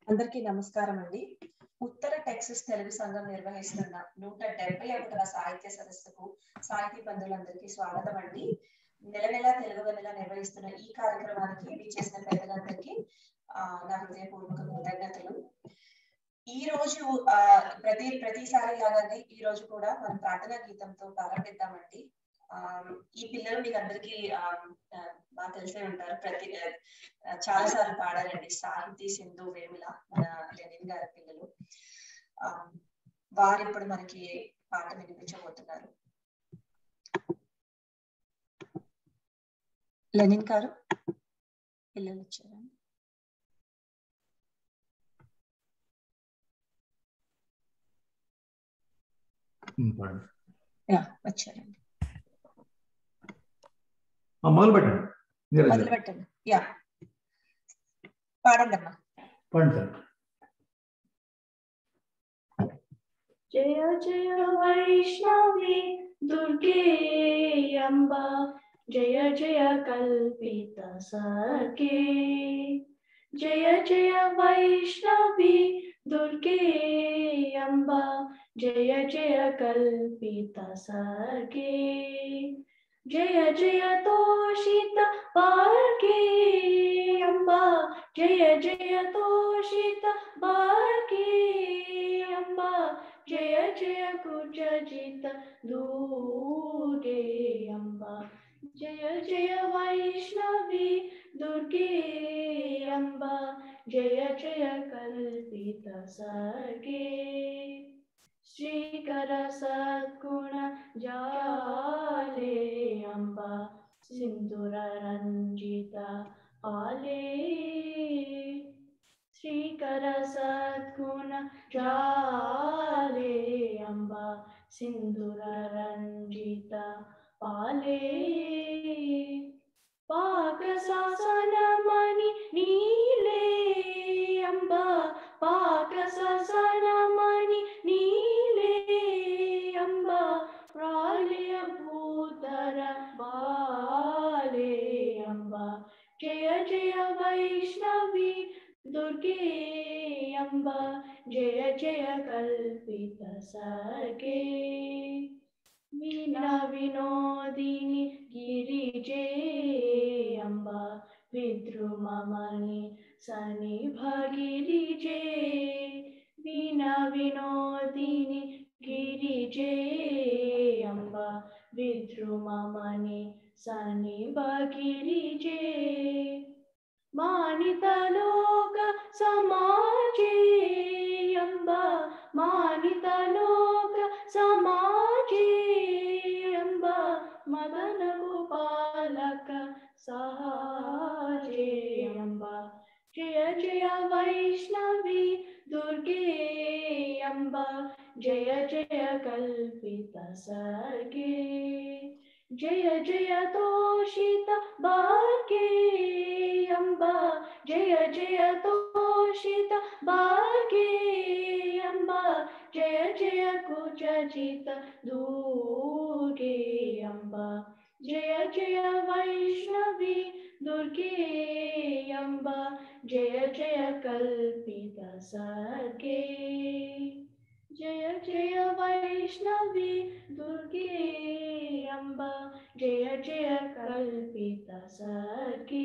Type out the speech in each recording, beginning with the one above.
అందరికీ నమస్కారం అండి ఉత్తర టెక్సస్ తెలుగు సంఘం నిర్వహిస్తున్న నూట డెబ్బై ఒకటవ సాహిత్య సదస్సుకు సాహితీ బంధువులందరికీ స్వాగతం అండి నెల నెల తెలుగు నెల నిర్వహిస్తున్న ఈ కార్యక్రమానికి విచ్చేసిన పెద్దలందరికీ ఆ నా హృదయపూర్వక కృతజ్ఞతలు ఈ రోజు ఆ ప్రతి ప్రతిసారి లాగానే ఈ రోజు కూడా మనం ప్రార్థనా గీతంతో ప్రారంభిద్దామండి ఆ ఈ పిల్లలు మీకు అందరికీ ఆ బాగా తెలిసే ఉంటారు ప్రతి చాలా సార్లు పాడారండి సాహితీ సింధు వేముల మన లెనిన్ గారి పిల్లలు ఆ వారు ఇప్పుడు మనకి పాట వినిపించబోతున్నారు లెనిన్ గారు పిల్లలు వచ్చారా యా వచ్చారండి మొదలు పెట్టండి నీరజ్ మొదలు పెట్టండి యా పాడండి అమ్మా పండి సార్ జయ జయ వైష్ణవి దుర్గే అంబ జయ జయ కల్పిత సఖే జయ జయ వైష్ణవి దుర్గే అంబ జయ జయ కల్పిత సఖే జయ జయ తోషిత పార్కే అంబా జయ జయ తోషిత బార్కే అంబా జయ జయ కుజజిత దూరే అంబా జయ జయ వైష్ణవి దుర్గే అంబా జయ జయ కల్పిత సగే శ్రీకర సద్గుణ జాలే అంబా సింధుర రంజిత ఆలే శ్రీకర సద్గుణ జాలే అంబా సింధుర రంజిత పాలే పాక శాసనమణి నీలే అంబా పాక శాసనమణి నీలే అంబా ప్రాళయ భూతర బాలే అంబా జయ జయ వైష్ణవి దుర్గే అంబా జయ జయ కల్పిత సర్గే వీణా వినోదిని గిరిజే అంబా విద్రుమమని సని భగిరిజే వీణా వినోదిని గిరిజే అంబా విద్రుమమని సని భగిరిజే మానితలోక సమాజే అంబా మానితలోక సమాజే అంబా మదన గోపాలక సహాజే అంబా జయ జయ వైష్ణవి దుర్గే అంబా జయ జయ కల్పిత సర్గే జయ జయ తోషిత భాగ్యే అంబా జయ జయ తోషిత భాగ్యే అంబా జయ జయ కుచజిత దూగే అంబా జయ జయ వైష్ణవి దుర్గే అంబా జయ జయ కల్పిత సర్గే జయ జయ వైష్ణవి దుర్గే అంబా జయ జయ కల్పిత సర్గే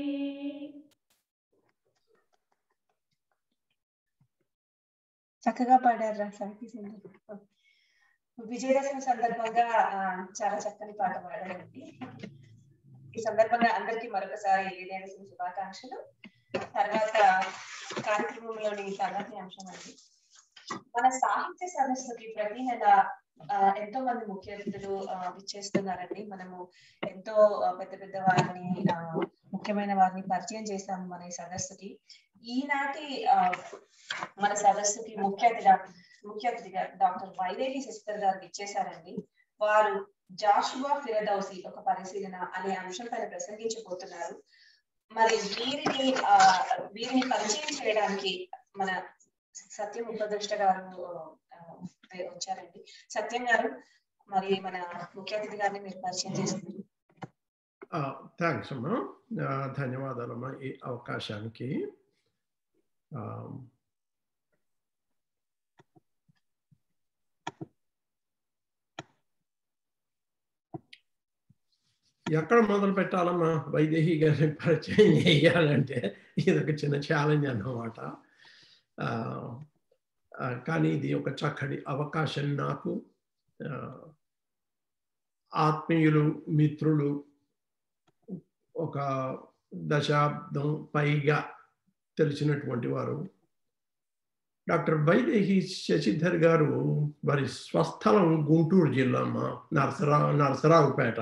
చక్కగా పాడారు సాహితీ సింధు విజయదశమి సందర్భంగా ఆ, చాలా చక్కని పాట పాడారండి ఈ సందర్భంగా అందరికీ మరొకసారి విజయదశమి శుభాకాంక్షలు తర్వాత కార్యక్రమంలోని తర్వాతి అంశం అండి మన సాహిత్య సదస్సుకి ప్రతి నెల ఆ, ఎంతో మంది ముఖ్య అతిథులు ఆ, విచ్చేస్తున్నారండి మనము ఎంతో ఆ, పెద్ద పెద్ద వారిని ఆ, ముఖ్యమైన వారిని పరిచయం చేస్తాము మన ఈ సదస్సుకి ఈనాటి ఆ, మన సదస్సుకి ముఖ్య అతిథిగా ముఖ్య అతిథిగా డాక్టర్ వైదేహి సిస్టర్ గారు ఇచ్చేశారండి వారు జాషువా ఫిరదౌసి ఒక పరిశీలన అనే అంశం పైన ప్రసంగించబోతున్నారు మరి వీరిని ఆ వీరిని పరిచయం చేయడానికి మన సత్యం ఉపదృష్ట గారు ఆ, వచ్చారండి సత్యం గారు మరి మన ముఖ్య అతిథి గారిని మీరు పరిచయం చేస్తున్నారు థ్యాంక్స్ అమ్మా ఆ, ధన్యవాదాలమ్మా ఈ అవకాశానికి ఆ, ఎక్కడ మొదలు పెట్టాలమ్మా వైదేహి గారిని పరిచయం చేయాలంటే ఇది ఒక చిన్న ఛాలెంజ్ అన్నమాట ఆ, ఆ, కానీ ఇది ఒక చక్కటి అవకాశం నాకు ఆ, ఆత్మీయులు మిత్రులు ఒక దశాబ్దం పైగా తెలిసినటువంటి వారు డాక్టర్ వైదేహి శశిధర్ గారు వారి స్వస్థలం గుంటూరు జిల్లా అమ్మా నరసరా నరసరావుపేట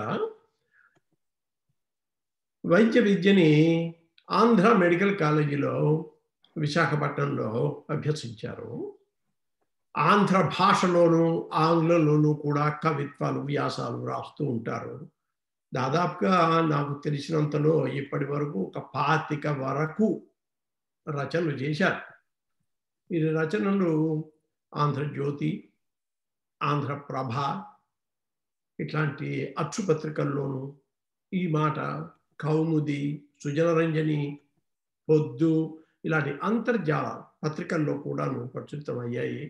వైద్య విద్యని ఆంధ్ర మెడికల్ కాలేజీలో విశాఖపట్నంలో అభ్యసించారు ఆంధ్ర భాషలోను ఆంగ్లంలోనూ కూడా కవిత్వాలు వ్యాసాలు రాస్తూ ఉంటారు దాదాపుగా నాకు తెలిసినంతలో ఇప్పటి వరకు ఒక పాతిక వరకు రచనలు చేశారు ఈ రచనలు ఆంధ్రజ్యోతి ఆంధ్రప్రభ ఇట్లాంటి అచ్చుపత్రికల్లోనూ ఈ మాట కౌముది సుజనరంజని పొద్దు ఇలాంటి అంతర్జాల పత్రికల్లో కూడాను ప్రచురితమయ్యాయి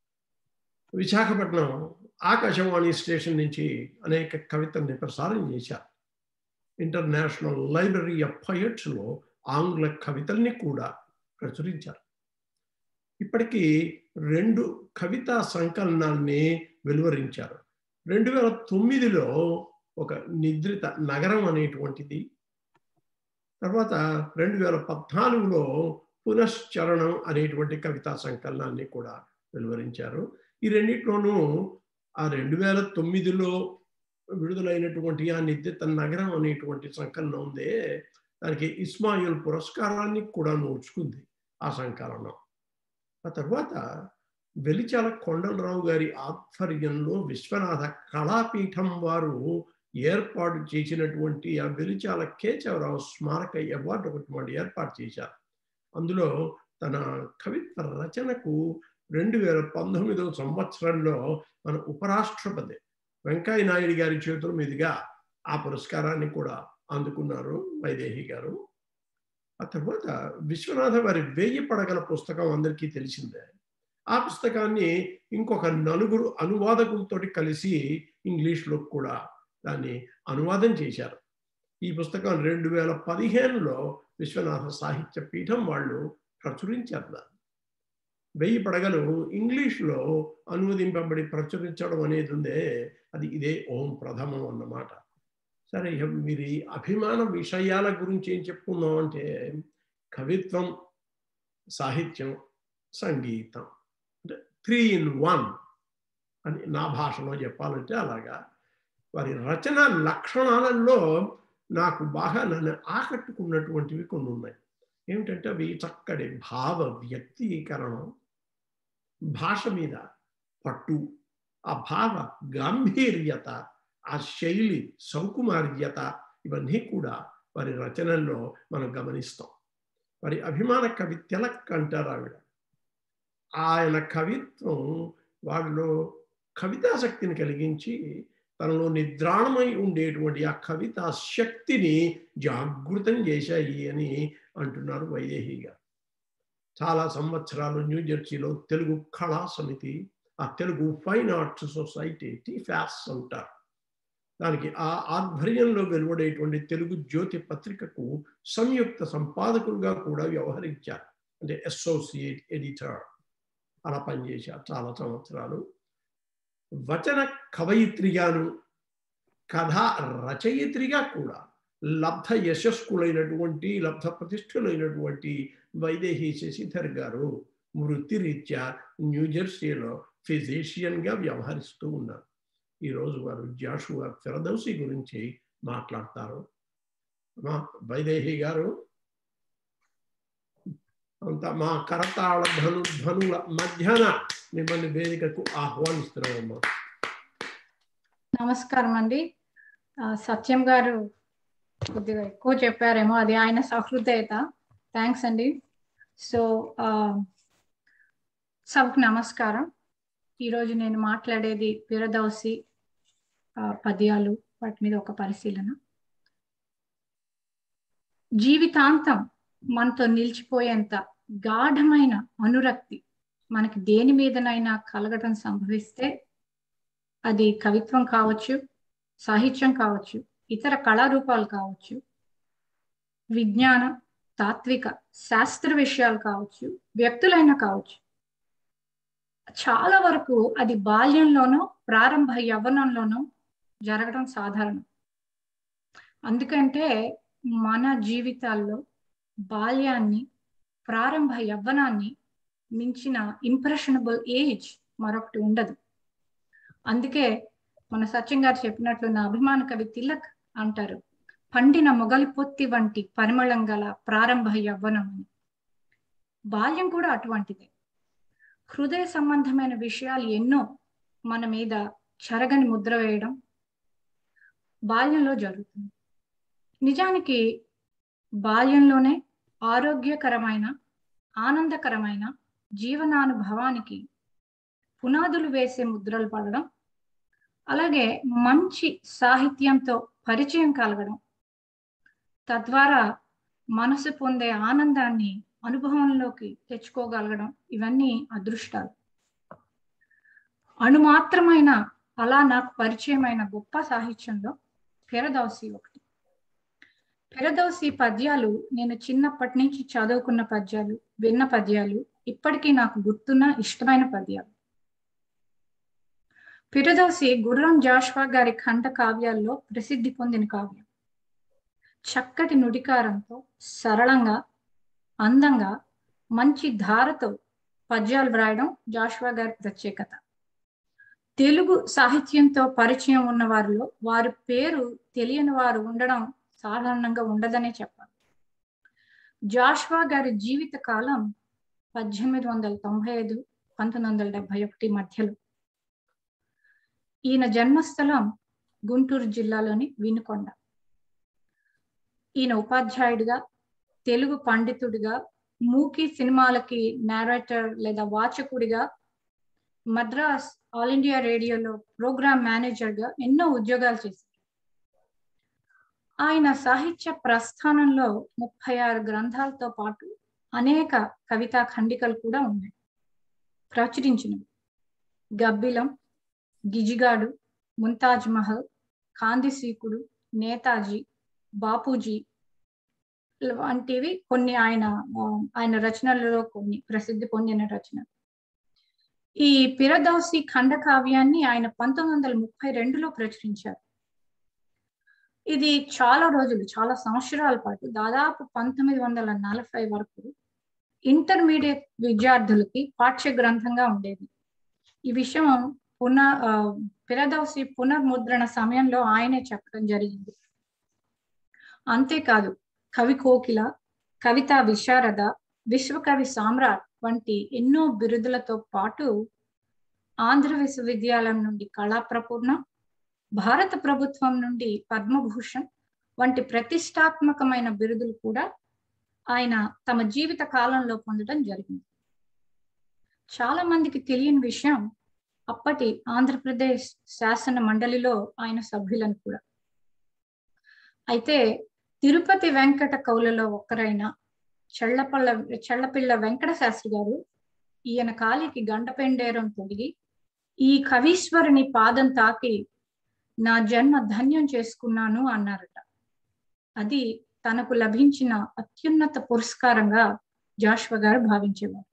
విశాఖపట్నం ఆకాశవాణి స్టేషన్ నుంచి అనేక కవితల్ని ప్రసారం చేశారు ఇంటర్నేషనల్ లైబ్రరీ ఆఫ్ పోయట్స్లో ఆంగ్ల కవితల్ని కూడా ప్రచురించారు ఇప్పటికీ రెండు కవితా సంకలనాల్ని వెలువరించారు రెండు వేల తొమ్మిదిలో ఒక నిద్రిత నగరం అనేటువంటిది తర్వాత రెండు వేల పద్నాలుగులో పునశ్చరణం అనేటువంటి కవితా సంకలనాన్ని కూడా వెలువరించారు ఈ రెండిట్లోనూ ఆ రెండు వేల తొమ్మిదిలో విడుదలైనటువంటి ఆ నిద్రిత నగరం అనేటువంటి సంకలనం ఉందే దానికి ఇస్మాయిల్ పురస్కారాన్ని కూడా నోచుకుంది ఆ సంకలనం ఆ తర్వాత వెలిచాల కొండలరావు గారి ఆధ్వర్యంలో విశ్వనాథ కళాపీఠం వారు ఏర్పాటు చేసినటువంటి ఆ వెలిచాల కేశవరావు స్మారక అవార్డు ఒకటి వాళ్ళు ఏర్పాటు చేశారు అందులో తన కవిత్వ రచనకు రెండు వేల పంతొమ్మిదవ సంవత్సరంలో మన ఉపరాష్ట్రపతి వెంకయ్య నాయుడు గారి చేతుల మీదుగా ఆ పురస్కారాన్ని కూడా అందుకున్నారు వైదేహి గారు ఆ తర్వాత విశ్వనాథ వారి వేయి పడగల పుస్తకం అందరికీ తెలిసిందే ఆ పుస్తకాన్ని ఇంకొక నలుగురు అనువాదకులతో కలిసి ఇంగ్లీష్లో కూడా దాన్ని అనువాదం చేశారు ఈ పుస్తకం రెండు వేల పదిహేనులో విశ్వనాథ సాహిత్య పీఠం వాళ్ళు ప్రచురించారు దాన్ని వెయ్యి పడగలు ఇంగ్లీష్లో అనువదింపబడి ప్రచురించడం అనేది ఉందే అది ఇదే ఓం ప్రథమం అన్నమాట సరే ఇక మీరు ఈ అభిమాన విషయాల గురించి ఏం చెప్పుకుందాం అంటే కవిత్వం సాహిత్యం సంగీతం అంటే త్రీ ఇన్ వన్ అని నా భాషలో చెప్పాలంటే అలాగా వారి రచన లక్షణాలలో నాకు బాగా నన్ను ఆకట్టుకున్నటువంటివి కొన్ని ఉన్నాయి ఏమిటంటే అవి చక్కటి భావ వ్యక్తీకరణం భాష మీద పట్టు ఆ భావ గాంభీర్యత ఆ శైలి సౌకుమార్యత ఇవన్నీ కూడా వారి రచనల్లో మనం గమనిస్తాం వారి అభిమాన కవి తిలక్ అంటారు ఆవిడ ఆయన కవిత్వం వాళ్ళలో కవితాశక్తిని కలిగించి తనలో నిద్రాణమై ఉండేటువంటి ఆ కవితా శక్తిని జాగృతం చేశాయి అని అంటున్నారు వైదేహి గారు చాలా సంవత్సరాలు న్యూజెర్సీలో తెలుగు కళా సమితి ఆ Telugu fine arts society TFAS అంటారు దానికి ఆ ఆధ్వర్యంలో వెలువడేటువంటి తెలుగు జ్యోతి పత్రికకు సంయుక్త సంపాదకులుగా కూడా వ్యవహరించారు అంటే అసోసియేట్ ఎడిటర్ అలా పనిచేశారు చాలా సంవత్సరాలు వచన కవయిత్రిగాను కథ రచయిత్రిగా కూడా లబ్ధ యశస్కులైనటువంటి లబ్ధ ప్రతిష్ఠులైనటువంటి వైదేహి శశిధర్ గారు వృత్తిరీత్యా న్యూజెర్సీలో ఫిజిషియన్గా వ్యవహరిస్తూ ఉన్నారు ఈరోజు వారు జాషువా ఫిరదౌసి గురించి మాట్లాడతారు మా వైదేహి గారు అంత మా కరతాళ ధను ధనుల మధ్యాహ్న మిమ్మల్ని వేదికకు ఆహ్వానిస్తున్నామమ్మా నమస్కారం అండి ఆ, సత్యం గారు కొద్దిగా ఎక్కువ చెప్పారేమో అది ఆయన సహృదయత థ్యాంక్స్ అండి సో ఆ, సభకు నమస్కారం ఈరోజు నేను మాట్లాడేది పిరదౌసి ఆ, పద్యాలు వాటి మీద ఒక పరిశీలన జీవితాంతం మనతో నిలిచిపోయేంత గాఢమైన అనురక్తి మనకి దేని మీదనైనా కలగడం సంభవిస్తే అది కవిత్వం కావచ్చు సాహిత్యం కావచ్చు ఇతర కళారూపాలు కావచ్చు విజ్ఞాన తాత్విక శాస్త్ర విషయాలు కావచ్చు వ్యక్తులైనా కావచ్చు చాలా వరకు అది బాల్యంలోనో ప్రారంభ యవ్వనంలోనో జరగడం సాధారణం అందుకంటే మన జీవితాల్లో బాల్యాన్ని ప్రారంభ యవ్వనాన్ని మించిన ఇంప్రెషనబుల్ ఏజ్ మరొకటి ఉండదు అందుకే మన సత్యం గారు చెప్పినట్లు నా అభిమాన కవి తిలక్ అంటారు పండిన మొగలి పొత్తి వంటి పరిమళం గల ప్రారంభ యవ్వనం అని బాల్యం కూడా అటువంటిదే హృదయ సంబంధమైన విషయాలు ఎన్నో మన మీద చెరగని ముద్ర వేయడం బాల్యంలో జరుగుతుంది నిజానికి బాల్యంలోనే ఆరోగ్యకరమైన ఆనందకరమైన జీవనానుభవానికి పునాదులు వేసే ముద్రలు పడడం అలాగే మంచి సాహిత్యంతో పరిచయం కలగడం తద్వారా మనసు పొందే ఆనందాన్ని అనుభవంలోకి తెచ్చుకోగలగడం ఇవన్నీ అదృష్టాలు అణుమాత్రమైన అలా నాకు పరిచయమైన గొప్ప సాహిత్యంలో పెరదౌసి ఒకటి పెరదౌసి పద్యాలు నేను చిన్నప్పటి నుంచి చదువుకున్న పద్యాలు విన్న పద్యాలు ఇప్పటికీ నాకు గుర్తున్న ఇష్టమైన పద్యాలు పిరదోసి గుర్రం జాష్వా గారి ఖండ కావ్యాల్లో ప్రసిద్ధి పొందిన కావ్యం చక్కటి నుడికారంతో సరళంగా అందంగా మంచి ధారతో పద్యాలు వ్రాయడం జాష్వా గారి ప్రత్యేకత తెలుగు సాహిత్యంతో పరిచయం ఉన్న వారిలో వారి పేరు తెలియని వారు ఉండడం సాధారణంగా ఉండదనే చెప్పాలి జాష్వా గారి జీవిత కాలం పద్దెనిమిది వందల తొంభై ఐదు పంతొమ్మిది వందల డెబ్బై ఒకటి మధ్యలో ఈయన జన్మస్థలం గుంటూరు జిల్లాలోని వినుకొండ ఈయన ఉపాధ్యాయుడిగా తెలుగు పండితుడిగా మూకీ సినిమాలకి నేరేటర్ లేదా వాచకుడిగా మద్రాస్ ఆల్ ఇండియా రేడియోలో ప్రోగ్రామ్ మేనేజర్గా ఎన్నో ఉద్యోగాలు చేశారు ఆయన సాహిత్య ప్రస్థానంలో ముప్పై ఆరు గ్రంథాలతో పాటు అనేక కవితా ఖండికలు కూడా ఉన్నాయి ప్రచురించినవి గబ్బిలం గిజిగాడు ముంతాజ్ మహల్ కాందిసీకుడు నేతాజీ బాపూజీ వంటివి కొన్ని ఆయన ఆయన రచనలలో కొన్ని ప్రసిద్ధి పొందిన రచనలు ఈ పిరదౌసి ఖండ కావ్యాన్ని ఆయన పంతొమ్మిది వందల ముప్పై రెండులో ప్రచురించారు ఇది చాలా రోజులు చాలా సంవత్సరాల పాటు దాదాపు పంతొమ్మిది వందల నలభై వరకు ఇంటర్మీడియట్ విద్యార్థులకి పాఠ్య గ్రంథంగా ఉండేది ఈ విషయం పున పిరదౌసి పునర్ముద్రణ సమయంలో ఆయనే చెప్పడం జరిగింది అంతేకాదు కవి కోకిల కవితా విశారద విశ్వకవి సామ్రాట్ వంటి ఎన్నో బిరుదులతో పాటు ఆంధ్ర విశ్వవిద్యాలయం నుండి కళాప్రపూర్ణ భారత ప్రభుత్వం నుండి పద్మభూషణ్ వంటి ప్రతిష్టాత్మకమైన బిరుదులు కూడా ఆయన తమ జీవిత కాలంలో పొందడం జరిగింది చాలా మందికి తెలియని విషయం అప్పటి ఆంధ్రప్రదేశ్ శాసన మండలిలో ఆయన సభ్యులను కూడా అయితే తిరుపతి వెంకట కౌలలో ఒక్కరైన చెళ్లపల్ల చెళ్లపిల్ల వెంకట శాస్త్రి గారు ఈయన కాలికి గండపెండేరం తొడిగి ఈ కవీశ్వరుని పాదం తాకి నా జన్మ ధన్యం చేసుకున్నాను అన్నారట అది తనకు లభించిన అత్యున్నత పురస్కారంగా జాష్వ గారు భావించేవారు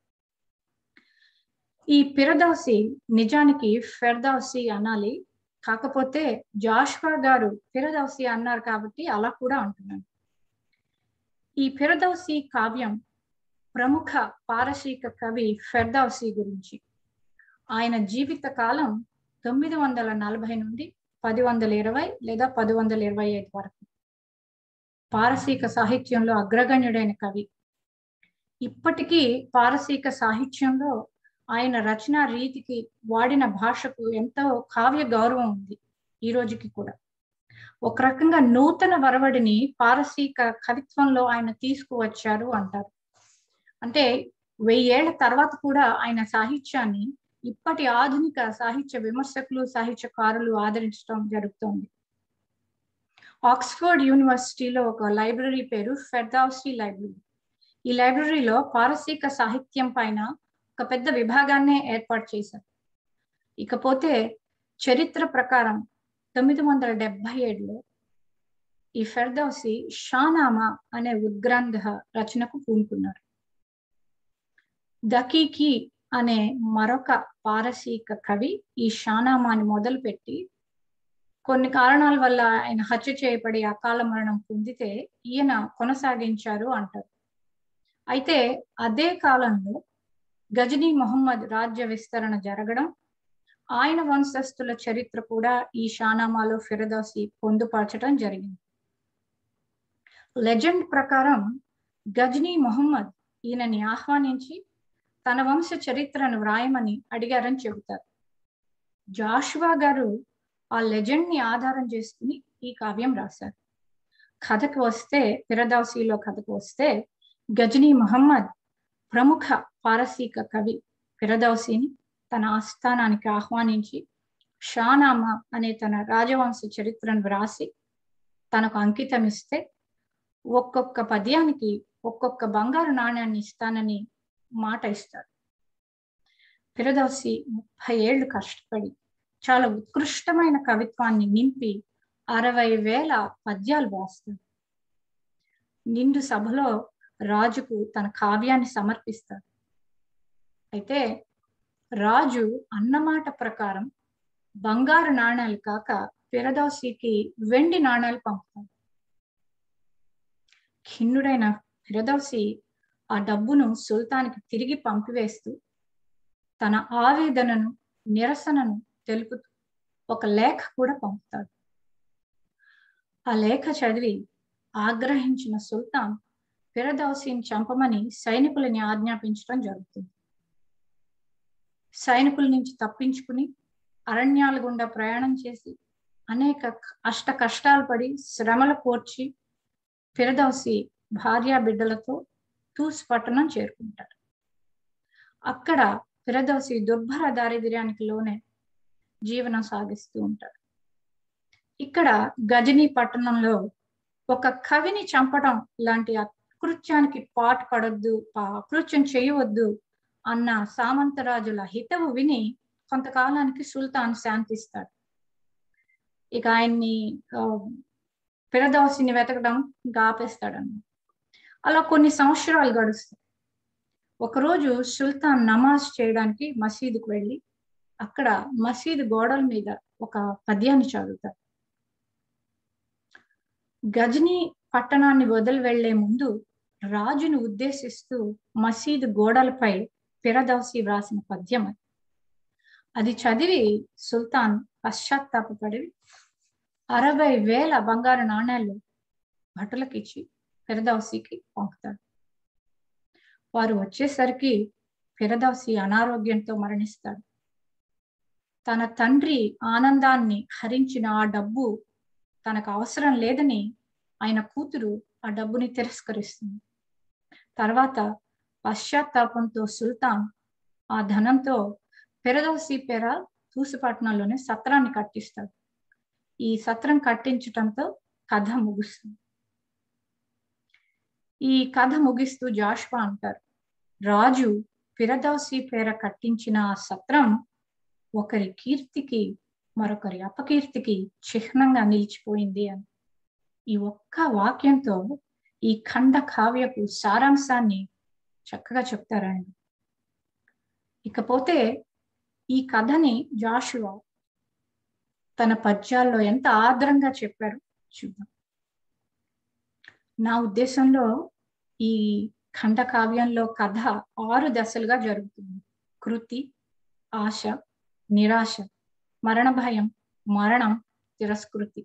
ఈ పిరదౌసి నిజానికి ఫెర్దౌసి అనాలి కాకపోతే జాష్వా గారు ఫిరదౌసి అన్నారు కాబట్టి అలా కూడా అంటున్నాను ఈ ఫిరదౌసి కావ్యం ప్రముఖ పారసీక కవి ఫెర్దౌసి గురించి ఆయన జీవిత కాలం తొమ్మిది వందల నలభై నుండి పది వందల ఇరవై లేదా పది వందల ఇరవై ఐదు వరకు పారసీక సాహిత్యంలో అగ్రగణ్యుడైన కవి ఇప్పటికీ పారసీక సాహిత్యంలో ఆయన రచనా రీతికి వాడిన భాషకు ఎంతో కావ్య గౌరవం ఉంది ఈ రోజుకి కూడా ఒక రకంగా నూతన వరవడిని పారసీక కవిత్వంలో ఆయన తీసుకువచ్చారు అంటారు అంటే వెయ్యేళ్ల తర్వాత కూడా ఆయన సాహిత్యాన్ని ఇప్పటి ఆధునిక సాహిత్య విమర్శకులు సాహిత్యకారులు ఆదరించడం జరుగుతోంది ఆక్స్ఫర్డ్ యూనివర్సిటీలో ఒక లైబ్రరీ పేరు ఫెర్దాౌసీ లైబ్రరీ ఈ లైబ్రరీలో పారసీక సాహిత్యం పైన ఒక పెద్ద విభాగాన్నే ఏర్పాటు చేశారు ఇకపోతే చరిత్ర ప్రకారం తొమ్మిది వందల డెబ్బై ఏడులో ఈ ఫెర్దౌసి షానామా అనే ఉద్గ్రంథ రచనకు పూనుకున్నారు దకీకి అనే మరొక పారసీక కవి ఈ షానామాని మొదలుపెట్టి కొన్ని కారణాల వల్ల ఆయన హత్య చేయబడి అకాల మరణం పొందితే ఈయన కొనసాగించారు అంటారు అయితే అదే కాలంలో గజనీ మొహమ్మద్ రాజ్య విస్తరణ జరగడం ఆయన వంశస్థుల చరిత్ర కూడా ఈ షానామాలో ఫిరదౌసి పొందుపరచడం జరిగింది లెజెండ్ ప్రకారం గజనీ మొహమ్మద్ ఈయనని ఆహ్వానించి తన వంశ చరిత్రను వ్రాయమని అడిగారని చెబుతారు జాషువా గారు ఆ లెజెండ్ ని ఆధారం చేసుకుని ఈ కావ్యం రాశారు కథకు వస్తే ఫిరదౌసీలో కథకు వస్తే గజనీ మహమ్మద్ ప్రముఖ పారసీక కవి ఫిరదౌసీని తన ఆస్థానానికి ఆహ్వానించి షానామా అనే తన రాజవంశ చరిత్రను వ్రాసి తనకు అంకితం ఇస్తే ఒక్కొక్క పద్యానికి ఒక్కొక్క బంగారు నాణ్యాన్ని ఇస్తానని మాట ఇస్తాడు ఫిరదౌసి ముప్పై ఏళ్ళు కష్టపడి చాలా ఉత్కృష్టమైన కవిత్వాన్ని నింపి అరవై వేల పద్యాలు రాస్తాడు నిండు సభలో రాజుకు తన కావ్యాన్ని సమర్పిస్తాడు అయితే రాజు అన్నమాట ప్రకారం బంగారు నాణాలు కాక ఫిరదౌసికి వెండి నాణాలు పంపుతాడు ఖిన్నుడైన ఫిరదౌసి ఆ డబ్బును సుల్తాన్కి తిరిగి పంపివేస్తూ తన ఆవేదనను నిరసనను తెలుపుతూ ఒక లేఖ కూడా పంపుతాడు ఆ లేఖ చదివి ఆగ్రహించిన సుల్తాన్ ఫిరదౌసిని చంపమని సైనికులని ఆజ్ఞాపించడం జరుగుతుంది సైనికుల నుంచి తప్పించుకుని అరణ్యాల గుండా ప్రయాణం చేసి అనేక అష్ట కష్టాలు పడి శ్రమలు కోర్చి ఫిరదౌసి భార్య బిడ్డలతో తూస్ పట్టణం చేరుకుంటారు అక్కడ ఫిరదౌసి దుర్భర దారిద్ర్యానికి లోనే జీవనం సాగిస్తూ ఉంటారు ఇక్కడ గజనీ పట్టణంలో ఒక కవిని చంపడం లాంటి అకృత్యానికి పాటు పడొద్దు అకృత్యం చేయవద్దు అన్న సామంతరాజుల హితవు విని కొంతకాలానికి సుల్తాన్ శాంతిస్తాడు ఇక ఆయన్ని ఫిరదౌసిని వెతకడం ఇంకా ఆపేస్తాడన్న అలా కొన్ని సంవత్సరాలు గడుస్తాయి ఒకరోజు సుల్తాన్ నమాజ్ చేయడానికి మసీదుకు వెళ్ళి అక్కడ మసీదు గోడల మీద ఒక పద్యాన్ని చదువుతాడు గజనీ పట్టణాన్ని వదిలి వెళ్లే ముందు రాజును ఉద్దేశిస్తూ మసీదు గోడలపై ఫిరదౌసి వ్రాసిన పద్యం అది అది చదివి సుల్తాన్ పశ్చాత్తాపడి అరవై వేల బంగారు నాణ్యాలు భటులకిచ్చి ఫిరదౌసికి పంపుతాడు వారు వచ్చేసరికి ఫిరదౌసి అనారోగ్యంతో మరణిస్తాడు తన తండ్రి ఆనందాన్ని హరించిన ఆ డబ్బు తనకు అవసరం లేదని ఆయన కూతురు ఆ డబ్బుని తిరస్కరిస్తుంది తర్వాత పశ్చాత్తాపంతో సుల్తాన్ ఆ ధనంతో ఫిరదౌసి పేర తూసుపట్నంలోనే సత్రాన్ని కట్టిస్తాడు ఈ సత్రం కట్టించటంతో కథ ముగుస్తుంది ఈ కథ ముగిస్తూ జాష్వా అంటారు రాజు ఫిరదౌసి పేర కట్టించిన ఆ సత్రం ఒకరి కీర్తికి మరొకరి అపకీర్తికి చిహ్నంగా నిలిచిపోయింది అని ఈ ఒక్క వాక్యంతో ఈ ఖండ కావ్యపు సారాంశాన్ని చక్కగా చెప్తారండి ఇకపోతే ఈ కథని జాషువా తన పద్యాల్లో ఎంత ఆర్ద్రంగా చెప్పారు చూద్దాం నా ఉద్దేశంలో ఈ ఖండ కావ్యంలో కథ ఆరు దశలుగా జరుగుతుంది కృతి ఆశ నిరాశ మరణ భయం మరణం తిరస్కృతి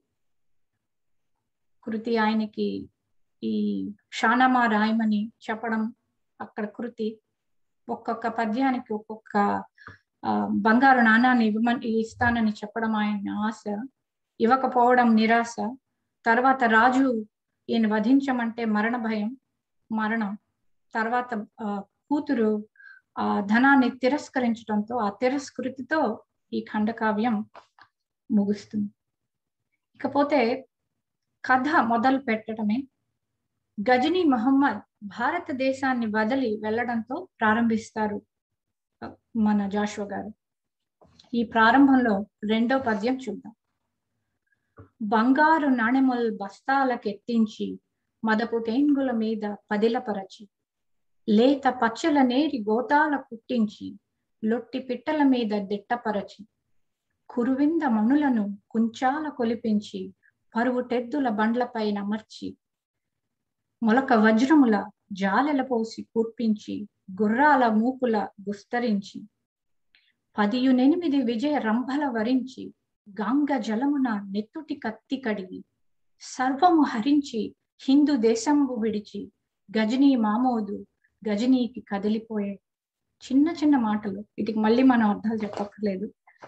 కృతి ఆయనకి ఈ షానమా రాయమని చెప్పడం అక్కడ కృతి ఒక్కొక్క పద్యానికి ఒక్కొక్క బంగారు నాణాన్ని ఇవ్వమని ఇస్తానని చెప్పడం ఆయన ఆశ ఇవ్వకపోవడం నిరాశ తర్వాత రాజు ఈయన వధించమంటే మరణ భయం మరణం తర్వాత కూతురు ఆ ధనాన్ని తిరస్కరించడంతో ఆ తిరస్కృతితో ఈ ఖండకావ్యం ముగుస్తుంది ఇకపోతే కథ మొదలు పెట్టడమే గజనీ మహమ్మద్ భారతదేశాన్ని వదిలి వెళ్ళడంతో ప్రారంభిస్తారు మన జాషువ గారు ఈ ప్రారంభంలో రెండో పద్యం చూద్దాం బంగారు నాణెముల్ బస్తాలకెత్తించి మదపు టేంగుల మీద పదిలపరచి లేత పచ్చల నేరి గోతాల పుట్టించి లొట్టి పిట్టల మీద దిట్టపరచి కురువింద మణులను కుంచాల కొలిపించి పరువు టెద్దుల బండ్లపైన అమర్చి మొలక వజ్రముల జాలెల పోసి కూర్పించి గుర్రాల మూపుల గుస్తరించి పదియునెనిమిది విజయ రంభల వరించి గంగ జలమున నెత్తుటి కత్తి కడిగి సర్వము హరించి హిందూ దేశంబు విడిచి గజనీ మామోదు గజనీకి కదిలిపోయాడు చిన్న చిన్న మాటలు వీటికి మళ్ళీ మనం అర్థాలు చెప్పక్కర్లేదు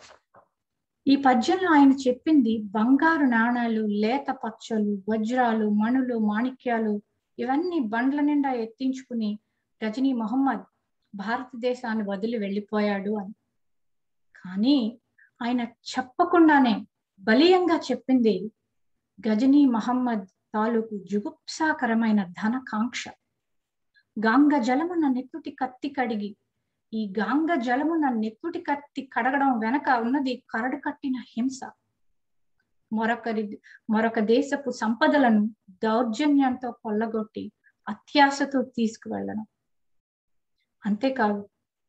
ఈ పద్యంలో ఆయన చెప్పింది బంగారు నాణాలు లేత పచ్చలు వజ్రాలు మణులు మాణిక్యాలు ఇవన్నీ బండ్ల నిండా ఎత్తించుకుని గజనీ మొహమ్మద్ భారతదేశాన్ని వదిలి వెళ్ళిపోయాడు అని కానీ ఆయన చెప్పకుండానే బలీయంగా చెప్పింది గజనీ మహమ్మద్ తాలూకు జుగుప్సాకరమైన ధనకాంక్ష గాంగ జలమున నెత్తుటి కత్తి కడిగి ఈ గాంగ జలమున నెత్తుటి కత్తి కడగడం వెనక ఉన్నది కరడు కట్టిన హింస మరొకరి మరొక దేశపు సంపదలను దౌర్జన్యంతో కొల్లగొట్టి అత్యాశతో తీసుకువెళ్ళడం అంతేకాదు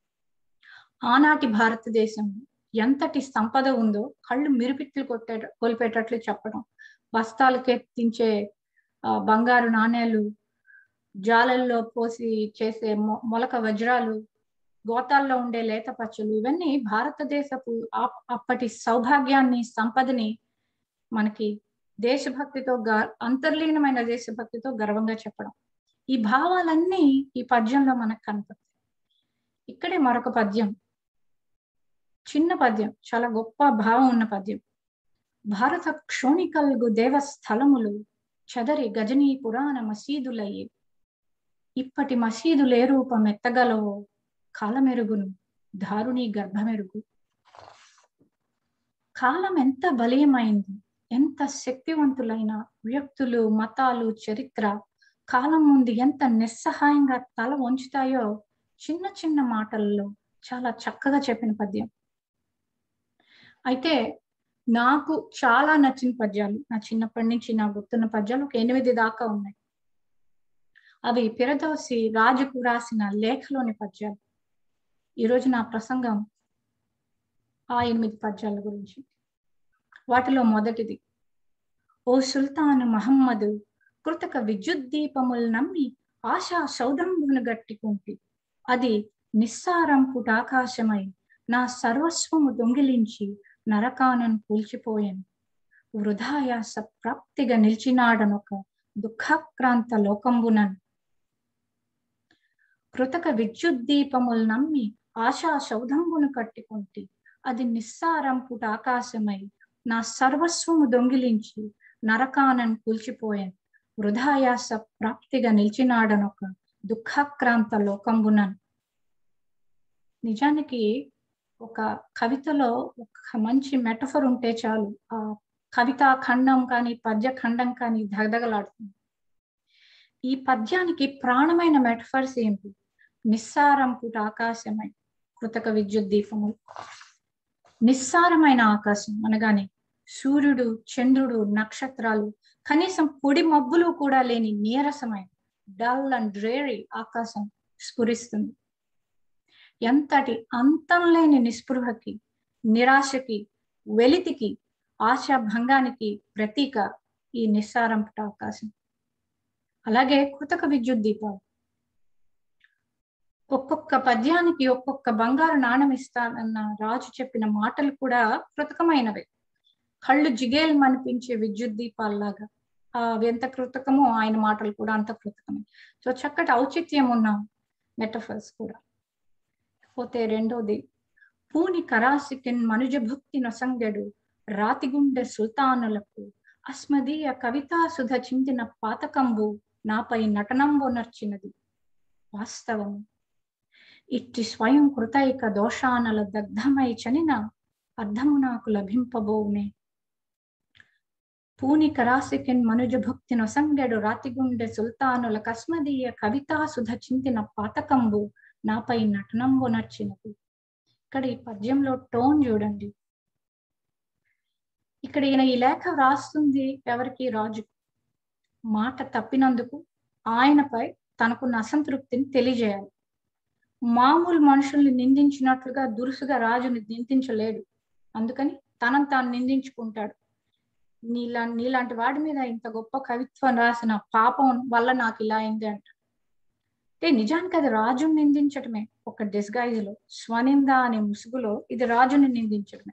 ఆనాటి భారతదేశం ఎంతటి సంపద ఉందో కళ్ళు మిరుపిట్లు కొట్టే కోల్పేటట్లు చెప్పడం బస్తాలకు ఎత్తించే బంగారు నాణేలు జాలల్లో పోసి చేసే మొలక వజ్రాలు గోతాల్లో ఉండే లేత పచ్చలు ఇవన్నీ భారతదేశపు అప్పటి సౌభాగ్యాన్ని సంపదని మనకి దేశభక్తితో అంతర్లీనమైన దేశభక్తితో గర్వంగా చెప్పడం ఈ భావాలన్నీ ఈ పద్యంలో మనకు కనపడతాయి ఇక్కడే మరొక పద్యం చిన్న పద్యం చాలా గొప్ప భావం ఉన్న పద్యం భారత క్షోణికల్గు దేవస్థలములు చదరి గజనీ పురాణ మసీదులయ్యే ఇప్పటి మసీదులే రూపం ఎత్తగలవో కాలమెరుగును దారుణి గర్భమెరుగు కాలం ఎంత బలీయమైంది ఎంత శక్తివంతులైన వ్యక్తులు మతాలు చరిత్ర కాలం ముందు ఎంత నిస్సహాయంగా తల వంచుతాయో చిన్న చిన్న మాటల్లో చాలా చక్కగా చెప్పిన పద్యం అయితే నాకు చాలా నచ్చిన పద్యాలు నా చిన్నప్పటి నుంచి నా గుర్తున్న పద్యాలు ఒక ఎనిమిది దాకా ఉన్నాయి అవి పిరదోసి రాజుకు రాసిన లేఖలోని పద్యాలు ఈరోజు నా ప్రసంగం ఆ ఎనిమిది పద్యాల గురించి వాటిలో మొదటిది ఓ సుల్తాన్ మహమ్మదు కృతక విద్యుత్ దీపములు నమ్మి ఆశా సౌదంబును గట్టికుంటి అది నిస్సారం పుటాకాశమై నా సర్వస్వము దొంగిలించి నరకానను కూల్చిపోయాను వృధాయాస ప్రాప్తిగా నిలిచినాడనొక దుఃఖాక్రాంత లోకంబునన్ కృతక విద్యుత్ దీపములు నమ్మి ఆశా సౌధంబును కట్టుకుంటి అది నిస్సారం పుట ఆకాశమై నా సర్వస్వము దొంగిలించి నరకానను కూల్చిపోయాను వృధాయాస ప్రాప్తిగా నిలిచినాడనొక దుఃఖాక్రాంత లోకంబునన్ నిజానికి ఒక కవితలో ఒక మంచి మెటఫర్ ఉంటే చాలు ఆ కవిత ఖండం కానీ పద్య ఖండం కానీ దగదగలాడుతుంది ఈ పద్యానికి ప్రాణమైన మెటఫర్స్ ఏంటి నిస్సారం పుట ఆకాశమై కృతక విద్యుత్ దీపములు నిస్సారమైన ఆకాశం అనగానే సూర్యుడు చంద్రుడు నక్షత్రాలు కనీసం పొడి మబ్బులు కూడా లేని నీరసమైన డల్ అండ్ డ్రేరీ ఆకాశం స్ఫురిస్తుంది ఎంతటి అంతం లేని నిస్పృహకి నిరాశకి వెలితికి ఆశాభంగానికి ప్రతీక ఈ నిస్సారంపుట అవకాశం అలాగే కృతక విద్యుత్ దీపాలు ఒక్కొక్క పద్యానికి ఒక్కొక్క బంగారు నాణం ఇస్తానన్న రాజు చెప్పిన మాటలు కూడా కృతకమైనవే కళ్ళు జిగేలు అనిపించే విద్యుత్ దీపాల్లాగా అవి ఎంత కృతకమో ఆయన మాటలు కూడా అంత కృతకమే సో చక్కటి ఔచిత్యం ఉన్న మెటఫర్స్ కూడా పోతే రెండోది పూని కరాసికిన్ మనుజ భక్తి నొసంగడు రాతిగుండె సుల్తానులకు అస్మదీయ కవితా సుధ చిందిన పాతకంబు నాపై నటనంబు నర్చినది వాస్తవము ఇట్టి స్వయం కృతైక దోషానల దగ్ధమై చనిన అర్థము నాకు లభింపబోవునే పూని కరాసికిన్ మనుజ భక్తి నొసంగెడు రాతిగుండె సుల్తానుల కస్మదీయ కవితా సుధ చింతిన పాతకంబు నాపై నటనంబు నచ్చినది ఇక్కడ ఈ పద్యంలో టోన్ చూడండి ఇక్కడ ఈయన ఈ లేఖ రాస్తుంది ఎవరికి రాజు మాట తప్పినందుకు ఆయనపై తనకున్న అసంతృప్తిని తెలియజేయాలి మామూలు మనుషుల్ని నిందించినట్లుగా దురుసుగా రాజుని నిందించలేడు అందుకని తనను తాను నిందించుకుంటాడు నీలా నీలాంటి వాడి మీద ఇంత గొప్ప కవిత్వం రాసిన పాపం వల్ల నాకు ఇలా అయింది అంట అంటే నిజానికి అది రాజుని నిందించటమే ఒక డిస్గైజ్ లో స్వనింద అనే ముసుగులో ఇది రాజుని నిందించడమే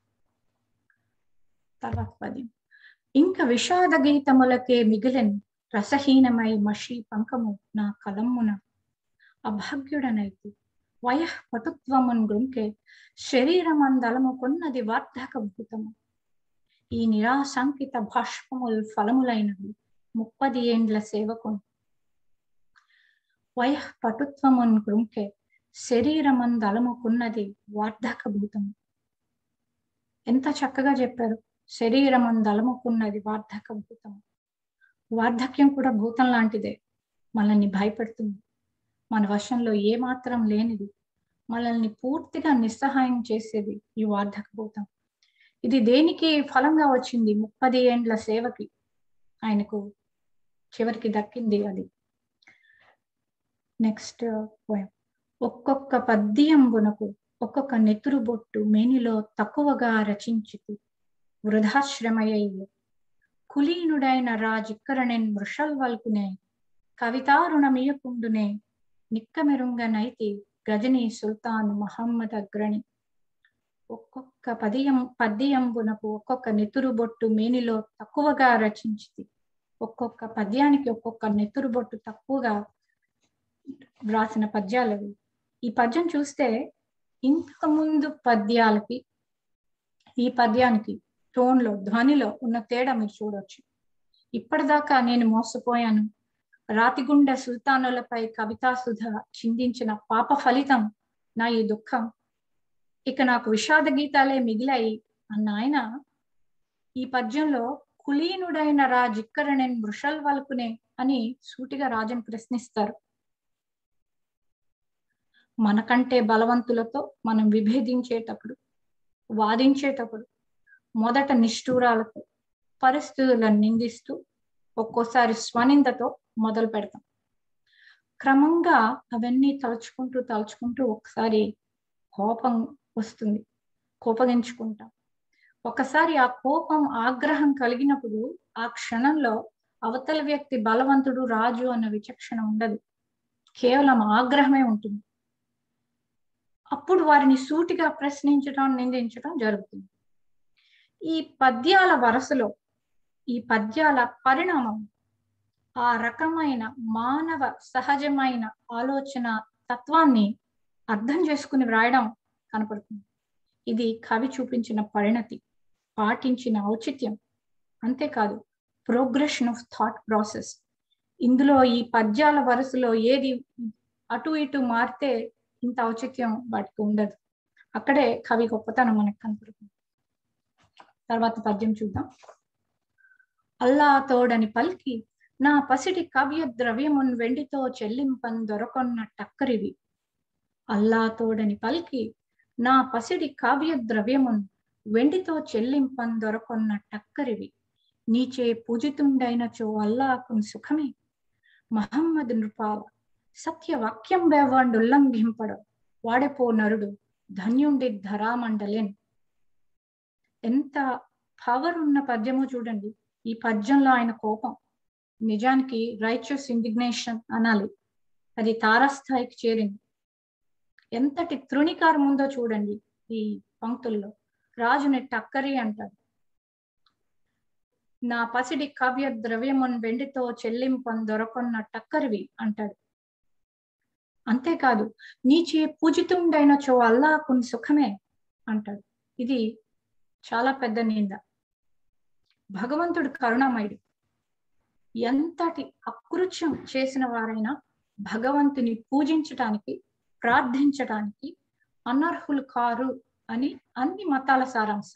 తర్వాత పది ఇంకా విషాద గీతములకే మిగిలిన రసహీనమై మషి పంకము నా కలమ్మున అభాగ్యుడనైతి వయః పటుత్వమున్ గృంకే శరీరమందలము కొన్నది వార్ధక భూతము ఈ నిరాశంకిత భాష్పముల్ ఫలములైనవి ముప్పది ఏండ్ల సేవకు వయః పటుత్వమున్ గృంకే శరీరమందలముకున్నది వార్ధక భూతము ఎంత చక్కగా చెప్పారు శరీరమందలముకున్నది వార్ధక భూతము వార్ధక్యం కూడా భూతం లాంటిదే మనల్ని భయపెడుతుంది మన వశంలో ఏ మాత్రం లేనిది మనల్ని పూర్తిగా నిస్సహాయం చేసేది ఈ వార్ధక భూతం ఇది దేనికి ఫలంగా వచ్చింది ముప్పది ఏండ్ల సేవకి ఆయనకు చివరికి దక్కింది అది నెక్స్ట్ పోయం ఒక్కొక్క పద్యంబునకు ఒక్కొక్క నెతురు బొట్టు మేనిలో తక్కువగా రచించితి వృధాశ్రమయ్యే కులీనుడైన రాజిక్కరణెన్ మృషల్వల్కునే కవితారుణమియకుండునే నిక్కమెరుంగనైతి గజనీ సుల్తాన్ మహమ్మద్ అగ్రణి ఒక్కొక్క పదియం పద్యంబునకు ఒక్కొక్క నెతురు బొట్టు మేనిలో తక్కువగా రచించింది ఒక్కొక్క పద్యానికి ఒక్కొక్క నెతురు బొట్టు తక్కువగా వ్రాసిన పద్యాలు అవి ఈ పద్యం చూస్తే ఇంతకు ముందు పద్యాలకి ఈ పద్యానికి టోన్లో ధ్వనిలో ఉన్న తేడా మీరు చూడొచ్చు ఇప్పటిదాకా నేను మోసపోయాను రాతిగుండ సుల్తానులపై కవితాసుధ చిందించిన పాప ఫలితం నా ఈ దుఃఖం ఇక నాకు విషాద గీతాలే మిగిలాయి అన్న ఆయన ఈ పద్యంలో కులీనుడైన రాజిక్కరణెన్ మృషల్ వల్కునే అని సూటిగా రాజును ప్రశ్నిస్తారు మనకంటే బలవంతులతో మనం విభేదించేటప్పుడు వాదించేటప్పుడు మొదట నిష్ఠూరాలతో పరిస్థితులను నిందిస్తూ ఒక్కోసారి స్వనిందతో మొదలు పెడతాం క్రమంగా అవన్నీ తలుచుకుంటూ తలుచుకుంటూ ఒకసారి కోపం వస్తుంది కోపగించుకుంటాం ఒకసారి ఆ కోపం ఆగ్రహం కలిగినప్పుడు ఆ క్షణంలో అవతల వ్యక్తి బలవంతుడు రాజు అన్న విచక్షణ ఉండదు కేవలం ఆగ్రహమే ఉంటుంది అప్పుడు వారిని సూటిగా ప్రశ్నించడం నిందించడం జరుగుతుంది ఈ పద్యాల వరసలో ఈ పద్యాల పరిణామం ఆ రకమైన మానవ సహజమైన ఆలోచన తత్వాన్ని అర్థం చేసుకుని వ్రాయడం కనపడుతుంది ఇది కవి చూపించిన పరిణతి పాటించిన ఔచిత్యం అంతేకాదు ప్రోగ్రెషన్ ఆఫ్ థాట్ ప్రాసెస్ ఇందులో ఈ పద్యాల వరుసలో ఏది అటు ఇటు మారితే ఇంత ఔచిత్యం వాటికి ఉండదు అక్కడే కవి గొప్పతనం మనకు కనపడుతుంది తర్వాత పద్యం చూద్దాం అల్లా తోడని పలికి నా పసిడి కావ్య ద్రవ్యమున్ వెండితో చెల్లింపన్ దొరకొన్న టక్కరివి అల్లా తోడని పలికి నా పసిడి కావ్య ద్రవ్యమున్ వెండితో చెల్లింపన్ దొరకొన్న టక్కరివి నీచే పూజితుండైనచో అల్లాకున్ సుఖమే మహమ్మద్ నృపాల సత్యవాక్యం వేవాండు ఉల్లంఘింపడు వాడిపో నరుడు ధన్యుండి ధరామండలేన్ ఎంత పవర్ ఉన్న పద్యమో చూడండి ఈ పద్యంలో ఆయన కోపం నిజానికి రైచస్ ఇండిగ్నేషన్ అనాలి అది తారస్థాయికి చేరింది ఎంతటి తృణికారం ఉందో చూడండి ఈ పంక్తుల్లో రాజుని టక్కరి అంటారు నా పసిడి కావ్య ద్రవ్యమున్ వెండితో చెల్లింపన్ దొరకొన్న టక్కరివి అంటాడు అంతేకాదు నీచే పూజితుండైన చో అల్లాకున్ సుఖమే అంటాడు ఇది చాలా పెద్ద నింద భగవంతుడు కరుణామయుడు ఎంతటి అకృత్యం చేసిన వారైనా భగవంతుని పూజించటానికి ప్రార్థించటానికి అనర్హులు కారు అని అన్ని మతాల సారాంశం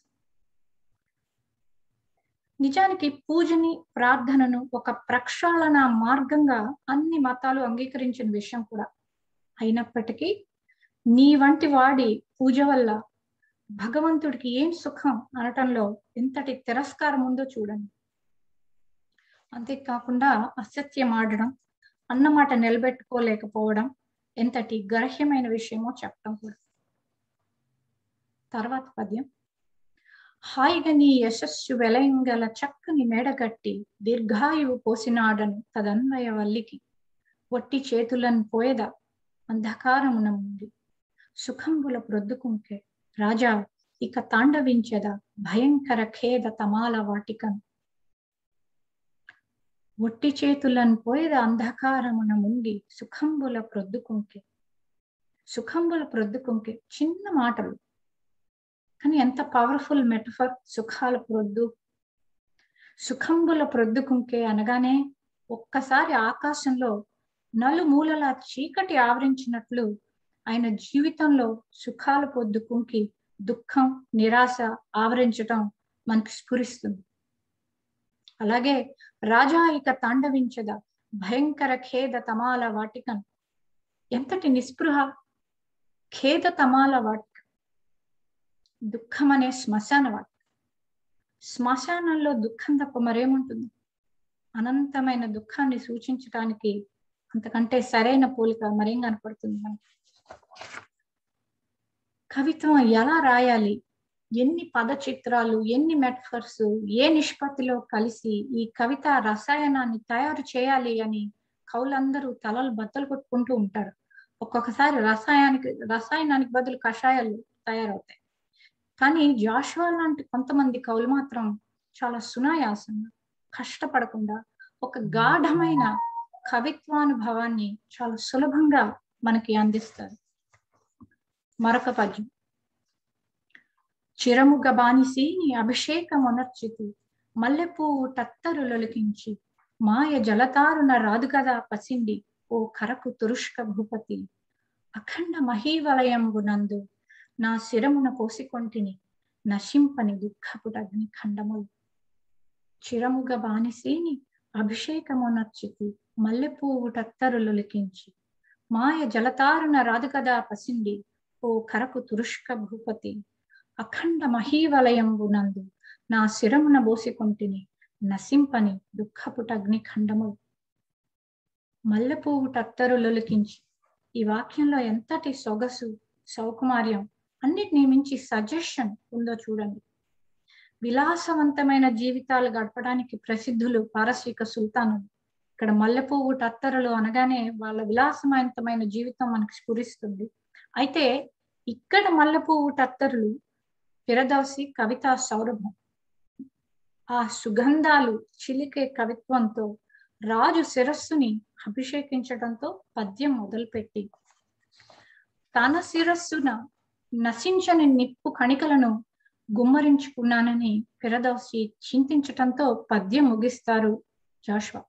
నిజానికి పూజని ప్రార్థనను ఒక ప్రక్షాళన మార్గంగా అన్ని మతాలు అంగీకరించిన విషయం కూడా అయినప్పటికీ నీ వంటి వాడి పూజ వల్ల భగవంతుడికి ఏం సుఖం అనటంలో ఎంతటి తిరస్కారం ఉందో చూడండి అంతేకాకుండా అసత్యం ఆడడం అన్నమాట నిలబెట్టుకోలేకపోవడం ఎంతటి గర్హ్యమైన విషయమో చెప్పడం కూడా తర్వాత పద్యం హాయిగా నీ యశస్సు వెలయంగల చక్కని మేడగట్టి దీర్ఘాయువు పోసినాడను తదన్వయ వల్లికి ఒట్టి చేతులను పోయద అంధకారమున ముందు సుఖంబుల ప్రొద్దుకుంకే రాజా ఇక తాండవించద భయంకర ఖేద తమాల వాటికను ఒట్టి చేతులను పోయద అంధకారమున ముంగి సుఖంబుల ప్రొద్దుకుంకే సుఖంబుల ప్రొద్దుకుంకే చిన్న మాటలు కానీ ఎంత పవర్ఫుల్ మెటఫర్ సుఖాల ప్రొద్దు సుఖంబుల ప్రొద్దుకుంకే అనగానే ఒక్కసారి ఆకాశంలో నలుమూలల చీకటి ఆవరించినట్లు ఆయన జీవితంలో సుఖాల పొద్దు కుంకి దుఃఖం నిరాశ ఆవరించటం మనకి స్ఫురిస్తుంది అలాగే రాజా ఇక తాండవించద భయంకర ఖేద తమాల వాటికన్ ఎంతటి నిస్పృహ ఖేద తమాల వాటిక దుఃఖం అనే శ్మశాన వాటిక శ్మశానంలో దుఃఖం తప్ప మరేముంటుంది అనంతమైన దుఃఖాన్ని సూచించటానికి అంతకంటే సరైన పోలిక మరేం కనపడుతుంది మనకి కవిత్వం ఎలా రాయాలి ఎన్ని పద చిత్రాలు ఎన్ని మెటఫర్స్ ఏ నిష్పత్తిలో కలిసి ఈ కవిత రసాయనాన్ని తయారు చేయాలి అని కవులందరూ తలలు బద్దలు కొట్టుకుంటూ ఉంటారు ఒక్కొక్కసారి రసాయనానికి రసాయనానికి బదులు కషాయాలు తయారవుతాయి కానీ జాషువా లాంటి కొంతమంది కవులు మాత్రం చాలా సునాయాసంగా కష్టపడకుండా ఒక గాఢమైన కవిత్వానుభవాన్ని చాలా సులభంగా మనకి అందిస్తారు మరొక పద్యం చిరముగ బానిసి నీ అభిషేకమునర్చితి మల్లెపువ్వు టత్తరులొలికించి మాయ జలతారున రాదు కదా పసిండి ఓ కరకు తురుష్క భూపతి అఖండ మహీవలయంబునందు నా శిరమున పోసికొంటిని నశింపని దుఃఖపుటగ్ని ఖండములు చిరముగ బానిసేని అభిషేకమునర్చితి మల్లెపువ్వు టత్తరులొలికించి మాయ జలతారున రాదు కదా పసిండి ఓ కరకు తురుష్క భూపతి అఖండ మహీవలయంబునందు నా శిరమున బోసికొంటిని నశింపని దుఃఖపుటగ్ని ఖండము మల్లెపువ్వు టత్తరులొలికించి ఈ వాక్యంలో ఎంతటి సొగసు సౌకుమార్యం అన్నిటినీ మించి సజెషన్ ఉందో చూడండి విలాసవంతమైన జీవితాలు గడపడానికి ప్రసిద్ధులు పారసీక సుల్తానులు ఇక్కడ మల్లెపువ్వు టత్తరులు అనగానే వాళ్ళ విలాసవంతమైన జీవితం మనకు స్ఫురిస్తుంది అయితే ఇక్కడ మల్లెపువ్వు టత్తరులు ఫిరదౌసి కవితా సౌరభం ఆ సుగంధాలు చిలికే కవిత్వంతో రాజు శిరస్సుని అభిషేకించడంతో పద్యం మొదలుపెట్టి తన శిరస్సున నశించని నిప్పు కణికలను గుమ్మరించుకున్నానని ఫిరదౌసి చింతించటంతో పద్యం ముగిస్తారు జాష్వా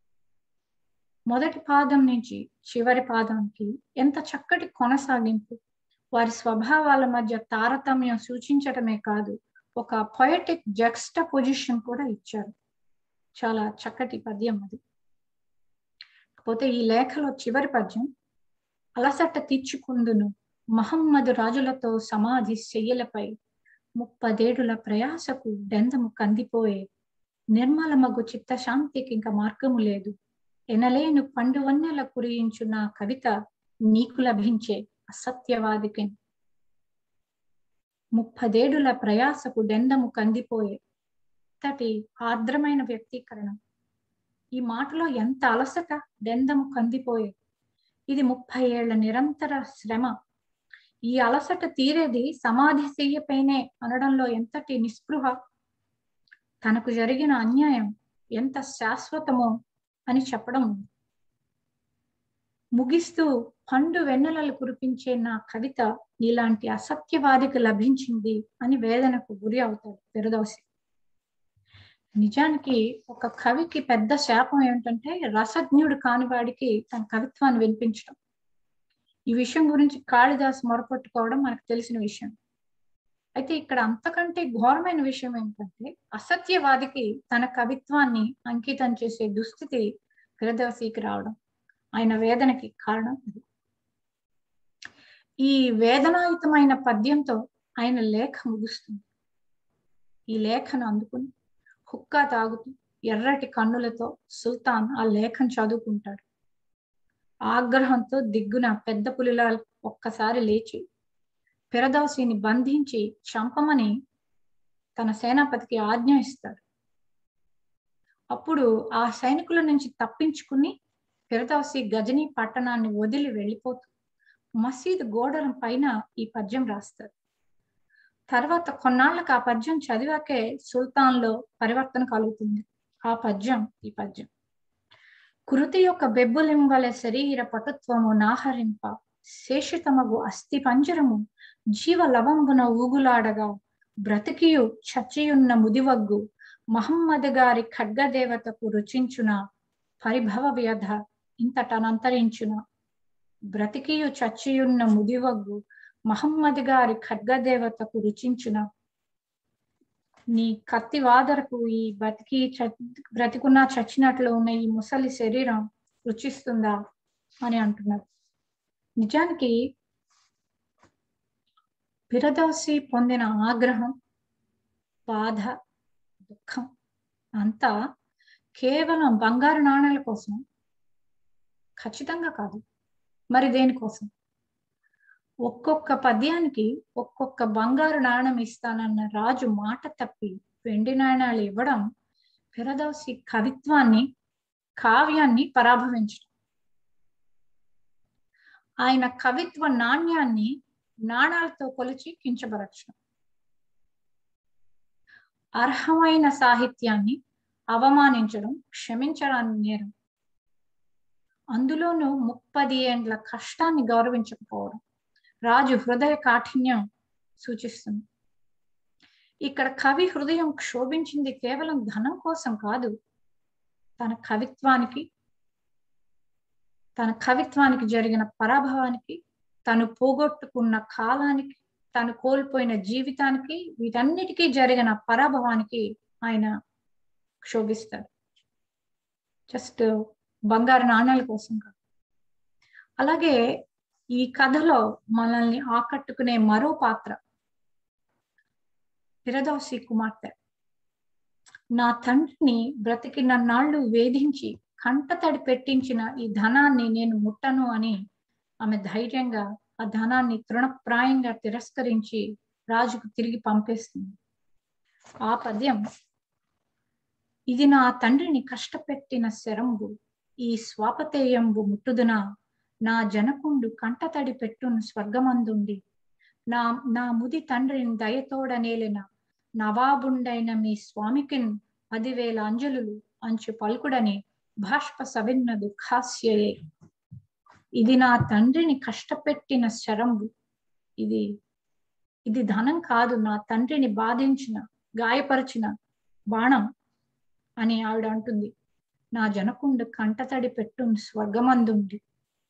మొదటి పాదం నుంచి చివరి పాదంకి ఎంత చక్కటి కొనసాగింపు వారి స్వభావాల మధ్య తారతమ్యం సూచించటమే కాదు ఒక పొయటిక్ జక్స్ట పొజిషన్ కూడా ఇచ్చారు చాలా చక్కటి పద్యం అది కాకపోతే ఈ లేఖలో చివరి పద్యం అలసట తీర్చుకుందును మహమ్మదు రాజులతో సమాధి శయ్యలపై ముప్పదేడుల ప్రయాసకు డెందము కందిపోయే నిర్మలమగు చిత్తశాంతికి ఇంకా మార్గము లేదు ఎనలేను పండు వన్నెల కురియించు నా కవిత నీకు లభించే అసత్యవాదికి ముప్పదేడుల ప్రయాసకు డెందము కందిపోయే ఇంతటి ఆర్ద్రమైన వ్యక్తీకరణ ఈ మాటలో ఎంత అలసట డెందము కందిపోయే ఇది ముప్పై ఏళ్ల నిరంతర శ్రమ ఈ అలసట తీరేది సమాధి చెయ్యపైనే అనడంలో ఎంతటి నిస్పృహ తనకు జరిగిన అన్యాయం ఎంత శాశ్వతమో అని చెప్పడం ముగిస్తూ పండు వెన్నెలలు కురిపించే నా కవిత ఇలాంటి అసత్యవాదికి లభించింది అని వేదనకు గురి అవుతాడు ఫిరదౌసి నిజానికి ఒక కవికి పెద్ద శాపం ఏంటంటే రసజ్ఞుడు కానివాడికి తన కవిత్వాన్ని వినిపించడం ఈ విషయం గురించి కాళిదాస్ మొరపెట్టుకోవడం మనకు తెలిసిన విషయం అయితే ఇక్కడ అంతకంటే ఘోరమైన విషయం ఏంటంటే అసత్యవాదికి తన కవిత్వాన్ని అంకితం చేసే దుస్థితి ఫిరదౌసికి రావడం ఆయన వేదనకి కారణం ఇది ఈ వేదనాయుతమైన పద్యంతో ఆయన లేఖ ముగుస్తుంది ఈ లేఖను అందుకుని హుక్కా తాగుతూ ఎర్రటి కన్నులతో సుల్తాన్ ఆ లేఖను చదువుకుంటాడు ఆగ్రహంతో దిగ్గున పెద్ద పులిలా ఒక్కసారి లేచి పెరదౌసిని బంధించి చంపమని తన సేనాపతికి ఆజ్ఞ ఇస్తాడు అప్పుడు ఆ సైనికుల నుంచి తప్పించుకుని ఫిరదౌసి గజనీ పట్టణాన్ని వదిలి వెళ్ళిపోతూ మసీదు గోడల పైన ఈ పద్యం రాస్తారు తర్వాత కొన్నాళ్ళకు ఆ పద్యం చదివాకే సుల్తాన్లో పరివర్తన కలుగుతుంది ఆ పద్యం ఈ పద్యం కృతి యొక్క బెబ్బులింవలె శరీర పటుత్వము నాహరింప శేషితమగు అస్థి పంజరము జీవ లవంబున ఊగులాడగా బ్రతికియు చచ్చియున్న ముదివగ్గు మహమ్మద్ గారి ఖడ్గదేవతకు రుచించున పరిభవ వ్యధ ఇంతటనంతరించున బ్రతికియు చచ్చియున్న ముదివగ్గు మహమ్మద్ గారి ఖడ్గదేవతకు రుచించున నీ కత్తి వాదరకు ఈ బతికి బ్రతికున్నా చచ్చినట్లు ఉన్న ఈ ముసలి శరీరం రుచిస్తుందా అని అంటున్నారు నిజానికి పిరదోసి పొందిన ఆగ్రహం బాధ దుఃఖం అంతా కేవలం బంగారు నాణ్యాల కోసం ఖచ్చితంగా కాదు మరి దేనికోసం ఒక్కొక్క పద్యానికి ఒక్కొక్క బంగారు నాణం ఇస్తానన్న రాజు మాట తప్పి వెండి నాణ్యాలు ఇవ్వడం పిరదోసి కవిత్వాన్ని కావ్యాన్ని పరాభవించడం ఆయన కవిత్వ నాణ్యాన్ని నాణాలతో కొలిచి కించబరచడం అర్హమైన సాహిత్యాన్ని అవమానించడం క్షమించడానికి నేరం అందులోనూ ముప్పది ఏండ్ల కష్టాన్ని గౌరవించకపోవడం రాజు హృదయ కాఠిన్యం సూచిస్తుంది ఇక్కడ కవి హృదయం క్షోభించింది కేవలం ధనం కోసం కాదు తన కవిత్వానికి తన కవిత్వానికి జరిగిన పరాభవానికి తను పోగొట్టుకున్న కాలానికి తను కోల్పోయిన జీవితానికి వీటన్నిటికీ జరిగిన పరాభవానికి ఆయన క్షోభిస్తాడు జస్ట్ బంగారు నాణ్యాల కోసం కాదు అలాగే ఈ కథలో మనల్ని ఆకట్టుకునే మరో పాత్ర ఫిరదౌసి కుమార్తె నా తండ్రిని బ్రతికిన నాళ్ళు వేధించి కంటతడి పెట్టించిన ఈ ధనాన్ని నేను ముట్టను అని ఆమె ధైర్యంగా ఆ ధనాన్ని తృణప్రాయంగా తిరస్కరించి రాజుకు తిరిగి పంపేస్తుంది ఆ పద్యం ఇది నా తండ్రిని కష్టపెట్టిన శరంబు ఈ స్వాపతేయంబు ముట్టుదున నా జనకుండు కంటతడి పెట్టును స్వర్గమందుండి నా నా ముది తండ్రిని దయతోడనేలిన నవాబుండైన మీ స్వామికిన్ పదివేల అంజలులు అంచు పలుకుడని బాష్ప సవిన్న దుఃఖాస్యయే ఇది నా తండ్రిని కష్టపెట్టిన శరంబు ఇది ఇది ధనం కాదు నా తండ్రిని బాధించిన గాయపరిచిన బాణం అని ఆవిడ అంటుంది నా జనకుండు కంటతడి పెట్టు స్వర్గమందుండి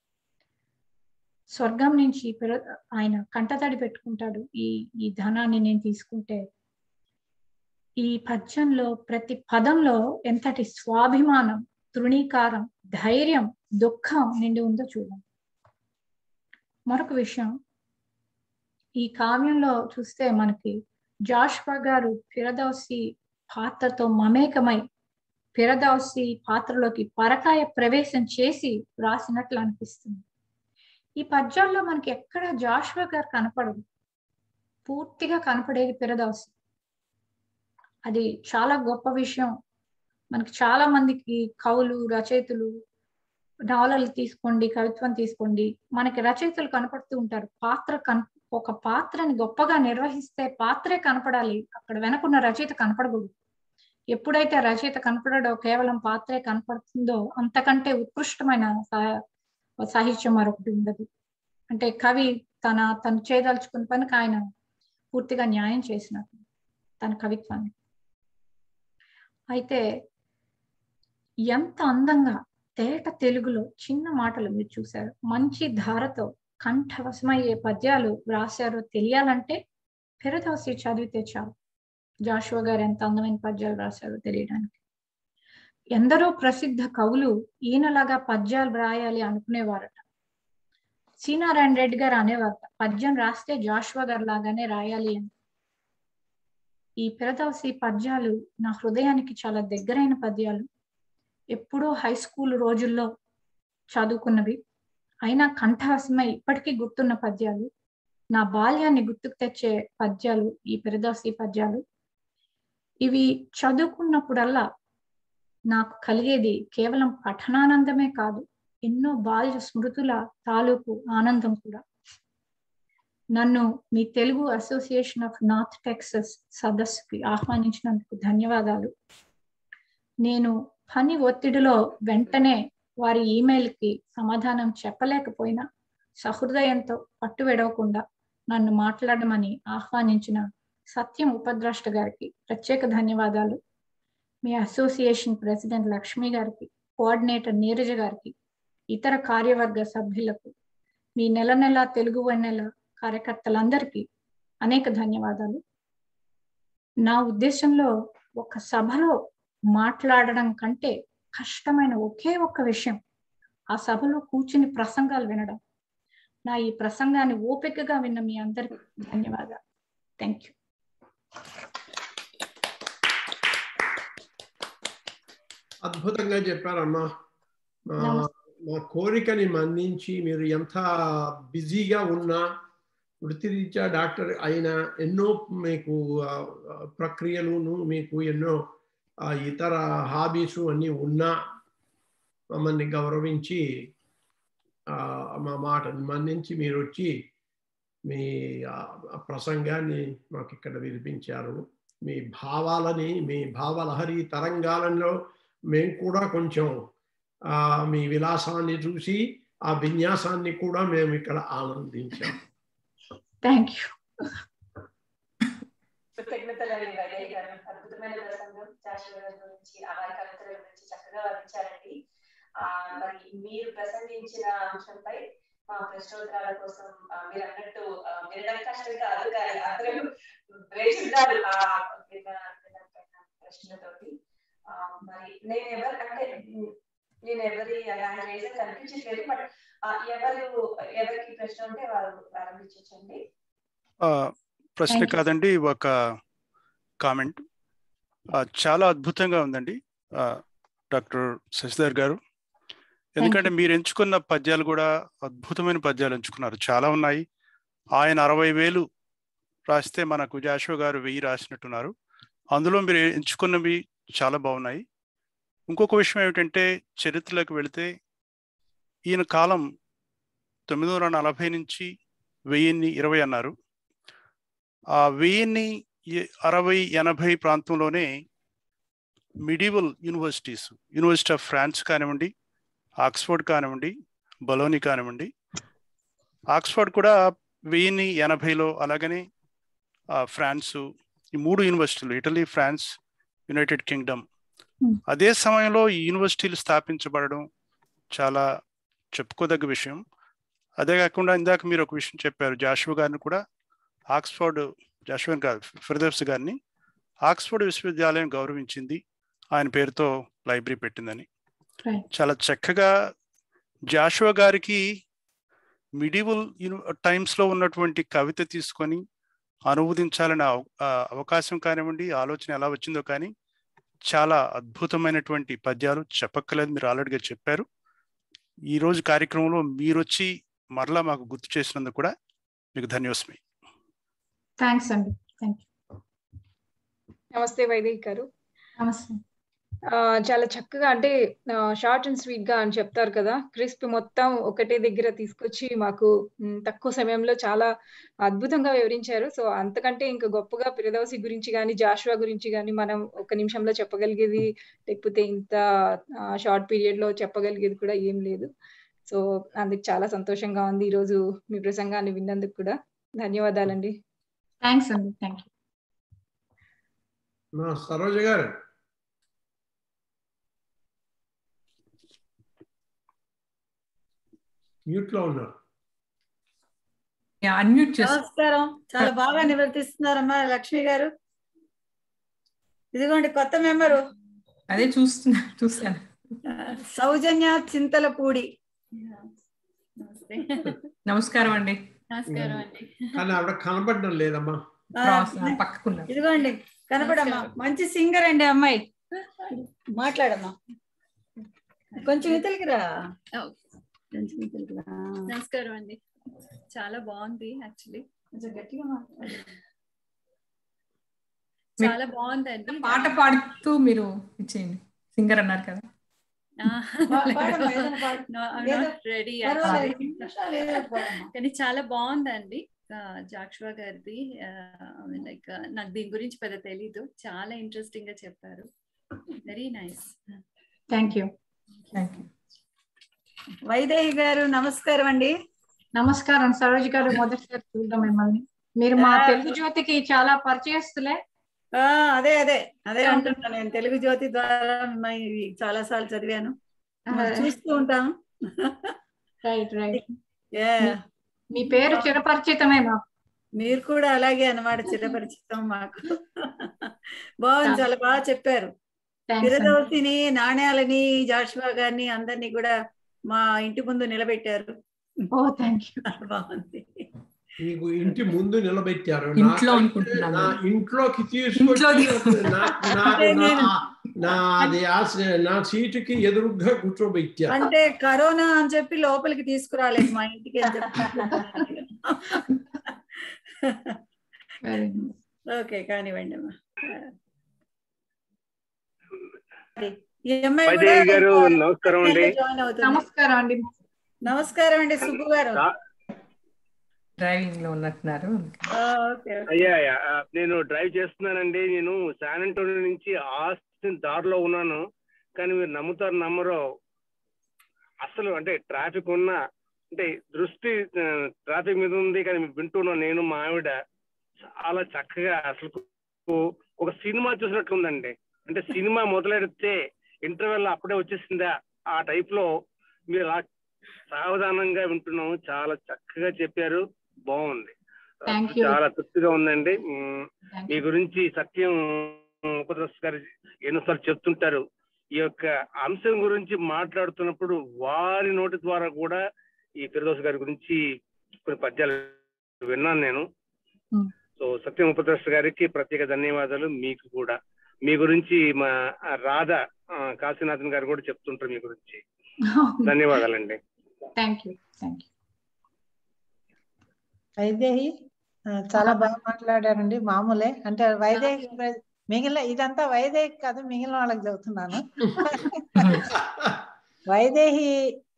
స్వర్గం నుంచి ఆయన కంటతడి పెట్టుకుంటాడు ఈ ఈ ధనాన్ని నేను తీసుకుంటే ఈ పద్యంలో ప్రతి పదంలో ఎంతటి స్వాభిమానం తృణీకారం ధైర్యం దుఃఖం నిండి ఉందో చూడండి మరొక విషయం ఈ కావ్యంలో చూస్తే మనకి జాష్వా గారు ఫిరదౌసి పాత్రతో మమేకమై ఫిరదౌసి పాత్రలోకి పరకాయ ప్రవేశం చేసి రాసినట్లు అనిపిస్తుంది ఈ పద్యాల్లో మనకి ఎక్కడ జాష్వా గారు కనపడదు పూర్తిగా కనపడేది ఫిరదౌసి అది చాలా గొప్ప విషయం మనకి చాలా మందికి కవులు రచయితలు నవలలు తీసుకోండి కవిత్వం తీసుకోండి మనకి రచయితలు కనపడుతూ ఉంటారు పాత్ర కన్ ఒక పాత్రని గొప్పగా నిర్వహిస్తే పాత్రే కనపడాలి అక్కడ వెనకున్న రచయిత కనపడకూడదు ఎప్పుడైతే రచయిత కనపడడో కేవలం పాత్రే కనపడుతుందో అంతకంటే ఉత్కృష్టమైన సాహిత్యం మరొకటి ఉండదు అంటే కవి తన తను చేయదలుచుకున్న పనికి ఆయన పూర్తిగా న్యాయం చేసినట్టు తన కవిత్వాన్ని అయితే ఎంత అందంగా తేట తెలుగులో చిన్న మాటలు మీరు చూశారు మంచి ధారతో కంఠవశమయ్యే పద్యాలు రాశారో తెలియాలంటే ఫిరదౌసి చదివితే చాలు జాషువా గారు ఎంత అందమైన పద్యాలు రాశారో తెలియడానికి ఎందరో ప్రసిద్ధ కవులు ఈయనలాగా పద్యాలు రాయాలి అనుకునేవారట సీనారాయణ రెడ్డి గారు అనేవారు పద్యం రాస్తే జాషువా గారు లాగానే రాయాలి అని ఈ పిరదవసి పద్యాలు నా హృదయానికి చాలా దగ్గరైన పద్యాలు ఎప్పుడో హై స్కూల్ రోజుల్లో చదువుకున్నవి అయినా కంఠాసమై ఇప్పటికీ గుర్తున్న పద్యాలు నా బాల్యాన్ని గుర్తుకు తెచ్చే పద్యాలు ఈ పిరదవసి పద్యాలు ఇవి చదువుకున్నప్పుడల్లా నాకు కలిగేది కేవలం పఠనానందమే కాదు ఎన్నో బాల్య స్మృతుల తాలూకు ఆనందం కూడా నన్ను మీ Telugu Association of North Texas సదస్సుకి ఆహ్వానించినందుకు ధన్యవాదాలు నేను పని ఒత్తిడిలో వెంటనే వారి ఈమెయిల్కి సమాధానం చెప్పలేకపోయినా సహృదయంతో పట్టు విడవకుండా నన్ను మాట్లాడమని ఆహ్వానించిన సత్యం ఉపద్రష్ట గారికి ప్రత్యేక ధన్యవాదాలు మీ అసోసియేషన్ ప్రెసిడెంట్ లక్ష్మి గారికి కోఆర్డినేటర్ నీరజ గారికి ఇతర కార్యవర్గ సభ్యులకు మీ నెల నెల తెలుగు నెల కార్యకర్తలందరికీ అనేక ధన్యవాదాలు నా ఉద్దేశంలో ఒక సభలో మాట్లాడడం కంటే కష్టమైన ఒకే ఒక్క విషయం ఆ సభలో కూర్చుని ప్రసంగాలు వినడం నా ఈ ప్రసంగాన్ని ఓపికగా విన్న మీ అందరికి ధన్యవాదాలు థ్యాంక్ యూ అద్భుతంగా చెప్పారమ్మా మా నమస్తే. మా కోరికని మన్నించి మీరు ఎంత బిజీగా ఉన్నా వృత్తిరీత్యా డాక్టర్ అయిన ఎన్నో మీకు ఆ, ఆ, ప్రక్రియలును మీకు ఎన్నో ఆ, ఇతర హాబీస్ అన్నీ ఉన్నా మమ్మల్ని గౌరవించి ఆ, మా మాటను మన్నించి మీరు వచ్చి మీ ఆ, ఆ ప్రసంగాన్ని మాకు ఇక్కడ వినిపించారు మీ భావాలని మీ భావలహరి తరంగాలలో మేము కూడా కొంచెం ఆ, మీ విలాసాన్ని చూసి ఆ విన్యాసాన్ని కూడా మేము ఇక్కడ ఆనందించాం థ్యాంక్ యూ కృతజ్ఞతలు వైద్య గారు అద్భుతమైన ప్రసంగం జాషువా గారి గురించి ఆ వారి కవితల గురించి చక్కగా వర్ణించారండి ఆ మరి మీరు ప్రసంగించిన అంశంపై మా ప్రశ్నోత్తరాల కోసం ఆ, మీరు అన్నట్టు ఆ, వినడం కష్టం కాదు కానీ అందరూ వేచున్నారు ఆ విన్న విన్న ప్రశ్నలతోటి ఆ, మరి నేను ఎవరు అంటే ఉమ్, నేను ఎవరి హ్యాండ్ రేజర్ కనిపించట్లేదు బట్ ఎవరు ఎవరికి ప్రశ్న ఉంటే వారు ప్రారంభించండి ఆ, ప్రశ్న Thank you. కాదండి ఒక కామెంట్ చాలా అద్భుతంగా ఉందండి ఆ, డాక్టర్ శశిధర్ గారు ఎందుకంటే మీరు ఎంచుకున్న పద్యాలు కూడా అద్భుతమైన పద్యాలు ఎంచుకున్నారు చాలా ఉన్నాయి ఆయన అరవై వేలు రాస్తే మనకు జాషువా గారు వెయ్యి రాసినట్టున్నారు అందులో మీరు ఎంచుకున్నవి చాలా బాగున్నాయి ఇంకొక విషయం ఏమిటంటే చరిత్రలోకి వెళితే ఈయన కాలం తొమ్మిది వందల నలభై నుంచి వెయ్యిన్ని ఇరవై అన్నారు ఆ వెయ్యిన్ని ఎ- అరవై ఎనభై ప్రాంతంలోనే medieval universities university of France కానివ్వండి ఆక్స్ఫర్డ్ కానివ్వండి బలోని కానివ్వండి ఆక్స్ఫర్డ్ కూడా వెయ్యిన్ని ఎనభైలో అలాగనే ఆ, ఫ్రాన్సు ఈ మూడు యూనివర్సిటీలు Italy France United Kingdom Hmm. అదే సమయంలో ఈ యూనివర్సిటీలు స్థాపించబడడం చాలా చెప్పుకోదగ్గ విషయం అదే కాకుండా ఇందాక మీరు ఒక విషయం చెప్పారు జాషువా గారిని కూడా ఆక్స్ఫర్డ్ జాషువా కాదు ఫిర్దర్స్ గారిని ఆక్స్ఫర్డ్ విశ్వవిద్యాలయం గౌరవించింది ఆయన పేరుతో లైబ్రరీ పెట్టిందని Right. చాలా చక్కగా జాషువా గారికి మిడివల్ టైమ్స్ లో ఉన్నటువంటి కవిత తీసుకొని అనువదించాలని అవ- ఆ అవకాశం కానివ్వండి ఆలోచన ఎలా వచ్చిందో కానీ చాలా అద్భుతమైనటువంటి పద్యాలు చెప్పక్కలేదు మీరు ఆల్రెడీగా చెప్పారు ఈ రోజు కార్యక్రమంలో మీరు వచ్చి మరలా మాకు గుర్తు చేసినందుకు కూడా మీకు ధన్యోస్మి థ్యాంక్స్ అండి థ్యాంక్ యూ నమస్తే వైదేహి గారు నమస్తే ఆ, చాలా చక్కగా అంటే షార్ట్ అండ్ స్వీట్ గా అని చెప్తారు కదా క్రిస్ప్ మొత్తం ఒకటే దగ్గర తీసుకొచ్చి మాకు మ్, తక్కువ సమయంలో చాలా అద్భుతంగా వివరించారు సో అంతకంటే ఇంకా గొప్పగా పిరదవసి గురించి కానీ జాషువా గురించి కానీ మనం ఒక నిమిషంలో చెప్పగలిగేది లేకపోతే ఇంత షార్ట్ పీరియడ్ లో చెప్పగలిగేది కూడా ఏం లేదు సో అందుకు చాలా సంతోషంగా ఉంది ఈ రోజు మీ ప్రసంగాన్ని విన్నందుకు కూడా ధన్యవాదాలండి థ్యాంక్స్ అండి థ్యాంక్ యూ మా సరోజ గారు మ్యూట్ లో ఉన్నారు అన్మ్యూట్ చేస్తా నమస్కారం చాలా బాగా నివర్తిస్తున్నారమ్మా లక్ష్మి గారు ఇదిగోండి కొత్త మెంబరు అదే చూస్తున్నా చూస్తాను ఆ, సౌజన్య చింతలపూడి నమస్తే నమస్కారం అండి నమస్కారం అండి కానీ ఆవిడ కనబడడం లేదమ్మా ఆ, క్రాస్ పక్కకున్నారు ఇదిగోండి కనపడమ్మా మంచి సింగర్ అండి అమ్మాయి మాట్లాడమ్మా కొంచెం ఇతలికి రా ఓ, కొంచెం ఇతలికి రా నమస్కారం అండి చాలా బాగుంది యాక్చువల్లీ కొంచెం గట్టిగా మాట్లాడు చాలా బాగుందండి పాట పాడుతూ మీరు ఇచ్చేయండి సింగర్ అన్నారు కదా పా- పాడమ్మా, ఏదైనా పాడు. ఏదో రెడీ పర్వాలేదు ఐదు నిమిషాలు ఏదో ఒకటి పాడమ్మా. కానీ చాలా బాగుందండి జాక్షువా గారిది లైక్ నాకు దీని గురించి పెద్ద తెలీదు చాలా ఇంట్రెస్టింగ్ గా చెప్పారు very nice thank you thank you Vaidehi garu నమస్కారం అండి నమస్కారం సరోజ్ గారు మొదటిసారి చూద్దాం మిమ్మల్ని మీరు మా తెలుగు జ్యోతికి చాలా పరిచయస్తులే ఆ అదే అదే అదే అంటున్నా నేను తెలుగు జ్యోతి ద్వారా మిమ్మల్ని చాలా సార్లు చదివాను మిమ్మల్ని చూస్తూ ఉంటాను రైట్ రైట్ Yeah. మీ పేరు చిరపరిచితమే మాకు మీరు కూడా అలాగే అన్నమాట చిరపరిచితం మాకు బాగుంది చాలా బాగా చెప్పారు థ్యాంక్స్ అండి. ఫిరదౌసిని నాణ్యాలని జాషువా గారిని అందరినీ కూడా మా ఇంటి ముందు నిలబెట్టారు ఓ థ్యాంక్ యూ బాగుంది మీకు ఇంటి ముందు నిలబెట్టారు ఇంట్లో నాకైతే అనుకుంటున్నాను. నా ఇంట్లోకి ఇంట్లో తీసుకొచ్చి నాకు నాకు అంటే నా- నేను- నా అది ఆ- నా సీటుకి ఎదురుగ్గా కూర్చోబెట్టారు అంటే కరోనా అని చెప్పి లోపలికి తీసుకురాలేదు మా ఇంటికి అని చెప్పి వెరీ నైస్ ఓకే కానివ్వండి అమ్మా ఈ అమ్మాయి కూడా వైదేహి గారు నమస్కారం అండి జాయిన్ అవుతుంది నమస్కారం అండి నమస్కారం అండి సుబ్బు గారు డ్రైవింగ్ లో ఉన్నట్టున్నారు ఆ, ఓకే ఓకే. అయ్యా అయ్యా ఆ, నేను డ్రైవ్ చేస్తున్నానండి నేను శాన్ అంటోనియో నుంచి ఆస్టిన్ దారిలో ఉన్నాను కానీ మీరు నమ్ముతారు నమ్మరో అసలు అంటే ట్రాఫిక్ ఉన్న అంటే దృష్టి ట్రాఫిక్ మీద ఉంది కానీ వింటున్నా నేను మా ఆవిడ చాలా చక్కగా అసలు ఒక సినిమా చూసినట్లుందండి అంటే సినిమా మొదలెడితే ఇంటర్వెల్ అప్పుడే వచ్చేసిందా ఆ టైప్ లో మీరు అలా సావధానంగా వింటున్నాము చాలా చక్కగా చెప్పారు బాగుంది Thank you. చాలా తృప్తిగా ఉందండి ఉమ్, Thank మీ you. గురించి సత్యం ఉపదర్శ గారు ఎన్నోసార్లు చెప్తుంటారు ఈ యొక్క అంశం గురించి మాట్లాడుతున్నప్పుడు వారి నోటి ద్వారా కూడా ఈ ఫిర్దోస్ గారి గురించి కొన్ని పద్యాలు విన్నాను నేను Hmm. సో సత్యం ఉపదర్శ గారికి ప్రత్యేక ధన్యవాదాలు మీకు కూడా మీ గురించి మా రాధ ఆ, కాశీనాథన్ గారు కూడా చెప్తుంటారు మీ గురించి ధన్యవాదాలండి thank you thank you Vaidehi ఆ, చాలా బాగా మాట్లాడారండి మామూలే అంటే వైదేహి మిగిలిన ఇదంతా వైదేహి కాదు మిగిలిన వాళ్ళకి చెబుతున్నాను వైదేహి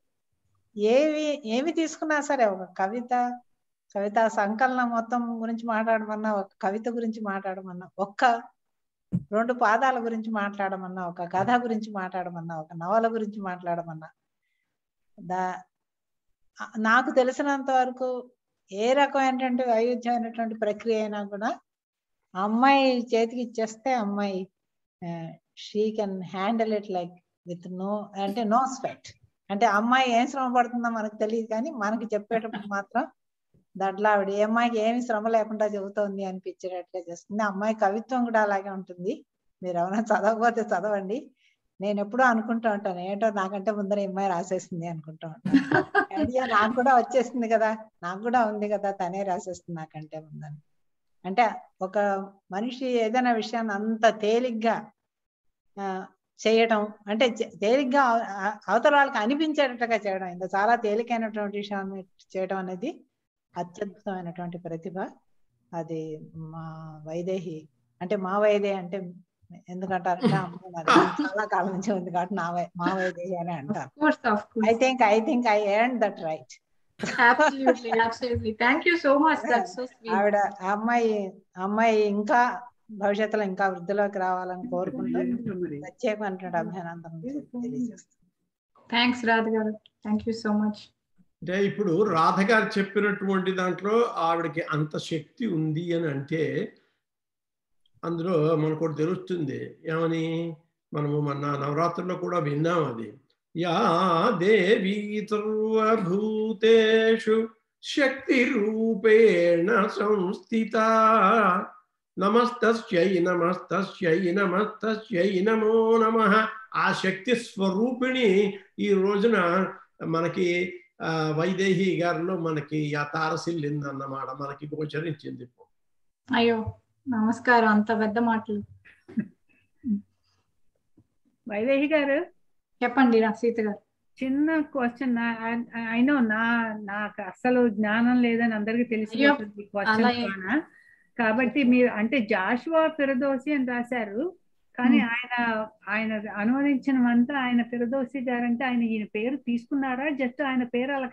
ఏవి ఏమి తీసుకున్నా సరే ఒక కవిత కవిత సంకలనం మొత్తం గురించి మాట్లాడమన్నా ఒక కవిత గురించి మాట్లాడమన్నా ఒక్క రెండు పాదాల గురించి మాట్లాడమన్నా ఒక కథ గురించి మాట్లాడమన్నా ఒక నవల గురించి మాట్లాడమన్నా దా ఆ- నాకు తెలిసినంత వరకు ఏ రకమైనటువంటి వైవిధ్యమైనటువంటి ప్రక్రియ అయినా కూడా ఆ అమ్మాయి చేతికి ఇచ్చేస్తే అమ్మాయి she can handle it like with no అంటే నో స్వెట్ అంటే అమ్మాయి ఏం శ్రమ పడుతుందో మనకు తెలియదు కానీ మనకి చెప్పేటప్పుడు మాత్రం దాంట్లో ఆవిడ ఏ అమ్మాయికి ఏమి శ్రమ లేకుండా చెబుతోంది అనిపించేటట్లుగా చేస్తుంది అమ్మాయి కవిత్వం కూడా అలాగే ఉంటుంది మీరు ఎవరైనా చదవకపోతే చదవండి నేను ఎప్పుడూ అనుకుంటూ ఉంటాను ఏంటో నాకంటే ముందర ఈ అమ్మాయి రాసేసింది అనుకుంటూ ఉంటాను ఐడియా నాకు కూడా వచ్చేసింది కదా నాకు కూడా ఉంది కదా తనే రాసేస్తుంది నాకంటే ముందని అంటే ఒక మనిషి ఏదైనా విషయాన్ని అంత తేలిగ్గా ఆ, చేయటం అంటే చే- తేలిగ్గా అవ- ఆ- అవతల వాళ్ళకి అనిపించేటట్టుగా చేయడం ఇంకా చాలా తేలికైనటువంటి విషయాన్ని చేయడం అనేది అత్యద్భుతమైనటువంటి ప్రతిభ అది మా వైదేహి అంటే మా వైదేహి అంటే ఎందుకంటారంటే అమ్మ నాకు చాలా కాలం నుంచి ఉంది కాబట్టి నా వై మా వైదేహి అని అంటారు course of I course think I think I earn that right absolutely absolutely thank you so much that's so sweet ఆవిడ ఆ అమ్మాయి ఆ అమ్మాయి ఇంకా భవిష్యత్తులో ఇంకా వృద్ధిలోకి రావాలని కోరుకుంటూ ప్రత్యేకమైనటువంటి అభినందన తెలియజేస్తాను థ్యాంక్స్ రాధ గారు థ్యాంక్ యూ సో మచ్ అంటే ఇప్పుడు రాధ గారు చెప్పినటువంటి దాంట్లో ఆవిడకి అంత శక్తి ఉంది అని అంటే అందులో మనకు ఒకటి తెలుస్తుంది ఏమని మనము మన నవరాత్రుల్లో కూడా విన్నాం అది యా దేవీ సర్వభూతేషు శక్తి రూపేణ సంస్థిత నమస్తస్యై నమస్తస్యై నమస్తస్యై నమో నమ ఆ శక్తి స్వరూపిణి ఈ రోజున మనకి ఆ, వైదేహి గారిలో మనకి ఆ తారసిల్లింది అన్నమాట మనకి గోచరించింది ఇప్పుడు అయ్యో నమస్కారం అంత పెద్ద మాటలు వైదేహి గారు చెప్పండి రా సీత గారు చిన్న క్వశ్చన్ అయినో నా నాకు అసలు జ్ఞానం లేదని అందరికి అయ్యో, తెలిసిపోతుంది క్వశ్చన్ అలా ఏం- ద్వారా కాబట్టి మీరు అంటే జాషువా ఫిరదోసి అని రాశారు కానీ Hmm. ఆయన ఆయన అనువదించినవంతా ఆయన ఫిరదోసి గారు అంటే ఆయన ఈయన పేరు తీసుకున్నారా జస్ట్ ఆయన పేరు అలా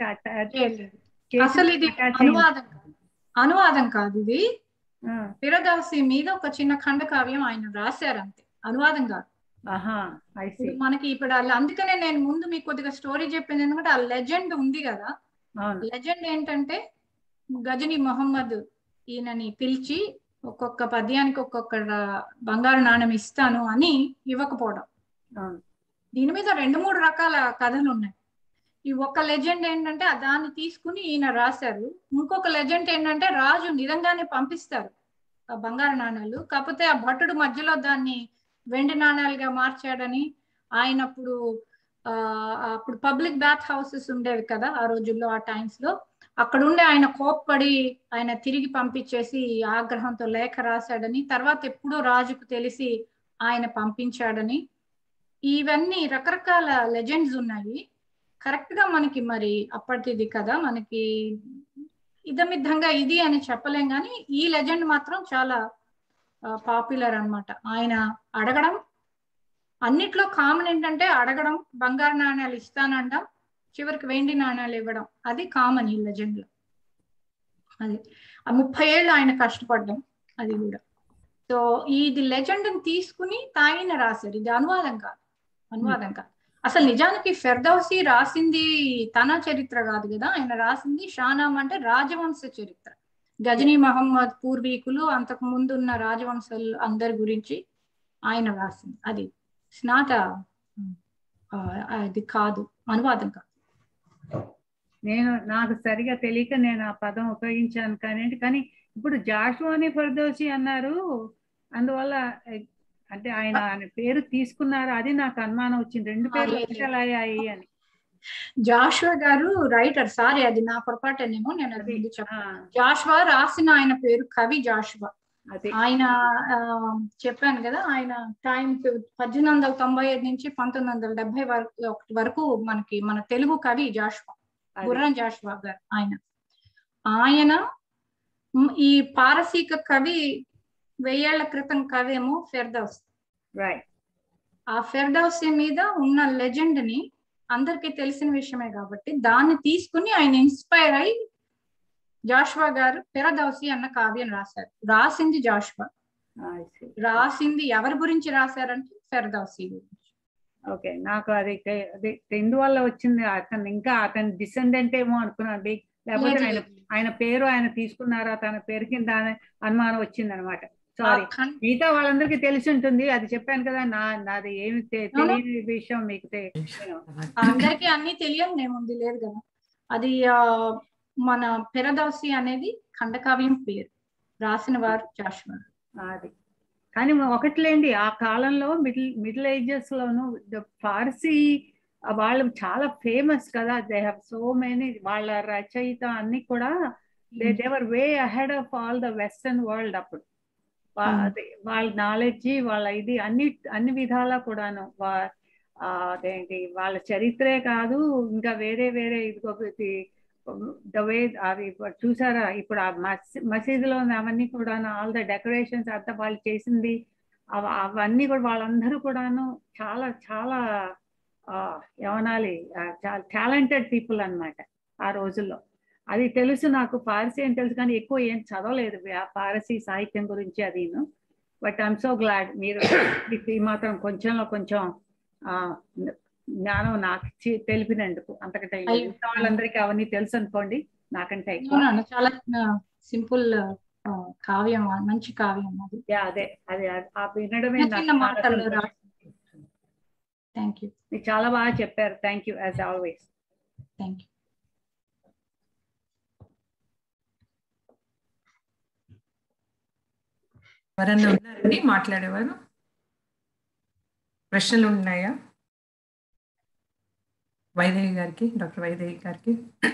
అసలు ఇది అనువాదం కాదు అనువాదం కాదు ఇది ఫిరదౌసి మీద ఒక చిన్న ఖండకావ్యం ఆయన రాశారు అంతే అనువాదం కాదు ఆహా ఐ సీ ఇప్పుడు మనకి ఇప్పుడు అలా అందుకనే నేను ముందు మీకు కొద్దిగా స్టోరీ చెప్పింది ఎందుకంటే ఆ లెజెండ్ ఉంది కదా అవును లెజెండ్ ఏంటంటే గజని మొహమ్మద్ ఈయనని పిలిచి ఒక్కొక్క పద్యానికి ఒక్కొక్క రా- బంగారు నాణెం ఇస్తాను అని ఇవ్వకపోవడం అవును దీని మీద రెండు మూడు రకాల కథలు ఉన్నాయి ఈ ఒక్క లెజెండ్ ఏంటంటే ఆ దాన్ని తీసుకుని ఈయన రాశారు ఇంకొక లెజెండ్ ఏంటంటే రాజు నిజంగానే పంపిస్తారు ఆ బంగారు నాణాలు కాకపోతే ఆ భటుడు మధ్యలో దాన్ని వెండి నాణాలుగా మార్చాడని ఆయన అప్పుడు ఆ అప్పుడు పబ్లిక్ బాత్ హౌసెస్ ఉండేవి కదా ఆ రోజుల్లో ఆ టైమ్స్ లో అక్కడ ఉండి ఆయన కోప్పడి ఆయన తిరిగి పంపించేసి ఆగ్రహంతో లేఖ రాశాడని తర్వాత ఎప్పుడో రాజుకు తెలిసి ఆయన పంపించాడని ఇవన్నీ రకరకాల లెజెండ్స్ ఉన్నాయి కరెక్ట్ గా మనకి మరి అప్పటిది కదా మనకి ఇదమిద్దంగా ఇది అని చెప్పలేం కానీ ఈ లెజెండ్ మాత్రం చాలా పాపులర్ అన్నమాట ఆయన అడగడం అన్నిట్లో కామన్ ఏంటంటే అడగడం బంగారు నాణ్యాలు ఇస్తానండం చివరికి వెండి నాణ్యాలు ఇవ్వడం అది కామన్ ఈ లెజెండ్ లో అది ఆ ముప్పై ఏళ్ళు ఆయన కష్టపడ్డం అది కూడా సో ఇది లెజెండ్ తీసుకుని తాయిన రాశారు ఇది అనువాదం కాదు అనువాదం కాదు అసలు నిజానికి ఫెర్దౌసి రాసింది తన చరిత్ర కాదు కదా ఆయన రాసింది షానాం అంటే రాజవంశ చరిత్ర గజనీ మహమ్మద్ పూర్వీకులు అంతకు ముందు ఉన్న రాజవంశాలు అందరి గురించి ఆయన రాసింది అది స్నాత అది కాదు అనువాదం కాదు నేను నాకు సరిగా తెలియక నేను ఆ పదం ఉపయోగించాను కానీ కానీ ఇప్పుడు జాషువాని ఫర్దోసి అన్నారు అందువల్ల ఎ, అంటే ఆయన ఆయన పేరు తీసుకున్నారు అది నాకు అనుమానం వచ్చింది రెండు పేర్లు లేదు. ఎట్లా అయ్యాయి అని జాషువా గారు రైటర్ సారీ అది నా పొరపాటేనేమో నేను అది ముందు చెప్పాను జాషువా రాసిన ఆయన పేరు కవి జాషువా అదే ఆయన ఆ, చెప్పాను కదా ఆయన టైం పద్దెనిమిది వందల తొంభై ఐదు నుంచి పంతొమ్మిది వందల డెబ్బై వరకు ఒకటి వరకు మనకి మన తెలుగు కవి జాషువా అది. గుర్రం జాషువా గారు ఆయన ఆయన మ్, ఈ పారసీక కవి వెయ్యేళ్ల క్రితం కవేమో ఫెర్దౌస్ రైట్ ఆ ఫెర్దౌసి మీద ఉన్న లెజెండ్ ని అందరికీ తెలిసిన విషయమే కాబట్టి దాన్ని తీసుకుని ఆయన ఇన్స్పైర్ అయి జాషువా గారు ఫెరదౌసి అన్న కావ్యం రాశారు రాసింది జాషువా రాసింది ఎవరి గురించి రాశారంటే ఫెరదౌసి గురించి ఓకే నాకు అది తె- అది ఎందువల్ల వచ్చింది అతను ఇంకా అతని డిసెండెంట్ ఏమో అనుకున్నాను లేకపోతే లేదు, ఆయన లేదు. ఆయన పేరు ఆయన తీసుకున్నారా తన పేరు కింద అనే అనుమానం వచ్చింది అనమాట సారీ ఆ ఖండ- మిగతా వాళ్ళందరికీ తెలిసి ఉంటుంది అది చెప్పాను కదా నా నాది ఏమి తె- అవును. తెలియని విషయం మీకు తె- అందరికీ అన్ని తెలియదు ఏముంది లేదు కదా అది ఆ మన ఫెరదౌసి అనేది ఖండకావ్యం పేరు రాసిన వారు జాషువా అది కానీ ఒకటిలేండి ఆ కాలంలో మిడిల్ మిడిల్ ఏజెస్ లోను ద ఫార్సీ ఆ వాళ్ళు చాలా ఫేమస్ కదా దే హ్యావ్ సో మెనీ వాళ్ళ రచయిత అన్ని కూడా they they were way ahead of all the western world అప్పుడు వా- Hmm. అదే వాళ్ళ నాలెడ్జ్ వాళ్ళ ఇది అన్ని అన్ని విధాలా కూడాను వా- ఆ, అదేంటి వాళ్ళ చరిత్రే కాదు ఇంకా వేరే వేరే ఇదిగోటి ద వే అది ఇప్పుడు చూసారా ఇప్పుడు ఆ మసీ మసీదులో అవన్నీ కూడాను ఆల్ ద డెకరేషన్స్ అంతా వాళ్ళు చేసింది అవ- అవన్నీ కూడా వాళ్ళందరూ కూడాను చాలా చాలా ఆ, ఏమనాలి ఆ, చాలా టాలెంటెడ్ పీపుల్ అన్నమాట ఆ రోజుల్లో అది తెలుసు నాకు పారసీ అని తెలుసు కానీ ఎక్కువ ఏం చదవలేదు ఆ పారసీ సాహిత్యం గురించి అదిను బట్ ఐఎమ్ సో గ్లాడ్ మీరు మీకు ఈ మాత్రం కొంచెంలో కొంచెం ఆ జ్ఞానం నాకు ఇచ్చి తెలిపినందుకు అంతకంటే ఏం లేదు. అయ్యో. మిగతా వాళ్ళందరికీ అవన్నీ తెలుసు అనుకోండి నాకంటే ఎక్కువ అవునా? చాలా సింపుల్ కావ్యం మంచి కావ్యం అది యా, అదే అదే ఆ- ఆ వినడమే చిన్న నాకు చిన్న చాలా మాటల్లో సంతోషం. రాసి థ్యాంక్ యూ మీరు చాలా బాగా చెప్పారు thank you as always thank you ఎవరన్నా ఉన్నారండి మాట్లాడేవారు ప్రశ్నలు ఉన్నాయా వైదేహి గారికి డాక్టర్ వైదేహి గారికి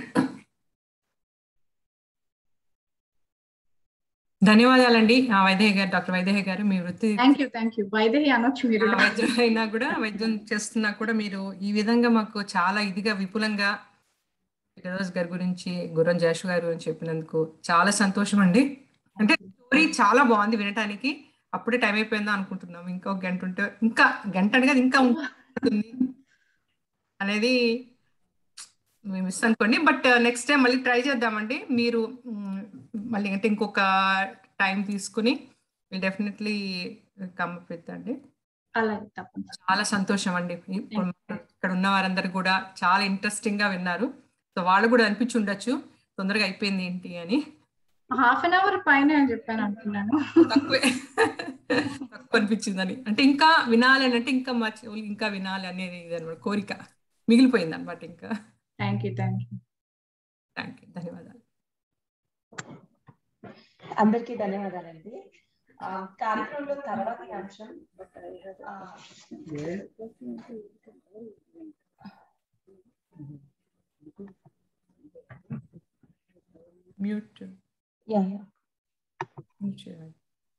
ధన్యవాదాలండి ఆ వైదేహి గారు డాక్టర్ వైదేహి గారు మీ వృత్తి thank you thank you Vaidehi అనొచ్చు మీరు ఆ, వైద్యులు అయినా కూడా వైద్యం చేస్తున్నా కూడా మీరు ఈ విధంగా మాకు చాలా ఇదిగా విపులంగా ఫిరోజ్ గారి గురించి గుర్రం జాషు గారి గురించి చెప్పినందుకు చాలా సంతోషం అండి అంటే స్టోరీ చాలా బాగుంది వినటానికి అప్పుడే టైం అయిపోయిందా అనుకుంటున్నాం ఇంకా ఒక గంట ఉంటే ఇంకా గంట అంటే కాదు, ఇంకా ఉంటుంది అనేది మేము మిస్ అనుకోండి బట్ నెక్స్ట్ టైం మళ్ళీ ట్రై చేద్దామండి మీరు మ్, మళ్ళీ అంటే ఇంకొక టైం తీసుకుని డెఫినెట్లీ కమ్ విత్ అండి అలాగే తప్పకుండా చాలా సంతోషం అండి ఇప్పుడు ఇక్కడ ఉన్న వారందరూ కూడా చాలా ఇంట్రెస్టింగ్ గా విన్నారు సో వాళ్ళు కూడా అనిపించి ఉండొచ్చు తొందరగా అయిపోయింది ఏంటి అని హాఫ్ అన్ అవర్ పైన అని చెప్పాను అనుకున్నాను తక్కువే తక్కువ అనిపించిందని అంటే ఇంకా వినాలి అని అంటే ఇంకా మా చెవులు ఇంకా వినాలి అనేది ఇదన్నమాట కోరిక మిగిలిపోయింది అనమాట ఇంకా thank you thank you thank you ధన్యవాదాలు అందరికీ ధన్యవాదాలండి ఆ, కార్యక్రమంలో తర్వాతి అంశం ఆ, మ్యూట్ యా యా మ్యూట్ చేయాలి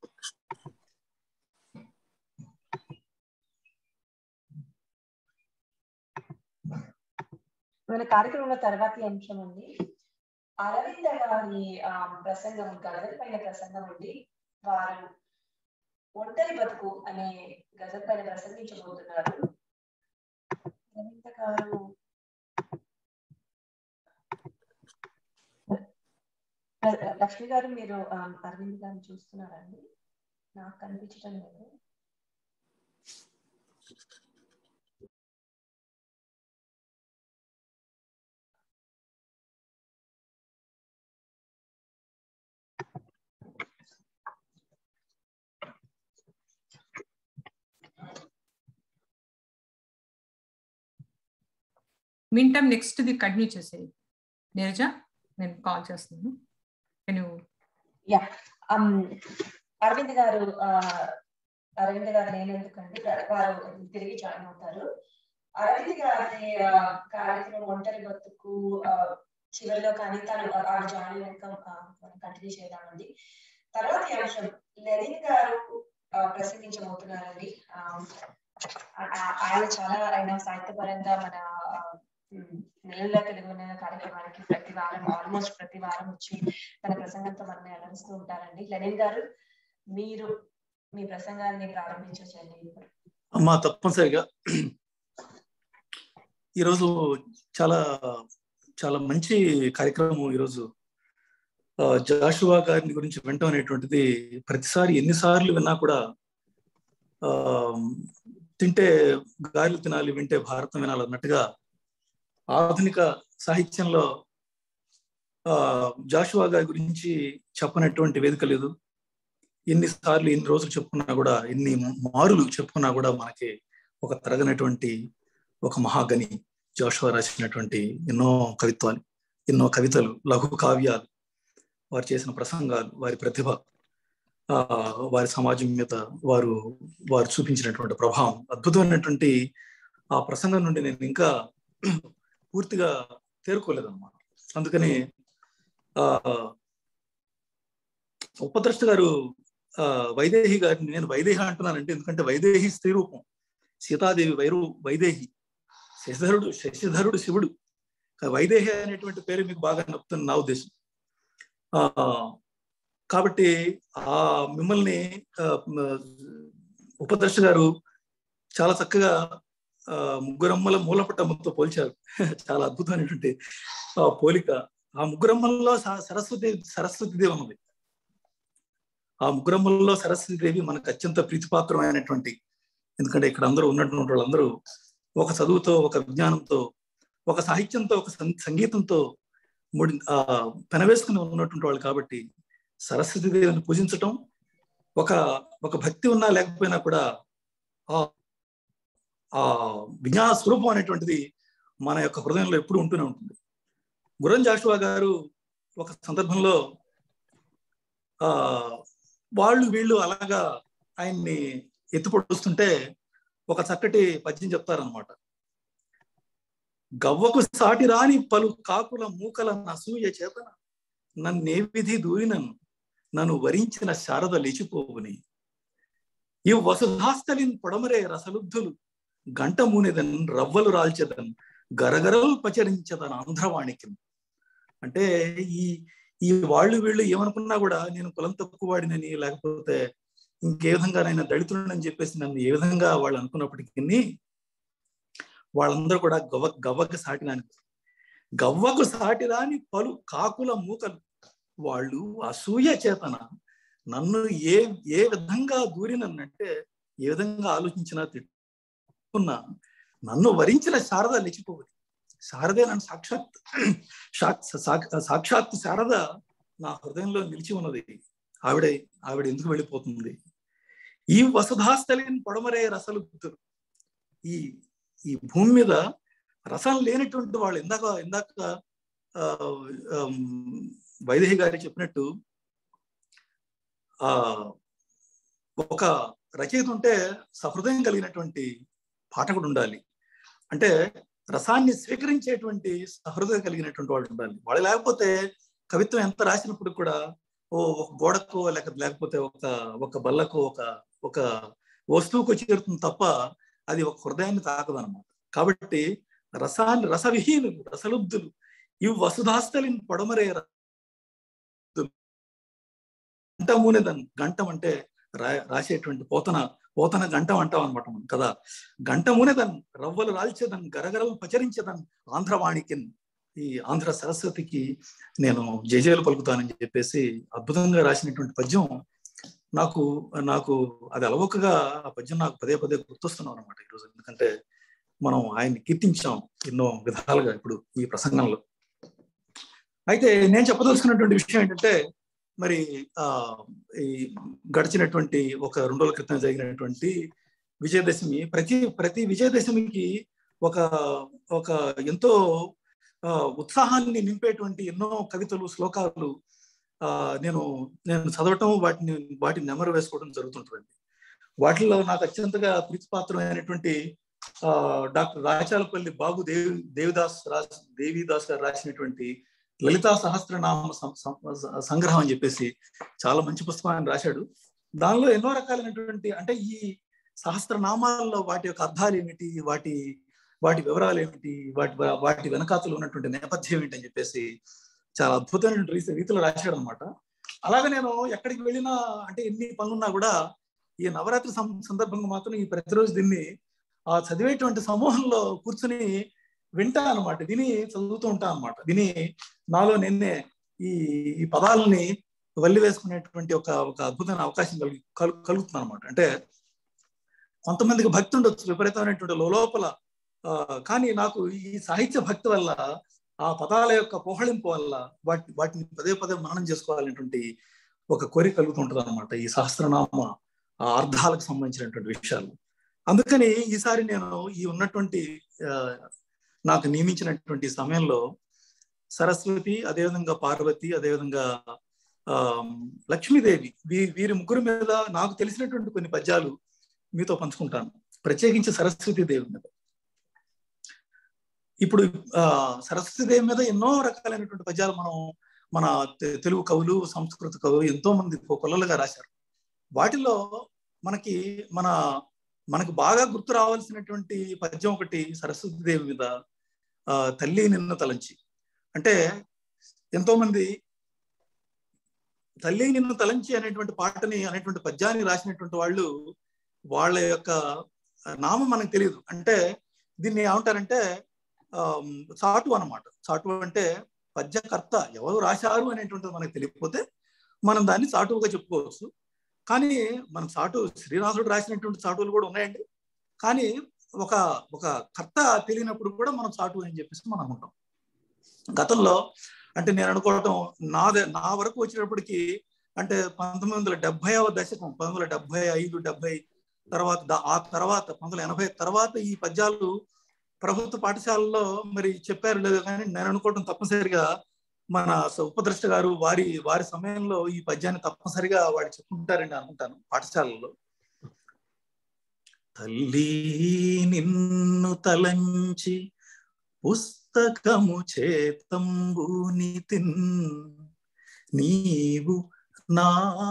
మన కార్యక్రమంలో తర్వాతి అంశం అండి అరవింద గారి ఆ, ప్రసంగం గజల్ పైన ప్రసంగం అండి వారు ఒంటరి బతుకు అనే గజల్ పైన ప్రసంగించబోతున్నారు అరవింద గారు ల- లక్ష్మి గారు మీరు ఆ, అరవింద్ గారిని చూస్తున్నారండి నాకు కనిపించడం లేదు mean time next the continue చేసేది నీరజ నేను కాల్ చేస్తున్నాను నేను యా అమ్, అరవింద్ గారు ఆ, అరవింద్ గారు లేనందుకండి వారు తిరిగి జాయిన్ అవుతారు అరవింద్ గారి ఆ, కార్యక్రమం ఒంటరి బతుకు ఆ, చివరిలో కానీ తను ఆ జాయిన్ అయ్యాక కంటిన్యూ చేద్దామండి తర్వాత అంశం లెనిన్ గారు ఆ, ప్రసంగించబోతున్నారండి ఆ, ఆ- ఆయన చాలా ఆయన సాహిత్యపరంగా మన ఆ, ఉమ్, నెలల తెలుగు నెల కార్యక్రమానికి ప్రతి వారం ఆల్మోస్ట్ ప్రతి వారం వచ్చి తన ప్రసంగంతో మనల్ని అలరిస్తూ ఉంటారండి లెనిన్ గారు మీరు మీ ప్రసంగాన్ని ప్రారంభించవచ్చండి ఇప్పుడు అమ్మా తప్పనిసరిగా ఈరోజు చాలా చాలా మంచి కార్యక్రమం ఈరోజు ఆ, జాషువా గారిని గురించి వినటం అనేటువంటిది ప్రతిసారి ఎన్నిసార్లు విన్నా కూడా ఆ తింటే గారెలు తినాలి వింటే భారతం వినాలి అన్నట్టుగా ఆధునిక సాహిత్యంలో ఆ జాషువా గారి గురించి చెప్పనటువంటి వేదిక లేదు ఎన్నిసార్లు ఎన్ని రోజులు చెప్పుకున్నా కూడా ఎన్ని మారులు చెప్పుకున్నా కూడా మనకి ఒక తరగనటువంటి ఒక మహాగని జోషువా రాసినటువంటి ఎన్నో కవిత్వాలు ఎన్నో కవితలు లఘు కావ్యాలు వారు చేసిన ప్రసంగాలు వారి ప్రతిభ ఆ వారి సమాజం మీద వారు వారు చూపించినటువంటి ప్రభావం అద్భుతమైనటువంటి ఆ ప్రసంగం నుండి నేను ఇంకా పూర్తిగా తేరుకోలేదన్నమాట అందుకని ఆ ఉపద్రష్ట గారు ఆ వైదేహి గారిని నేను వైదేహి అంటున్నానంటే ఎందుకంటే వైదేహి స్త్రీ రూపం సీతాదేవి వైరు వైదేహి శశిధరుడు శశిధరుడు శివుడు వైదేహి అనేటువంటి పేరు మీకు బాగా నప్పుతుంది నా ఉద్దేశం ఆ కాబట్టి ఆ మిమ్మల్ని ఆ, ఉపదర్శ గారు చాలా చక్కగా ఆ ముగ్గురమ్మల మూలపట్టమ్మతో పోల్చారు చాలా అద్భుతమైనటువంటి ఆ పోలిక ఆ ముగ్గురమ్మల్లో స- సరస్వతి సరస్వతి దేవి ఉన్నది ఆ ముగ్గురమ్మల్లో సరస్వతి దేవి మనకు అత్యంత ప్రీతిపాత్రమైనటువంటి ఎందుకంటే ఇక్కడ అందరూ ఉన్నటువంటి వాళ్ళందరూ ఒక చదువుతో ఒక విజ్ఞానంతో ఒక సాహిత్యంతో ఒక సం- సంగీతంతో ముడి ఆ పెనవేసుకుని ఉన్నటువంటి వాళ్ళు కాబట్టి సరస్వతి దేవిని పూజించటం ఒక ఒక భక్తి ఉన్నా లేకపోయినా కూడా ఆ ఆ విజ్ఞాన స్వరూపం అనేటువంటిది మన యొక్క హృదయంలో ఎప్పుడు ఉంటూనే ఉంటుంది గురం జాషువా గారు ఒక సందర్భంలో ఆ వాళ్ళు వీళ్ళు అలాగా ఆయన్ని ఎత్తుపొడుస్తుంటే ఒక చక్కటి పద్యం చెప్తారనమాట గవ్వకు సాటి రాని పలు కాకుల మూకల నసూయ చేతన నన్నే విధి దూరినను నన్ను వరించిన శారద లేచిపోవుని ఈ వసుధాస్థలిన్ పొడమరే రసలుద్ధులు గంట మూనెదన్ రవ్వలు రాల్చెదన్ గరగరలు పచరించదన్ ఆంధ్రవాణికి అంటే ఈ ఈ వాళ్ళు వీళ్ళు ఏమనుకున్నా కూడా నేను కులం తక్కువ వాడినని లేకపోతే ఇంకే విధంగానైనా దళితుడని చెప్పేసి నన్ను ఏ విధంగా వాళ్ళు అనుకున్నప్పటికీ వాళ్ళందరూ కూడా గవ్వ గవ్వకు సాటి రాని గవ్వకు సాటి రాని పలు కాకుల మూకలు వాళ్ళు అసూయ చేతన నన్ను ఏ ఏ విధంగా దూరినన్నంటే ఏ విధంగా ఆలోచించినా తిట్టుకున్నా నన్ను వరించిన శారద లేచిపోవది శారదే నన్ను సాక్షాత్ సాక్షాత్ శారద నా హృదయంలో నిలిచి ఉన్నది ఆవిడ ఆవిడ ఎందుకు వెళ్ళిపోతుంది ఈ వసుధాస్థలిని పొడమరే రసలుద్దురు ఈ ఈ భూమి మీద రసం లేనటువంటి వాళ్ళు ఇందాక ఇందాక వైదేహి గారి చెప్పినట్టు ఆ ఒక రచయిత ఉంటే సహృదయం కలిగినటువంటి పాఠకుడు ఉండాలి అంటే రసాన్ని స్వీకరించేటువంటి సహృదయం కలిగినటువంటి వాళ్ళు ఉండాలి వాళ్ళు లేకపోతే కవిత్వం ఎంత రాసినప్పుడు కూడా ఓ ఒక గోడకో లేక లేకపోతే ఒక ఒక బల్లకు ఒక ఒక వస్తువుకు చేరుతుంది తప్ప అది ఒక హృదయాన్ని తాకదు అనమాట కాబట్టి రసాన్ని రసవిహీనులు రసలుబ్ధులు ఇవి వసుధాస్థలిని పొడమరే గంట మూనేదన్ గంటం అంటే రా రాసేటువంటి పోతన పోతన గంటం అంటాం అనమాట మనం కదా గంట మూనేదన్ రవ్వలు రాల్చేదన్ గరగరలు పచరించేదన్ ఆంధ్రవాణికిన్ ఈ ఆంధ్ర సరస్వతికి నేను జయజయలు పలుకుతానని చెప్పేసి అద్భుతంగా రాసినటువంటి పద్యం నాకు నాకు అది అలవకగా ఆ పద్యం నాకు పదే పదే గుర్తొస్తున్నాం అనమాట ఈరోజు ఎందుకంటే మనం ఆయన్ని కీర్తించాం ఎన్నో విధాలుగా ఇప్పుడు ఈ ప్రసంగంలో అయితే నేను చెప్పదలుచుకున్నటువంటి విషయం ఏంటంటే మరి ఆ ఈ గడిచినటువంటి ఒక రెండు రోజుల క్రితం జరిగినటువంటి విజయదశమి ప్రతి ప్రతి విజయదశమికి ఒక ఒక ఎంతో ఉత్సాహాన్ని నింపేటువంటి ఎన్నో కవితలు శ్లోకాలు ఆ నేను నేను చదవటం వాటిని వాటిని నెమరు వేసుకోవడం జరుగుతుంటుంది వాటిలో నాకు అత్యంతగా ప్రీతిపాత్రమైనటువంటి ఆ డాక్టర్ రాచాలపల్లి బాబు దేవి దేవిదాస్ రాసి దేవిదాస్ గారు రాసినటువంటి లలితా సహస్రనామ సంగ్రహం అని చెప్పేసి చాలా మంచి పుస్తకాన్ని రాశాడు దానిలో ఎన్నో రకాలైనటువంటి అంటే ఈ సహస్రనామాల్లో వాటి యొక్క అర్థాలు ఏమిటి వాటి వాటి వివరాలు ఏమిటి వాటి వాటి వెనకాతలు ఉన్నటువంటి నేపథ్యం ఏంటి అని చెప్పేసి చాలా అద్భుతమైన రీతిలో రాశాడు అనమాట అలాగే నేను ఎక్కడికి వెళ్ళినా అంటే ఎన్ని పనులున్నా కూడా ఈ నవరాత్రి సందర్భంగా మాత్రం ఈ ప్రతిరోజు దీన్ని ఆ చదివేటువంటి సమూహంలో కూర్చుని వింటా అనమాట విని చదువుతూ ఉంటా అనమాట విని నాలో నిన్నే ఈ ఈ పదాలని వల్లి వేసుకునేటువంటి ఒక ఒక అద్భుతమైన అవకాశం కలిగి కలుగుతుంది అనమాట అంటే కొంతమందికి భక్తి ఉండొచ్చు విపరీతమైనటువంటి లోపల కానీ నాకు ఈ సాహిత్య భక్తి వల్ల ఆ పదాల యొక్క పోహళింపు వల్ల వాటి వాటిని పదే పదే మననం చేసుకోవాలనేటువంటి ఒక కోరిక కలుగుతుంటుంది అనమాట ఈ సహస్రనామ అర్థాలకు సంబంధించినటువంటి విషయాలు అందుకని ఈసారి నేను ఈ ఉన్నటువంటి నాకు నియమించినటువంటి సమయంలో సరస్వతి అదేవిధంగా పార్వతి అదేవిధంగా ఆ లక్ష్మీదేవి వీ వీరి ముగ్గురు మీద నాకు తెలిసినటువంటి కొన్ని పద్యాలు మీతో పంచుకుంటాను ప్రత్యేకించి సరస్వతి దేవి మీద ఇప్పుడు ఆ సరస్వతి దేవి మీద ఎన్నో రకాలైనటువంటి పద్యాలు మనం మన తెలుగు కవులు సంస్కృత కవులు ఎంతో మంది కొల్లలుగా రాశారు వాటిలో మనకి మన మనకు బాగా గుర్తు రావాల్సినటువంటి పద్యం ఒకటి సరస్వతి దేవి మీద ఆ తల్లి నిన్ను తలంచి అంటే ఎంతో మంది తల్లి నిన్ను తలంచి అనేటువంటి పాటని అనేటువంటి పద్యాన్ని రాసినటువంటి వాళ్ళు వాళ్ళ యొక్క నామం మనకు తెలియదు అంటే దీన్ని ఏమంటారంటే చాటు అనమాట చాటు అంటే పద్యకర్త ఎవరు రాశారు అనేటువంటిది మనకు తెలియకపోతే మనం దాన్ని చాటువుగా చెప్పుకోవచ్చు కానీ మన చాటు శ్రీనాథుడు రాసినటువంటి చాటువులు కూడా ఉన్నాయండి కానీ ఒక ఒక కర్త తెలియనప్పుడు కూడా మనం చాటు అని చెప్పేసి మనం అనుకుంటాం గతంలో అంటే నేను అనుకోవటం నాదే నా వరకు వచ్చేటప్పటికి అంటే పంతొమ్మిది వందల డెబ్బైవ దశకం పంతొమ్మిది వందల డెబ్బై ఐదు డెబ్బై తర్వాత ఆ తర్వాత పంతొమ్మిది వందల ఎనభై తర్వాత ఈ పద్యాలు ప్రభుత్వ పాఠశాలలో మరి చెప్పారు లేదు కానీ నేను అనుకోవటం తప్పనిసరిగా మన ఉపద్రష్ట గారు వారి వారి సమయంలో ఈ పద్యాన్ని తప్పనిసరిగా వాడు చెప్పుకుంటారని అనుకుంటాను పాఠశాలలో తల్లి నిన్ను తలంచి పుస్తకము చేతంబునితిన్ నీవు నా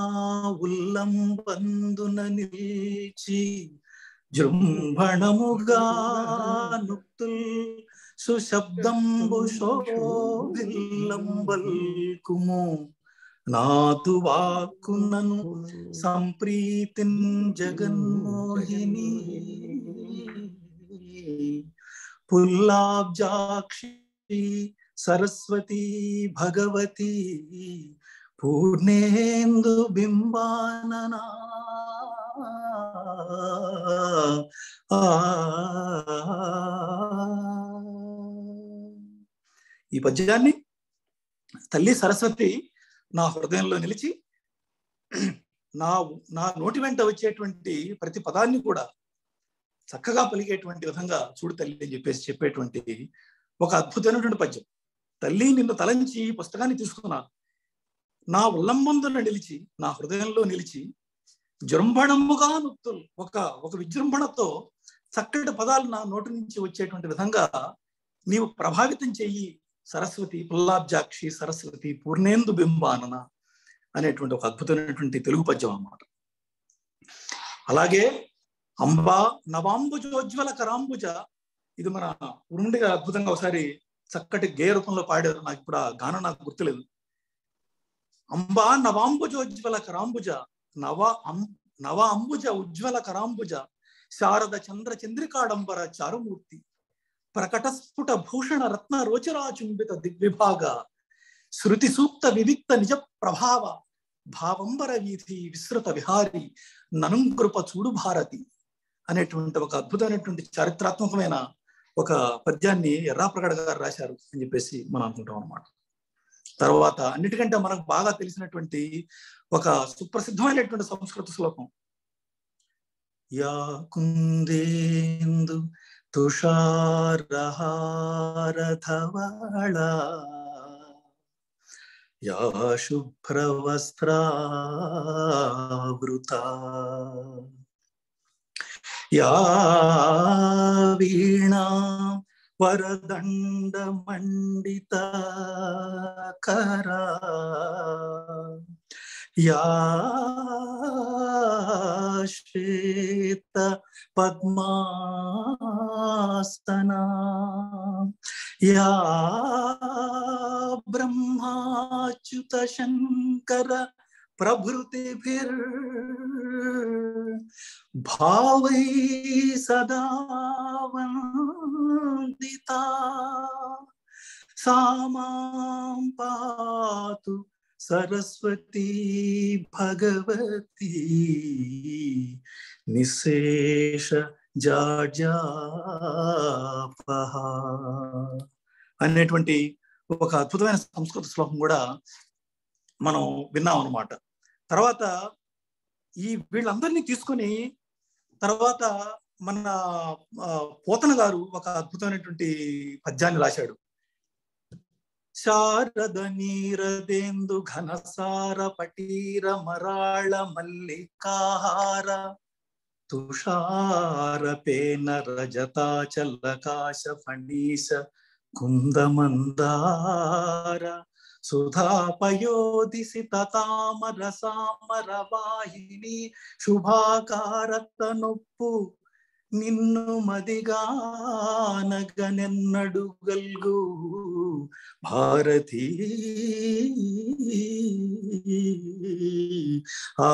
ఉల్లంబందున నిలిచి జృంభణముగా నుక్తుల్ సుశబ్దంబు శోభిల్లంబల్కుము నాదు వాక్కునను సంప్రీతిన్ జగన్మోహిని పుల్లాబ్జాక్షి సరస్వతి భగవతి పూర్ణేందు బింబాననా ఈ పద్యాన్ని తల్లి సరస్వతి నా హృదయంలో నిలిచి నా నా నోటి వెంట వచ్చేటువంటి ప్రతి పదాన్ని కూడా చక్కగా పలికేటువంటి విధంగా చూడు తల్లి అని చెప్పేసి చెప్పేటువంటి ఒక అద్భుతమైనటువంటి పద్యం తల్లి నిన్ను తలంచి ఈ పుస్తకాన్ని తీసుకున్నాను నా ఉల్లంబందున నిలిచి నా హృదయంలో నిలిచి జృంభణముగా నుత్తులు ఒక ఒక విజృంభణతో చక్కటి పదాలు నా నోటి నుంచి వచ్చేటువంటి విధంగా నీవు ప్రభావితం చెయ్యి సరస్వతి పుల్లాబ్జాక్షి సరస్వతి పూర్ణేందు బింబానన అనేటువంటి ఒక అద్భుతమైనటువంటి తెలుగు పద్యం అన్నమాట అలాగే అంబా నవాంబుజోజ్వల కరాంబుజ ఇది మన ఉరుండి గారు అద్భుతంగా ఒకసారి చక్కటి గేయ రూపంలో పాడారు నాకు ఇప్పుడు ఆ గానం నాకు గుర్తులేదు అంబా నవాంబుజోజ్వల కరాంబుజ నవ అం నవ అంబుజ ఉజ్వల కరాంబుజ శారద చంద్ర చంద్రికాడంబర చారుమూర్తి ప్రకటస్ఫుట భూషణ రత్న రోచరాచుంబిత దిగ్విభాగ శృతి సూక్త వివిక్త నిజ ప్రభావ భావంబర వీధి విస్తృత విహారి ననుంకృప చూడు భారతి అనేటువంటి ఒక అద్భుతమైనటువంటి చారిత్రాత్మకమైన ఒక పద్యాన్ని ఎర్రాప్రగడ గారు రాశారు అని చెప్పేసి మనం అనుకుంటాం అనమాట తర్వాత అన్నిటికంటే మనకు బాగా తెలిసినటువంటి ఒక సుప్రసిద్ధమైనటువంటి సంస్కృత శ్లోకం యా కుందేందు తుషారహారథవళ యా శుభ్రవస్త్రావృత యా వీణా వరదండ మండిత కరా యా శ్వేత పద్మాసనా యా బ్రహ్మాచ్యుత శంకర ప్రభృతిభిర్ భావై సదా వందితా సామాం పాతు సరస్వతి భగవతి నిశేష జాజాపహ అనేటువంటి ఒక అద్భుతమైన సంస్కృత శ్లోకం కూడా మనం విన్నాం అనమాట తర్వాత ఈ వీళ్ళందరినీ తీసుకొని తర్వాత మన ఆ, పోతన గారు ఒక అద్భుతమైనటువంటి పద్యాన్ని రాశాడు శారద నీరదేందు ఘనసార పటీర మరాళ మల్లికాహార తుషార పేన రజతాచలకాశ ఫణీశ కుందమందార సుధాపయోదిసిత తామర సామర వాహిని శుభాకారత నొప్పు నిన్ను మదిగానగనెన్నడు గల్గు భారతీ ఆ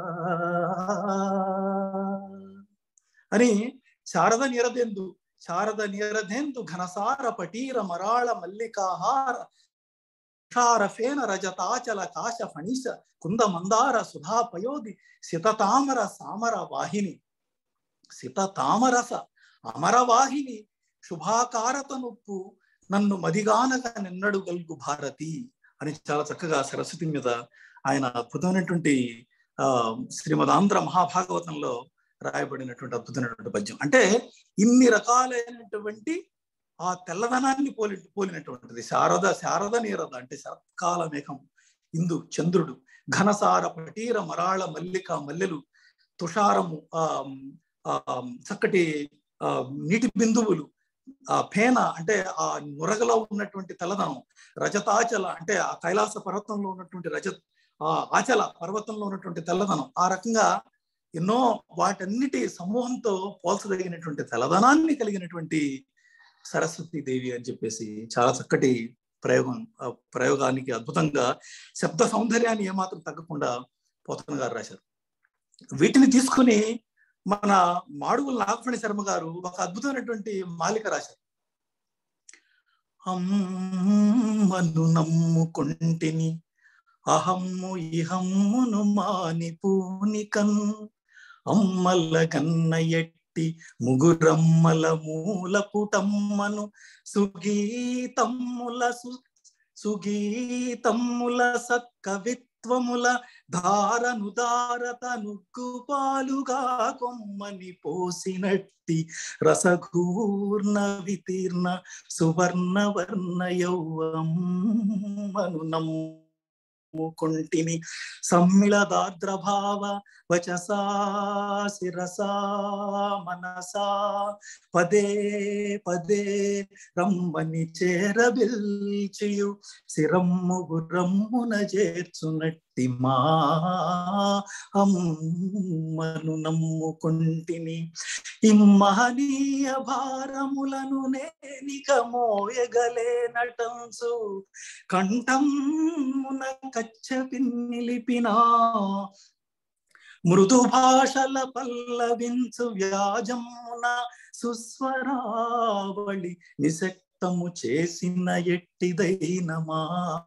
అని శారద నిరదెందు శారద నిరదెందు ఘనసార పటీర మరాళ మల్లికాహార క్షారఫేన రజతాచల కాశ ఫణిశ కుంద మందార సుధా పయోధి సితతామర సామర వాహిని సిత తామరస అమరవాహిని శుభాకారత నొప్పు నన్ను మదిగానగా నిన్నడు గల్గు భారతి అని చాలా చక్కగా సరస్వతి మీద ఆయన అద్భుతమైనటువంటి ఆ శ్రీమదాంధ్ర మహాభాగవతంలో రాయబడినటువంటి అద్భుతమైనటువంటి పద్యం అంటే ఇన్ని రకాలైనటువంటి ఆ తెల్లదనాన్ని పోలి పోలినటువంటిది శారద శారద నీరద అంటే శరత్కాల మేఘం ఇందు చంద్రుడు ఘనసార పటీర మరాళ మల్లిక మల్లెలు తుషారము ఆ ఆ చక్కటి ఆ నీటి బిందువులు ఆ పేన అంటే ఆ నురగలో ఉన్నటువంటి తెల్లదనం రజతాచల అంటే ఆ కైలాస పర్వతంలో ఉన్నటువంటి రజ ఆ ఆచల పర్వతంలో ఉన్నటువంటి తెల్లదనం ఆ రకంగా ఎన్నో వాటన్నిటి సమూహంతో పోల్చదగినటువంటి తెల్లదనాన్ని కలిగినటువంటి సరస్వతి దేవి అని చెప్పేసి చాలా చక్కటి ప్రయోగం ఆ ప్రయోగానికి అద్భుతంగా శబ్ద సౌందర్యాన్ని ఏమాత్రం తగ్గకుండా పోతన గారు రాశారు వీటిని తీసుకుని మన మాడుగుల నాగఫణి శర్మ గారు ఒక అద్భుతమైనటువంటి మాలిక రాశారు అమ్మను నమ్ముకుంటిని అహమ్ము ఇహమ్మును మాని పూనికన్ అమ్మల కన్న ఎట్టి ముగురమ్మల మూల పుటమ్మను సుగీతమ్ముల సు సుగీతమ్ముల సత్కవిత్వముల ధారను దారత నుగ్గు పాలుగా కొమ్మని పోసినట్టి రసఘూర్ణ వితీర్ణ సువర్ణ వర్ణ యౌవమ్మను నమ్ముకుంటిని సమ్మిళదార్ద్రభావ వచసా శిరసా మనసా పదే పదే రమ్మని చేరబిల్చియు శిరమ్ము గుర్రమ్మున చేర్చునట్టి మా అమ్మను నమ్ముకుంటిని ఇమ్మహనీయ భారములను నేనిక మోయగలేనటంసు కంఠమున కచ్చ పిన్నిలిపినా మృదు భాషల పల్లవించు వ్యాజమున సుస్వరావళి నిశక్తము చేసిన ఎట్టిదైనమా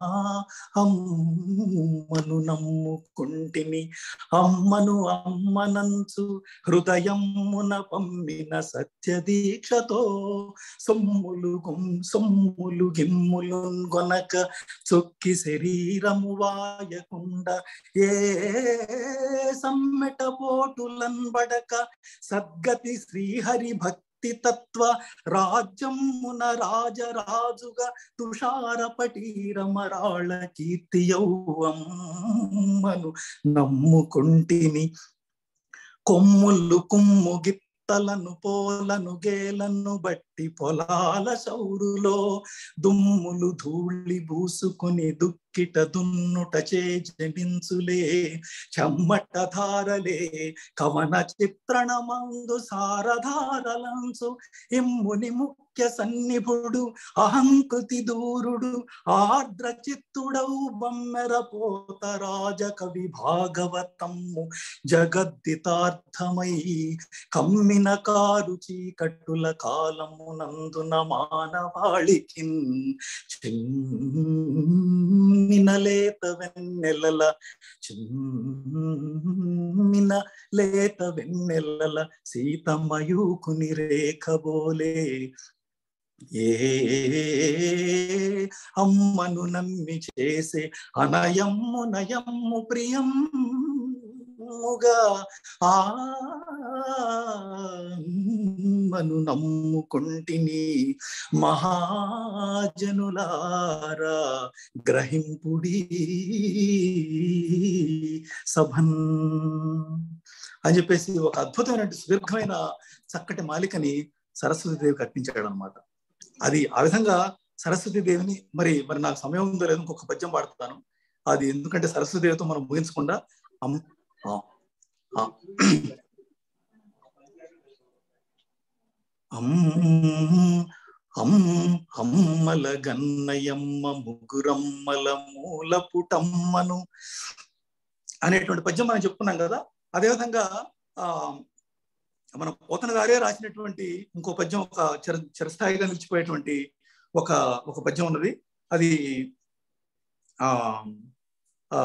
అమ్మను నమ్ముకుంటిని అమ్మను అమ్మనంచు హృదయమున పంపిన సత్య దీక్షతో సొమ్ములు గుం సొమ్ములు గిమ్ములు గొనక చొక్కి శరీరము వాయకుండ ఏ సమ్మెట పోటులన్ బడక సద్గతి శ్రీహరి భక్తి తత్వ రాజ్యమున రాజరాజుగా తుషార పటీరమరాళ కీర్తి యౌవమ్మను నమ్ముకుంటిని కొమ్ములు కుమ్ము గిత్తలను పోలను గేలను బట్టి పొలాల శౌరులో దుమ్ములు ధూళి బూసుకుని దుక్కిట దున్నుట చేజనించులే చెమ్మట ధారలే కవన చిత్రణమందు సారధారలంచు ఇమ్ముని ముఖ్య సన్నిభుడు అహంకృతి దూరుడు ఆర్ద్ర చిత్తుడవు బమ్మెర పోత రాజ కవి భాగవతమ్ము జగద్దితార్థమై కమ్మిన కారు చీకట్టుల కాలము నందున మానవాళికి చిమ్మిన లేత వెన్నెలల చిమ్మిన లేత వెన్నెలల సీతమయూకుని రేఖబోలే ఏ అమ్మను నమ్మి చేసే అనయమ్ము నయమ్ము ప్రియమ్ముగా ఆమను నమ్ముకుంటిని మహాజనులారా గ్రహింపుడి సభన్ అని చెప్పేసి ఒక అద్భుతమైన సుదీర్ఘమైన చక్కటి మాలికని సరస్వతి దేవి కట్టించాడు అనమాట అది ఆ విధంగా సరస్వతి దేవిని మరి మరి నాకు సమయం ఉందో లేదో ఇంకొక పద్యం పాడుతాను అది ఎందుకంటే సరస్వతి దేవితో మనం ముగించకుండా అమ్ ఆ, ఆ. అమ్ అమ్ అమ్మల గన్నయమ్మ ముగురమ్మల మూల పుటమ్మను అనేటువంటి పద్యం మనం చెప్పుకున్నాం కదా అదేవిధంగా ఆ మన పోతన గారే రాసినటువంటి ఇంకో పద్యం ఒక చిర చిరస్థాయిగా నిలిచిపోయేటువంటి ఒక ఒక పద్యం ఉన్నది అది ఆ ఆ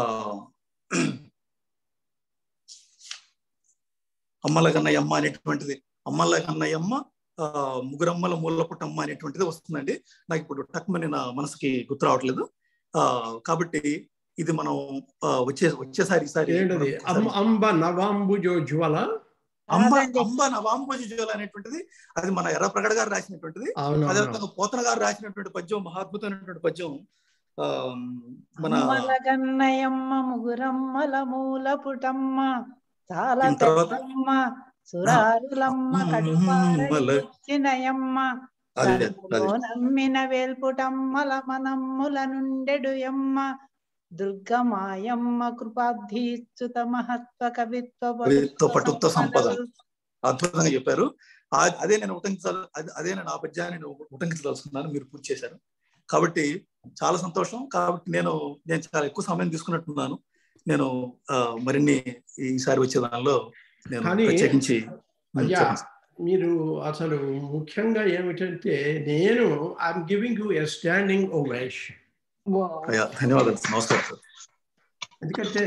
అమ్మల కన్నయ్యమ్మ అనేటువంటిది అమ్మల కన్నయ్యమ్మ ఆ ముగ్గురమ్మల మూలపుటమ్మ అనేటువంటిది వస్తుందండి నాకు ఇప్పుడు టక్మని నా మనసుకి గుర్తు రావట్లేదు ఆ కాబట్టి ఇది మనం ఆ, వచ్చే వచ్చేసారి ఈసారి ఏంటది అమ్మ అంబ నవాంబుజో జ్వల అంబ అంబ నవాంబోజి జ్వల అనేటువంటిది అది మన ఎర్రప్రగడ గారు రాసినటువంటిది అవును, అవును. అదేవిధంగా పోతన గారు రాసినటువంటి పద్యం మహాద్భుతమైనటువంటి పద్యం ఆ మన అమ్మల గన్నయమ్మ ముగురమ్మల మూల పుటమ్మ చాలా దీని తర్వాత? పెద్దమ్మ సురారులమ్మ అమ్మల కడుపారయమ్మ అదే అదే కనులో నమ్మిన వేల్పుటమ్మల మనమ్ముల నుండెడు ఎమ్మ దుర్గమాయమ్మ కృపాబ్ధీచ్యుత మహత్వ కవిత్వ కవిత్వ పటుత్వ సంపద సంపదలు. అద్భుతంగా చెప్పారు ఆ- అదే నేను ఉటంకించాలి అదే- అదే నేను ఆ పద్యాన్ని నేను ఉటంకించదలుచుకున్నాను మీరు పూర్తి చేశారు కాబట్టి చాలా సంతోషం కాబట్టి నేను నేను చాలా ఎక్కువ సమయం తీసుకున్నట్టున్నాను నేను ఆ, మరిన్ని ఈసారి వచ్చే దానిలో నేను కానీ ప్రత్యేకించి అయ్యా మీరు అసలు ముఖ్యంగా ఏమిటంటే నేను I'm giving you a standing ovation అయ్యా ధన్యవాదాలు నమస్కారం సార్ ఎందుకంటే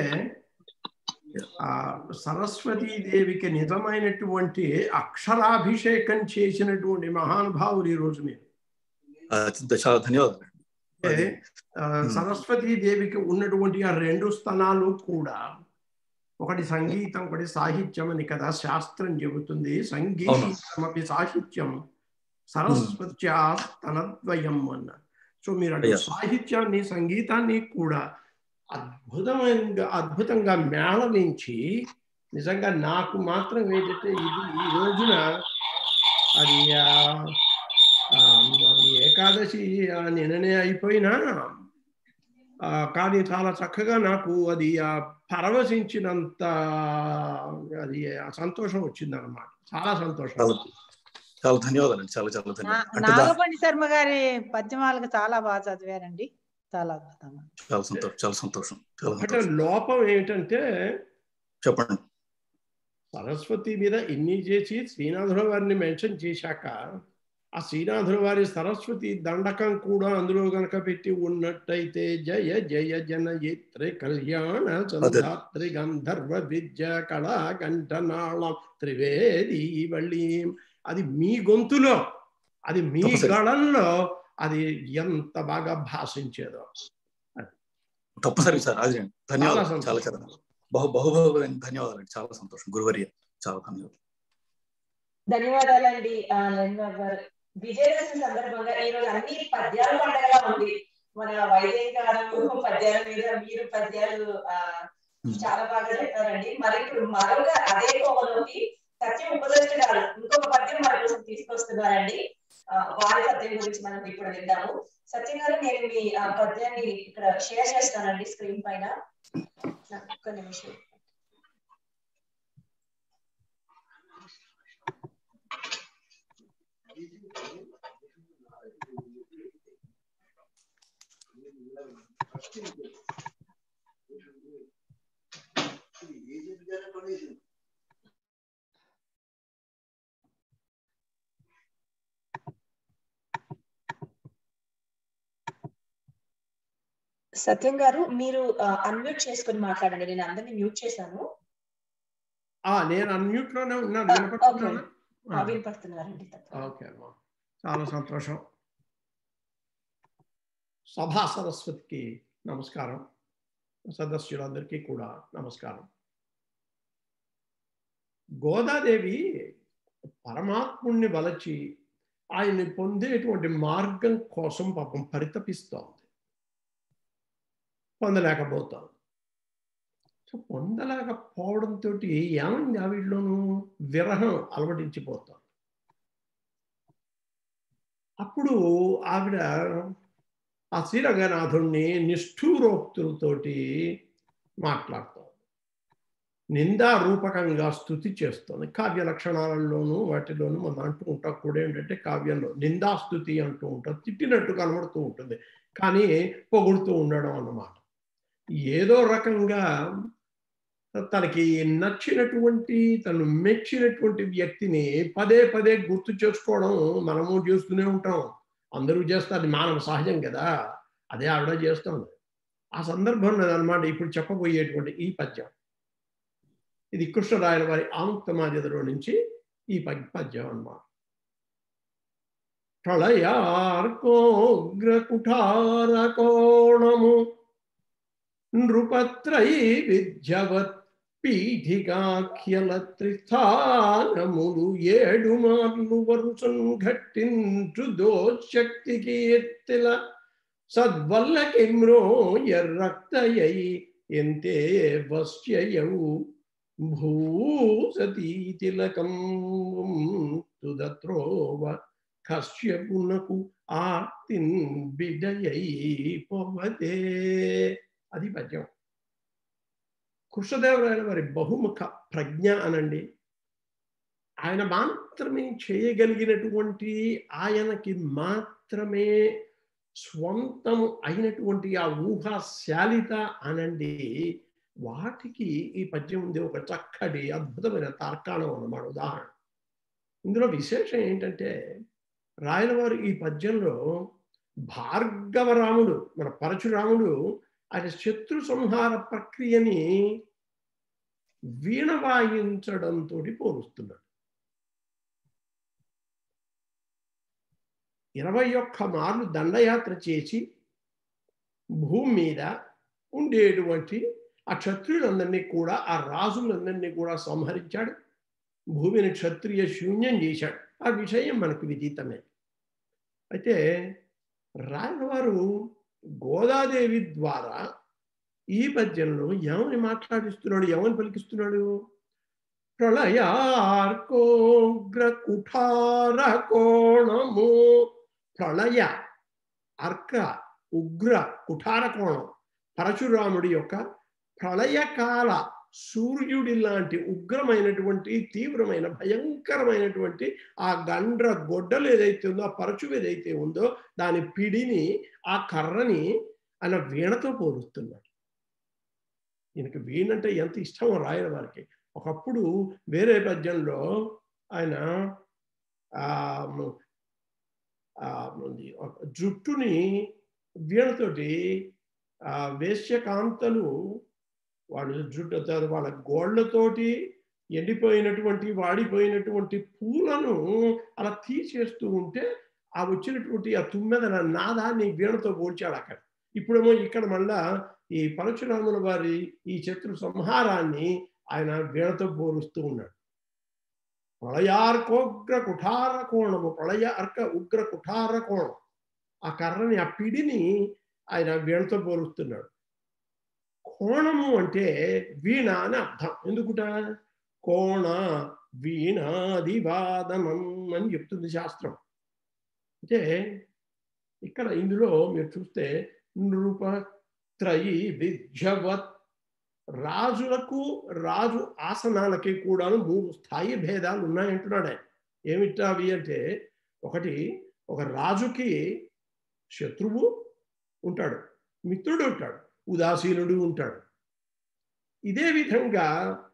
ఆ సరస్వతీదేవికి నిజమైనటువంటి అక్షరాభిషేకం చేసినటువంటి మహానుభావులు ఈ రోజు మీరు ఆ, చాలా ధన్యవాదాలు అంటే ఆ, సరస్వతీదేవికి ఉన్నటువంటి ఆ రెండు స్థలాలు కూడా ఒకటి సంగీతం ఒకటి సాహిత్యం అని కదా శాస్త్రం చెబుతుంది సంగీతమపి సాహిత్యం సరస్వత్యా స్తనద్వయం అన్నారు సో మీరు అటు అయ్యా. సాహిత్యాన్ని సంగీతాన్ని కూడా అద్భుతమైన అద్భుతంగా మేళవించి నిజంగా నాకు మాత్రం ఏంటంటే ఇది ఈ రోజున అది ఆ, ఆ, అది ఏకాదశి ఆ, నిన్ననే అయిపోయినా ఆ, కానీ చాలా చక్కగా నాకు అది ఆ పరవశించినంత అది ఆ సంతోషం వచ్చింది అనమాట చాలా సంతోషం చాలా చాలా ధన్యవాదాలు చాలా చాలా నా- ధన్యవాదాలు అంటే దా- నాగపండి శర్మ గారి పద్యమాలకు చాలా బాగా చదివారండి చాలా అద్భుతంగా చాలా సంతోషం చాలా సంతోషం చాలా అంటే సంతోషం లోపం ఏమిటంటే చెప్పండి సరస్వతి మీద ఇన్ని చేసి శ్రీనాథుల వారిని మెన్షన్ చేశాక ఆ శ్రీనాథుల వారి సరస్వతి దండకం కూడా అందులో గనక పెట్టి ఉన్నట్టయితే జయ జయ జనయిత్రి కళ్యాణ చంద్రాత్రి గంధర్వ విద్య కళా కంఠనాళం త్రివేది వళ్ళీం అది మీ గొంతులో అది మీ తప్పనిసరి. గళంలో అది ఎంత బాగా భాషించేదో తప్పనిసరి సార్ అది ధన్యవాదాలు సంతోషం. చాలా చాలా బహు బహు బహు ధన్యవాదాలు చాలా సంతోషం గురువర్య చాలా ధన్యవాదాలు ధన్యవాదాలండి ఆ, లెనిన్ గారు విజయదశమి సందర్భంగా ఈ రోజు అన్ని పద్యాలు పండగలా ఉంది మన వైద్య గారు పద్యాల మీద మీరు పద్యాలు ఆ, చాలా బాగా చెప్పారండి మరి ఇప్పుడు మరొక అదే కోవలోకి సత్యం ఉపదేశం గారు ఇంకొక పద్యం మన కోసం తీసుకొస్తున్నారండి ఆ, వారి పద్యం గురించి మనం ఇప్పుడు విందాము సత్యం గారు నేను మీ ఆ, పద్యాన్ని ఇక్కడ షేర్ చేస్తానండి స్క్రీన్ పైన నాకు ఒక్క నిమిషం సత్యం గారు మీరు అన్మ్యూట్ చేసుకొని మాట్లాడండి నేను అందరినీ మ్యూట్ చేశాను ఆ నేను అన్మ్యూట్ లోనే ఉన్నాను ఆ, వినపడుతున్నానా? ఓకే. ఆ, వినపడుతున్నారండి తప్పకుండా. ఓకే అమ్మా చాలా సంతోషం సభా సరస్వతికి నమస్కారం సదస్యులందరికీ కూడా నమస్కారం గోదాదేవి పరమాత్ముణ్ణి వలచి ఆయన్ని పొందేటువంటి మార్గం కోసం పాపం పరితపిస్తోంది పొందలేకపోతోంది సో పొందలేకపోవడంతో ఏమైంది ఆవిడలోనూ విరహం అలవడించిపోతాం అప్పుడు ఆవిడ ఆ శ్రీరంగనాథుణ్ణి నిష్ఠూరోక్తులతోటి మాట్లాడుతోంది నిందారూపకంగా స్థుతి చేస్తుంది కావ్య లక్షణాలలోనూ వాటిలోనూ మనం అంటూ ఉంటాం కూడా ఏంటంటే కావ్యంలో నిందాస్తుతి అంటూ ఉంటాం తిట్టినట్టు కనబడుతూ ఉంటుంది కానీ పొగుడుతూ ఉండడం అన్నమాట ఏదో రకంగా తనకి నచ్చినటువంటి తను మెచ్చినటువంటి వ్యక్తిని పదే పదే గుర్తు చేసుకోవడం మనము చేస్తూనే ఉంటాం అందరూ చేస్తారు మానవ సహజం కదా అదే ఆవిడ చేస్తుంది ఆ సందర్భంలో అనమాట ఇప్పుడు చెప్పబోయేటువంటి ఈ పద్యం ఇది కృష్ణరాయల వారి ఆముక్తమాజలో నుంచి ఈ ప- పద్యం అన్నమాట ప్రళయార్కోగ్ర కుఠార కోణము నృపత్రై విద్యవత్ పీఠికాఖ్యల త్రిస్థానములు ఏడు మార్లు వరుసన్ ఘట్టించు దోశక్తికి ఎత్తిల సద్వల్లకి మ్రోయరక్తయై ఎంతే వశ్యయౌ భూసతీ తిలకం తుదత్రోవ కశ్యపునకు ఆర్తిన్ బిడయై పొవదే అది పద్యం కృష్ణదేవరాయల వారి బహుముఖ ప్రజ్ఞ అనండి ఆయన మాత్రమే చేయగలిగినటువంటి ఆయనకి మాత్రమే స్వంతము అయినటువంటి ఆ ఊహాశాలిత అనండి వాటికి ఈ పద్యం ఉంది ఒక చక్కటి అద్భుతమైన తార్కాణం అన్నమాట ఉదాహరణ ఇందులో విశేషం ఏంటంటే రాయలవారు ఈ పద్యంలో భార్గవరాముడు మన పరశురాముడు ఆయన శత్రు సంహార ప్రక్రియని వీణ వాయించడంతో పోలుస్తున్నాడు ఇరవై ఒక్క మార్లు దండయాత్ర చేసి భూమి మీద ఉండేటువంటి ఆ క్షత్రియులందరినీ కూడా ఆ రాజులందరినీ కూడా సంహరించాడు భూమిని క్షత్రియ శూన్యం చేశాడు ఆ విషయం మనకు విదితమే అయితే రాయలవారు గోదాదేవి ద్వారా ఈ పద్యంలో ఎవరిని మాట్లాడిస్తున్నాడు ఎవరిని పలికిస్తున్నాడు ప్రళయార్కోగ్ర కుఠార కోణము ప్రళయ అర్క ఉగ్ర కుఠార కోణం పరశురాముడి యొక్క ప్రళయకాల సూర్యుడి లాంటి ఉగ్రమైనటువంటి తీవ్రమైన భయంకరమైనటువంటి ఆ గండ్ర గొడ్డలు ఏదైతే ఉందో ఆ పరచు ఏదైతే ఉందో దాని పిడిని ఆ కర్రని ఆయన వీణతో పోలుస్తున్నాడు ఈయనకి వీణంటే ఎంత ఇష్టమో రాయల వారికి ఒకప్పుడు వేరే పద్యంలో ఆయన జుట్టుని వీణతోటి వేశ్యకాంతలు వాళ్ళు జుట్టు వాళ్ళ గోళ్లతోటి ఎండిపోయినటువంటి వాడిపోయినటువంటి పూలను అలా తీసేస్తూ ఉంటే ఆ వచ్చినటువంటి ఆ తుమ్మెదల నాదాన్ని వీణతో పోల్చాడు అక్కడ ఇప్పుడేమో ఇక్కడ మళ్ళా ఈ పరశురాముల వారి ఈ శత్రు సంహారాన్ని ఆయన వీణతో పోలుస్తూ ఉన్నాడు ప్రళయార్కోగ్ర కుఠార కోణము ప్రళయ అర్క ఉగ్ర కుఠార కోణం ఆ కర్రని ఆ పిడిని ఆయన వీణతో పోలుస్తున్నాడు కోణము అంటే వీణ అని అర్థం ఎందుకుట కోణ వీణాదివాదనం అని చెప్తుంది శాస్త్రం అంటే ఇక్కడ ఇందులో మీరు చూస్తే నృప త్రయి విద్యవత్ రాజులకు రాజు ఆసనాలకి కూడాను మూడు స్థాయి భేదాలు ఉన్నాయంటున్నాడు ఆయన ఏమిటా అవి అంటే ఒకటి ఒక రాజుకి శత్రువు ఉంటాడు మిత్రుడు ఉంటాడు ఉదాసీనుడు ఉంటాడు ఇదే విధంగా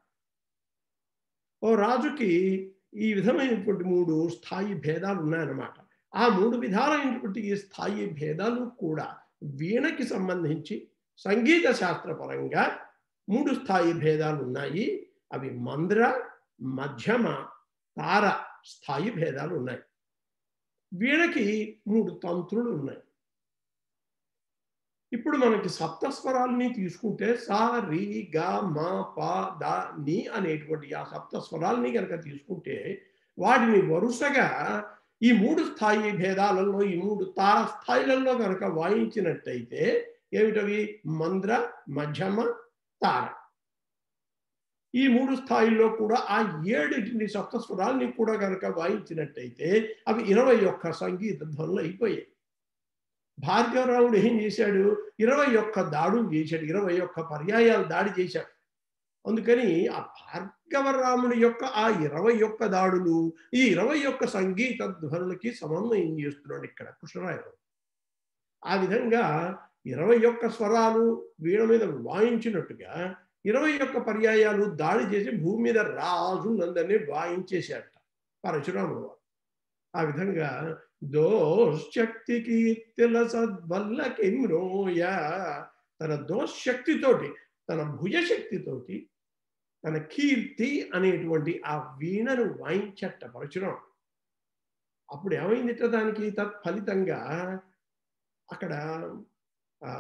ఓ రాజుకి ఈ విధమైనటువంటి మూడు స్థాయి భేదాలు ఉన్నాయన్నమాట ఆ మూడు విధాలైనటువంటి ఈ స్థాయి భేదాలు కూడా వీణకి సంబంధించి సంగీత శాస్త్రపరంగా మూడు స్థాయి భేదాలు ఉన్నాయి అవి మంద్ర మధ్యమ తార స్థాయి భేదాలు ఉన్నాయి వీణకి మూడు తంత్రులు ఉన్నాయి ఇప్పుడు మనకి సప్తస్వరాలని తీసుకుంటే సా రి గ మ ప ద ని అనేటువంటి ఆ సప్తస్వరాలని కనుక తీసుకుంటే వాటిని వరుసగా ఈ మూడు స్థాయి భేదాలలో ఈ మూడు తార స్థాయిలలో కనుక వాయించినట్టయితే ఏమిటవి మంద్ర మధ్యమ తార ఈ మూడు స్థాయిల్లో కూడా ఆ ఏడింటిని సప్తస్వరాల్ని కూడా కనుక వాయించినట్టయితే అవి ఇరవై ఒక్క సంగీత ధ్వనులు అయిపోయాయి భార్గవరాముడు ఏం చేశాడు ఇరవై ఒక్క దాడులు చేశాడు ఇరవై ఒక్క పర్యాయాలు దాడి చేశాడు అందుకని ఆ భార్గవరాముడి యొక్క ఆ ఇరవై ఒక్క దాడులు ఈ ఇరవై ఒక్క సంగీత ధ్వనులకి సమన్వయం చేస్తున్నాడు ఇక్కడ కృష్ణరాయుడు ఆ విధంగా ఇరవై ఒక్క స్వరాలు వీణ మీద వాయించినట్టుగా ఇరవై ఒక్క పర్యాయాలు దాడి చేసి భూమి మీద రాజులందరినీ వాయించేశాట పరశురాముడు వారు ఆ విధంగా దోశక్తి కీర్తిల సద్వల్ల కిమ్రోయ తన దోశక్తితోటి తన భుజశక్తితోటి తన కీర్తి అనేటువంటి ఆ వీణను వాయించట పరశురాం అప్పుడు ఏమైందిట దానికి తత్ఫలితంగా అక్కడ ఆ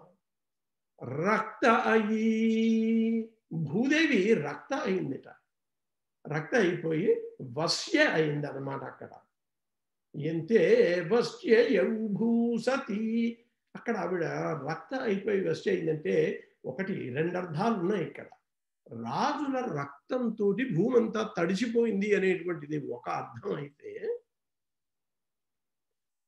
రక్త అయి భూదేవి రక్త అయిందిట రక్త అయిపోయి వశ్య అయింది అనమాట అక్కడ ఎంతే వశ్య భూసతి అక్కడ ఆవిడ రక్త అయిపోయి వశ్య అయిందంటే ఒకటి రెండు అర్థాలు ఉన్నాయి ఇక్కడ రాజుల రక్తంతో భూమి అంతా తడిసిపోయింది అనేటువంటిది ఒక అర్థం అయితే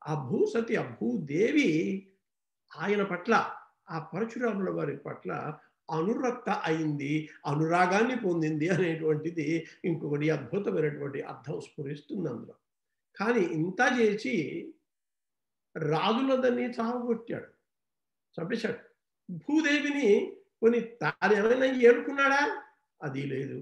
ఆ భూసతి ఆ భూదేవి ఆయన పట్ల ఆ పరశురాముల వారి పట్ల అనురక్త అయింది అనురాగాన్ని పొందింది అనేటువంటిది ఇంకొకటి అద్భుతమైనటువంటి అర్థం స్ఫురిస్తుంది అందులో కానీ ఇంత చేసి రాజులదని చావగొట్టాడు చంపేశాడు భూదేవిని కొన్ని తాను ఏమైనా ఏలుకున్నాడా అది లేదు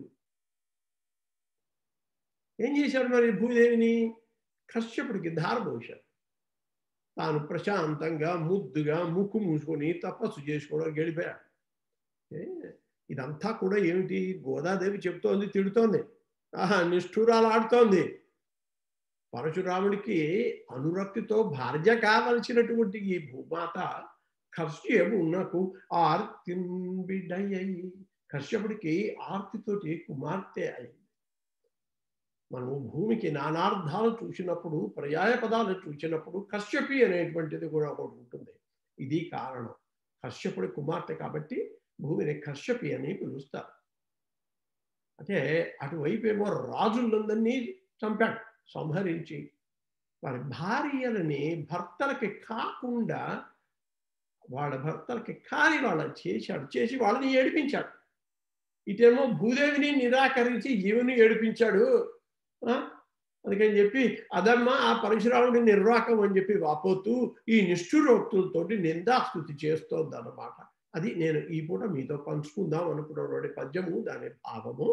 ఏం చేశాడు మరి భూదేవిని కశ్యపుడికి ధారపోశాడు తాను ప్రశాంతంగా ముద్దుగా ముక్కు మూసుకొని తపస్సు చేసుకోవడం గడిపాడు ఏ, ఇదంతా కూడా ఏమిటి గోదాదేవి చెప్తోంది తిడుతోంది ఆహా నిష్ఠురాలు ఆడుతోంది పరశురాముడికి అనురక్తితో భార్య కావలసినటువంటి ఈ భూమాత కశ్యపు నాకు ఆర్తింబిడయ్యి కశ్యపుడికి ఆర్తితోటి కుమార్తె అయింది మనము భూమికి నానార్థాలు చూసినప్పుడు పర్యాయ పదాలు చూసినప్పుడు కశ్యపి అనేటువంటిది కూడా ఒకటి ఉంటుంది ఇది కారణం కశ్యపుడి కుమార్తె కాబట్టి భూమిని కశ్యపి అని పిలుస్తారు అంటే అటువైపు ఏమో రాజులందరినీ చంపాడు సంహరించి వారి భార్యలని భర్తలకి కాకుండా వాళ్ళ భర్తలకి కాని వాళ్ళని చేశాడు చేసి వాళ్ళని ఏడిపించాడు ఇటేమో భూదేవిని నిరాకరించి జీవుని ఏడిపించాడు ఆ? అందుకని చెప్పి అదమ్మా ఆ పరశురాముడి నిర్వాకం అని చెప్పి వాపోతూ ఈ నిష్ఠురోక్తులతోటి నిందాస్తుతి చేస్తోంది అన్నమాట అది నేను ఈ పూట మీతో పంచుకుందాం అనుకున్నటువంటి పద్యము దాని భావము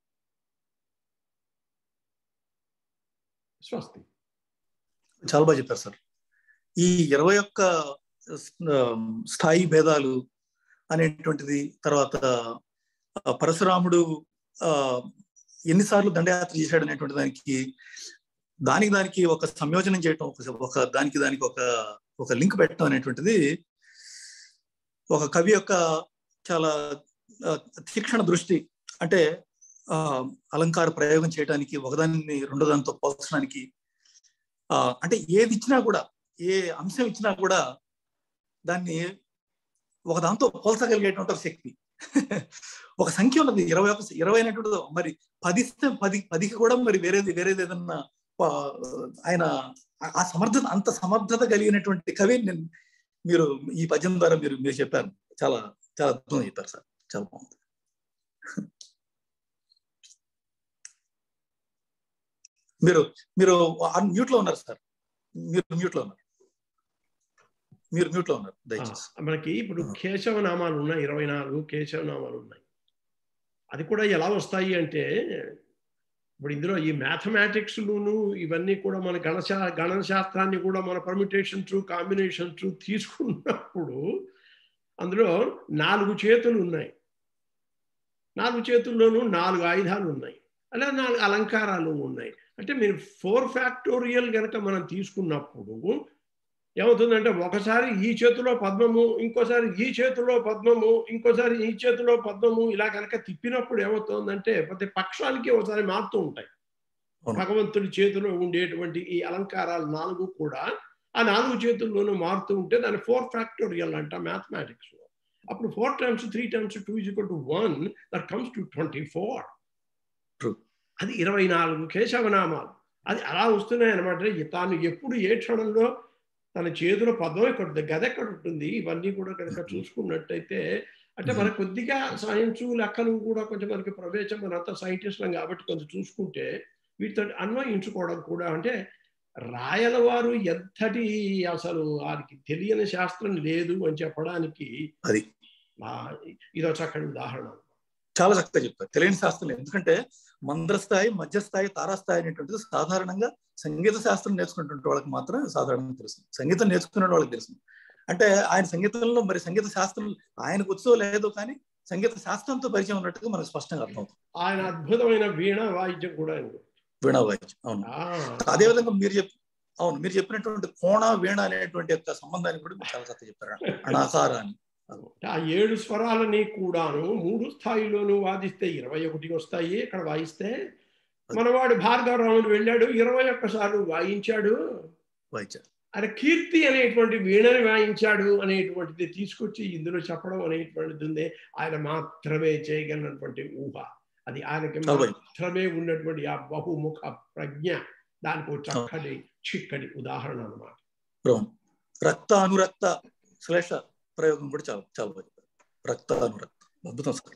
స్వస్తి చాలా బాగా చెప్పారు సార్ ఈ ఇరవై ఒక్క స్థాయి భేదాలు అనేటువంటిది తర్వాత ఆ, పరశురాముడు ఆ ఎన్నిసార్లు దండయాత్ర చేశాడు అనేటువంటి దానికి దానికి దానికి ఒక సంయోజనం చేయటం ఒక ఒక దానికి దానికి ఒక ఒక లింక్ పెట్టడం అనేటువంటిది ఒక కవి యొక్క చాలా ఆ, తీక్షణ దృష్టి అంటే ఆ అలంకార ప్రయోగం చేయడానికి ఒకదాన్ని రెండో దానితో పోల్చడానికి ఆ అంటే ఏది ఇచ్చినా కూడా ఏ అంశం ఇచ్చినా కూడా దాన్ని ఒక దాంతో పోల్చగలిగేటువంటి ఒక శక్తి ఒక సంఖ్య ఉన్నది ఇరవై ఒక ఇరవై అనేటువంటిది మరి పది ఇస్తే పది పదికి కూడా మరి వేరేది వేరేది ఏదన్నా ఆ, ఆయన ఆ- ఆ సమర్థత అంత సమర్థత కలిగినటువంటి కవి నేను మీరు ఈ పద్యం ద్వారా మీరు మీరు చెప్పారు చాలా చాలా అద్భుతంగా చెప్పారు సార్ చాలా బాగుంది మీరు మీరు మ్యూట్ లో ఉన్నారు సార్ మీరు మ్యూట్ లో ఉన్నారు మీరు మ్యూట్ లో ఉన్నారు దయచేసి మనకి ఇప్పుడు కేశవ నామాలు ఉన్నాయి ఇరవై నాలుగు కేశవ నామాలు ఉన్నాయి అది కూడా ఎలా వస్తాయి అంటే ఇప్పుడు ఇందులో ఈ మ్యాథమెటిక్స్లోను ఇవన్నీ కూడా మన గణశా గణశాస్త్రాన్ని కూడా మన పర్మిటేషన్స్ కాంబినేషన్స్ తీసుకున్నప్పుడు అందులో నాలుగు చేతులు ఉన్నాయి నాలుగు చేతుల్లోనూ నాలుగు ఆయుధాలు ఉన్నాయి అలా నాలుగు అలంకారాలు ఉన్నాయి అంటే మీరు ఫోర్ ఫ్యాక్టోరియల్ గనక మనం తీసుకున్నప్పుడు ఏమవుతుందంటే ఒకసారి ఈ చేతిలో పద్మము ఇంకోసారి ఈ చేతిలో పద్మము ఇంకోసారి ఈ చేతిలో పద్మము ఇలా కనుక తిప్పినప్పుడు ఏమవుతుందంటే ప్రతి పక్షానికి ఒకసారి మారుతూ ఉంటాయి భగవంతుడి చేతిలో ఉండేటువంటి ఈ అలంకారాలు నాలుగు కూడా ఆ నాలుగు చేతుల్లోనూ మారుతూ ఉంటే దాన్ని ఫోర్ ఫ్యాక్టోరియల్ అంట మ్యాథమెటిక్స్ లో అప్పుడు four times three times two is equal to one that comes to twenty four అది ఇరవై నాలుగు కేశవనామాలు అది అలా వస్తున్నాయి అనమాట తాను ఎప్పుడు ఏ క్షణంలో తన చేతిలో పదం ఎక్కడ ఉంటుంది గద ఎక్కడ ఉంటుంది ఇవన్నీ కూడా కనుక చూసుకున్నట్టయితే అంటే మన కొద్దిగా సైన్స్ లెక్కలు కూడా కొంచెం మనకి ప్రవేశం మనంతా సైంటిస్టులం కాబట్టి కొంచెం చూసుకుంటే వీటితో అన్వయించుకోవడం కూడా అంటే రాయల వారు ఎంతటి అసలు వారికి తెలియని శాస్త్రం లేదు అని చెప్పడానికి అది ఇదో చక్కటి ఉదాహరణ చాలా చక్కగా చెప్తారు తెలియని శాస్త్రం ఎందుకంటే మంద్రస్థాయి మధ్యస్థాయి తారాస్థాయి అనేటువంటిది సాధారణంగా సంగీత శాస్త్రం నేర్చుకున్నటువంటి వాళ్ళకి మాత్రం సాధారణంగా తెలుసు సంగీతం నేర్చుకునే వాళ్ళకి తెలుసు అంటే ఆయన సంగీతంలో మరి సంగీత శాస్త్రం ఆయనకు వచ్చో లేదో కానీ సంగీత శాస్త్రంతో పరిచయం ఉన్నట్టుగా మనకు స్పష్టంగా అర్థమవుతుంది ఆయన అద్భుతమైన వీణ వాయిద్యం కూడా వీణా వాయిద్యం అవును అదేవిధంగా మీరు చెప్ అవును మీరు చెప్పినటువంటి కోణ వీణ అనేటువంటి యొక్క సంబంధాన్ని కూడా మీరు చాలా చక్కగా చెప్పారు అనాకారాన్ని ఆ ఏడు స్వరాలని కూడాను మూడు స్థాయిలోనూ వాదిస్తే ఇరవై ఒకటి వస్తాయి ఇక్కడ వాయిస్తే మనవాడు భార్గవరాముడు వెళ్ళాడు ఇరవై ఒక్కసార్లు వాయించాడు వాయించాడు ఆయన కీర్తి అనేటువంటి వీణని వాయించాడు అనేటువంటిది తీసుకొచ్చి ఇందులో చెప్పడం అనేటువంటిది ఉంది ఆయన మాత్రమే చేయగలిగినటువంటి ఊహ అది ఆయనకి మాత్రమే ఉన్నటువంటి ఆ బహుముఖ ప్రజ్ఞ దానికి చక్కటి చిక్కటి ఉదాహరణ అనమాట బ్రౌన్ రక్త అనురక్త శ్లేష ప్రయోగం కూడా చాలా చాలా బాగా చెప్పారు రక్త అనురక్త అద్భుతం సార్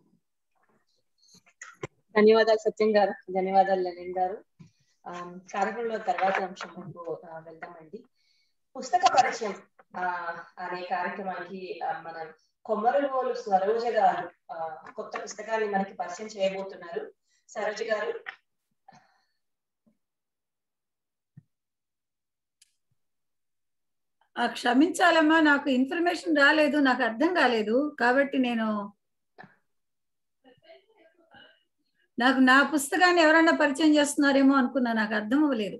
ధన్యవాదాలు సత్యం గారు ధన్యవాదాలు లలిన్ గారు ఆ, కార్యక్రమంలో తర్వాత అంశంకు ఆ, వెళ్దామండి పుస్తక పరిచయం ఆ, అనే కార్యక్రమానికి ఆ, మన కొమ్మరుగోలు సరోజ గారు ఆ, కొత్త పుస్తకాన్ని మనకి పరిచయం చేయబోతున్నారు సరోజ గారు ఆ, క్షమించాలమ్మా నాకు ఇన్ఫర్మేషన్ రాలేదు నాకు అర్థం కాలేదు కాబట్టి నేను నాకు నా పుస్తకాన్ని ఎవరన్నా పరిచయం చేస్తున్నారేమో అనుకున్నా నాకు అర్థం అవ్వలేదు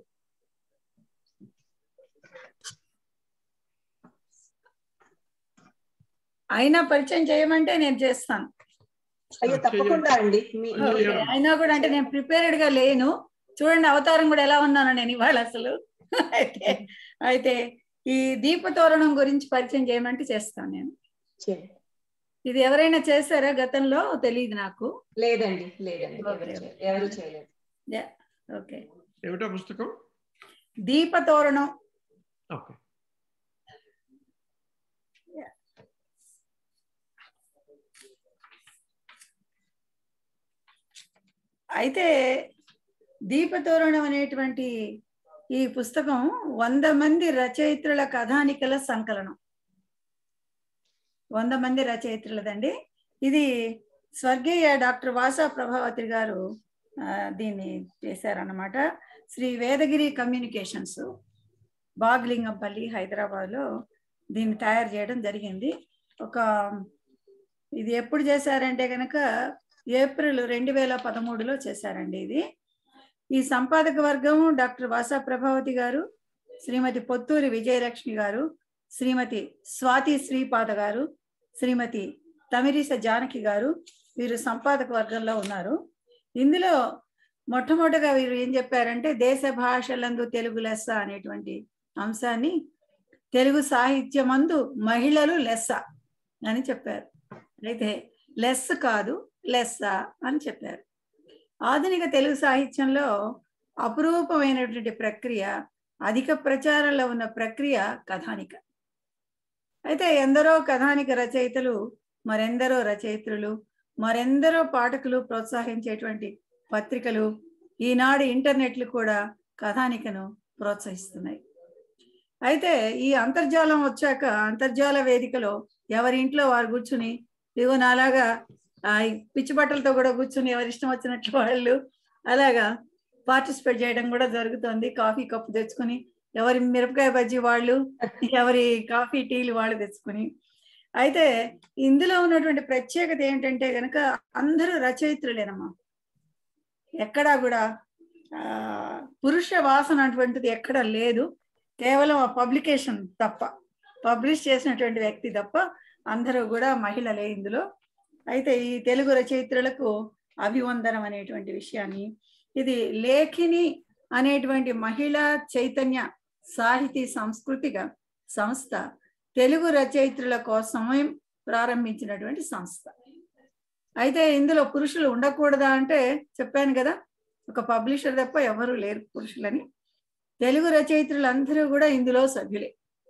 అయినా పరిచయం చేయమంటే నేను చేస్తాను అయ్యో తప్పకుండా అండి మీ- మీ- ఓకే. అయినా కూడా అంటే నేను ప్రిపేర్డ్ గా లేను చూడండి అవతారం కూడా ఎలా ఉన్నాను నేను ఇవాళ అసలు అయితే అయితే ఈ దీపతోరణం గురించి పరిచయం చేయమంటే చేస్తాను నేను చేయండి. ఇది ఎవరైనా చేశారా గతంలో తెలియదు నాకు లేదండి లేదండి ఓకే. ఎవరు చే- ఎవరు చేయలేదు యా, ఓకే ఏమిటా పుస్తకం దీపతోరణం ఓకే అయితే దీపతోరణం అనేటువంటి ఈ పుస్తకం వంద మంది రచయిత్రుల కథానికల సంకలనం వంద మంది రచయిత్రులదండి ఇది స్వర్గీయ డాక్టర్ వాసా ప్రభావతి గారు ఆ, దీన్ని చేశారన్నమాట శ్రీ వేదగిరి కమ్యూనికేషన్స్ బాగ్లింగంపల్లి హైదరాబాద్లో దీన్ని తయారు చేయడం జరిగింది ఒక ఇది ఎప్పుడు చేశారంటే కనుక ఏప్రిల్ రెండు వేల పదమూడులో చేశారండి ఇది ఈ సంపాదక వర్గం డాక్టర్ వాసా ప్రభావతి గారు శ్రీమతి పొత్తూరి విజయలక్ష్మి గారు శ్రీమతి స్వాతి శ్రీపాద గారు శ్రీమతి తమిరిస జానకి గారు వీరు సంపాదక వర్గంలో ఉన్నారు ఇందులో మొట్టమొదటిగా వీరు ఏం చెప్పారంటే దేశ భాషలందు తెలుగు లెస్స అనేటువంటి అంశాన్ని తెలుగు సాహిత్యమందు మహిళలు లెస్స అని చెప్పారు అయితే లెస్ కాదు లెస్స అని చెప్పారు ఆధునిక తెలుగు సాహిత్యంలో అపురూపమైనటువంటి ప్రక్రియ అధిక ప్రచారంలో ఉన్న ప్రక్రియ కథానిక అయితే ఎందరో కథానిక రచయితలు మరెందరో రచయిత్రులు మరెందరో పాఠకులు ప్రోత్సహించేటువంటి పత్రికలు ఈనాడు ఇంటర్నెట్లు కూడా కథానికను ప్రోత్సహిస్తున్నాయి అయితే ఈ అంతర్జాలం వచ్చాక అంతర్జాల వేదికలో ఎవరి ఇంట్లో వారు కూర్చుని ఇదిగో నాలాగా ఆ, ఈ పిచ్చి బట్టలతో కూడా కూర్చుని ఎవరి ఇష్టం వచ్చినట్లు వాళ్ళు అలాగా పార్టిసిపేట్ చేయడం కూడా జరుగుతుంది కాఫీ కప్పు తెచ్చుకుని ఎవరి మిరపకాయ బజ్జీ వాళ్ళు ఎవరి కాఫీ టీలు వాళ్ళు తెచ్చుకుని అయితే ఇందులో ఉన్నటువంటి ప్రత్యేకత ఏంటంటే గనక అందరూ రచయిత్రులేనమ్మా ఎక్కడా కూడా ఆ, పురుష వాసన అటువంటిది ఎక్కడ లేదు కేవలం ఆ పబ్లికేషన్ తప్ప పబ్లిష్ చేసినటువంటి వ్యక్తి తప్ప అందరూ కూడా మహిళలే ఇందులో అయితే ఈ తెలుగు రచయిత్రులకు అభివందనం అనేటువంటి విషయాన్ని ఇది లేఖిని అనేటువంటి మహిళా చైతన్య సాహితీ సాంస్కృతిక సంస్థ తెలుగు రచయిత్రుల కోసమే ప్రారంభించినటువంటి సంస్థ అయితే ఇందులో పురుషులు ఉండకూడదా అంటే చెప్పాను కదా ఒక పబ్లిషర్ తప్ప ఎవరు లేరు పురుషులని తెలుగు రచయిత్రులందరూ కూడా ఇందులో సభ్యులే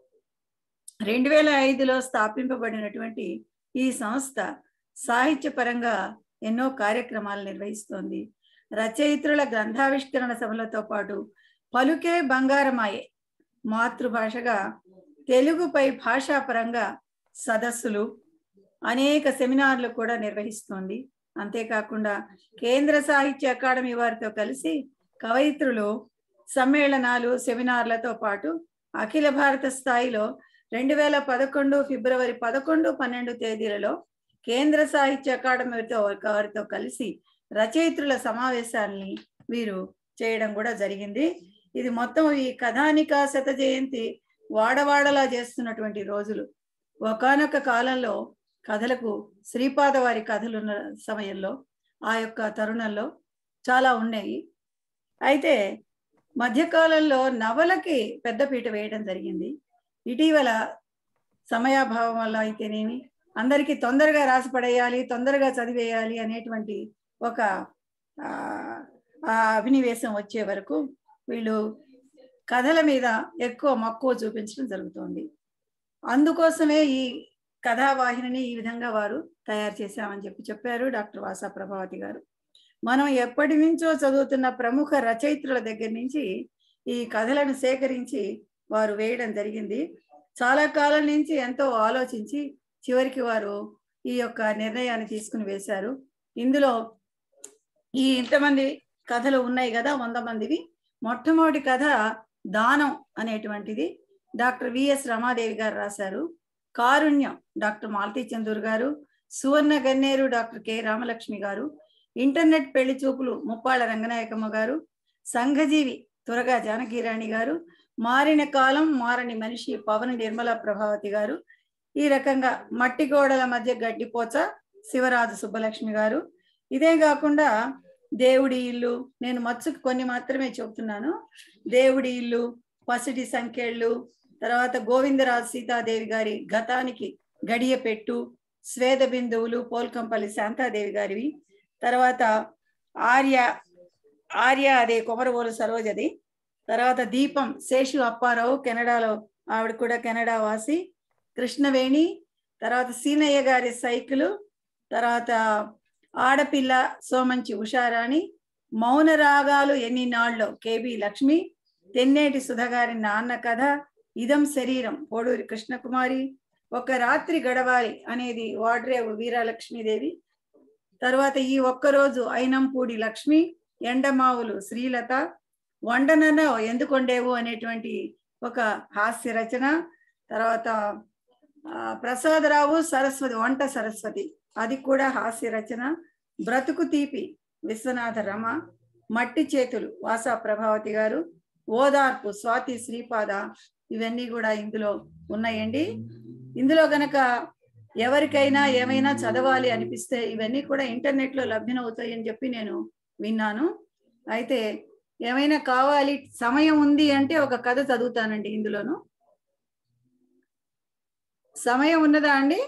రెండు వేల ఐదులో స్థాపింపబడినటువంటి ఈ సంస్థ సాహిత్యపరంగా ఎన్నో కార్యక్రమాలు నిర్వహిస్తోంది రచయిత్రుల గ్రంథావిష్కరణ సభలతో పాటు పలుకే బంగారమాయే మాతృభాషగా తెలుగుపై భాషాపరంగా సదస్సులు అనేక సెమినార్లు కూడా నిర్వహిస్తోంది అంతేకాకుండా కేంద్ర సాహిత్య అకాడమీ వారితో కలిసి కవయిత్రులు సమ్మేళనాలు సెమినార్లతో పాటు అఖిల భారత స్థాయిలో రెండు వేల పదకొండు ఫిబ్రవరి పదకొండు పన్నెండు తేదీలలో కేంద్ర సాహిత్య అకాడమీతో వారితో కలిసి రచయిత్రుల సమావేశాన్ని వీరు చేయడం కూడా జరిగింది ఇది మొత్తం ఈ కథానిక శత జయంతి వాడవాడలా చేస్తున్నటువంటి రోజులు ఒకనొక కాలంలో కథలకు శ్రీపాద వారి కథలున్న సమయంలో ఆ యొక్క తరుణంలో చాలా ఉన్నాయి అయితే మధ్యకాలంలో నవలకి పెద్దపీట వేయడం జరిగింది ఇటీవల సమయాభావం వల్ల అయితేనేమి అందరికీ తొందరగా రాసి పడేయాలి తొందరగా చదివేయాలి అనేటువంటి ఒక ఆ, ఆ అభినివేశం వచ్చే వరకు వీళ్ళు కథల మీద ఎక్కువ మక్కువ చూపించడం జరుగుతోంది అందుకోసమే ఈ కథావాహినిని ఈ విధంగా వారు తయారు చేశామని చెప్పి చెప్పారు డాక్టర్ వాసా ప్రభావతి గారు మనం ఎప్పటి నుంచో చదువుతున్న ప్రముఖ రచయిత్రుల దగ్గర నుంచి ఈ కథలను సేకరించి వారు వేయడం జరిగింది చాలా కాలం నుంచి ఎంతో ఆలోచించి చివరికి వారు ఈ యొక్క నిర్ణయాన్ని తీసుకుని వేశారు ఇందులో ఈ ఇంతమంది కథలు ఉన్నాయి కదా వంద మందివి మొట్టమొదటి కథ దానం అనేటువంటిది డాక్టర్ విఎస్ రమాదేవి గారు రాశారు కారుణ్యం డాక్టర్ మాలతీ చందూర్ గారు సువర్ణ గన్నేరు డాక్టర్ కె రామలక్ష్మి గారు ఇంటర్నెట్ పెళ్లి చూపులు ముప్పాళ్ళ రంగనాయకమ్మ గారు సంఘజీవి త్వరగా జానకిరాణి గారు మారిన కాలం మారని మనిషి పవన నిర్మల ప్రభావతి గారు ఈ రకంగా మట్టి గోడల మధ్య గడ్డిపోచ శివరాజు సుబ్బలక్ష్మి గారు ఇదే కాకుండా దేవుడి ఇల్లు నేను మచ్చుకు కొన్ని మాత్రమే చెబుతున్నాను దేవుడి ఇల్లు పసిడి సంఖ్యళ్ళు తర్వాత గోవిందరాజు సీతాదేవి గారి గతానికి గడియ పెట్టు స్వేద బిందువులు పోల్కంపల్లి శాంతాదేవి గారివి తర్వాత ఆర్య ఆర్య అదే కొమరవోలు సరోజది తర్వాత దీపం శేషు అప్పారావు కెనడాలో ఆవిడ కూడా కెనడా వాసి కృష్ణవేణి తర్వాత సీనయ్య గారి సైకిల్ తర్వాత ఆడపిల్ల సోమంచి ఉషారాణి మౌన రాగాలు ఎన్ని నాళ్ళు కేబి లక్ష్మి తెన్నేటి సుధగారి నాన్న కథ ఇదం శరీరం పోడూరి కృష్ణకుమారి ఒక రాత్రి గడవాలి అనేది వాడ్రేవు వీరలక్ష్మీదేవి తర్వాత ఈ ఒక్కరోజు అయినంపూడి లక్ష్మి ఎండమావులు శ్రీలత వండనన ఎందుకొండేవు అనేటువంటి ఒక హాస్య రచన తర్వాత ప్రసాదరావు సరస్వతి వంట సరస్వతి అది కూడా హాస్య రచన బ్రతుకు తీపి విశ్వనాథ రమ మట్టి చేతులు వాసా ప్రభావతి గారు ఓదార్పు స్వాతి శ్రీపాద ఇవన్నీ కూడా ఇందులో ఉన్నాయండి ఇందులో గనక ఎవరికైనా ఏమైనా చదవాలి అనిపిస్తే ఇవన్నీ కూడా ఇంటర్నెట్ లో లభ్యమవుతాయి అని చెప్పి నేను విన్నాను అయితే ఏమైనా కావాలి సమయం ఉంది అంటే ఒక కథ చదువుతానండి ఇందులోను సమయం ఉన్నదా అండి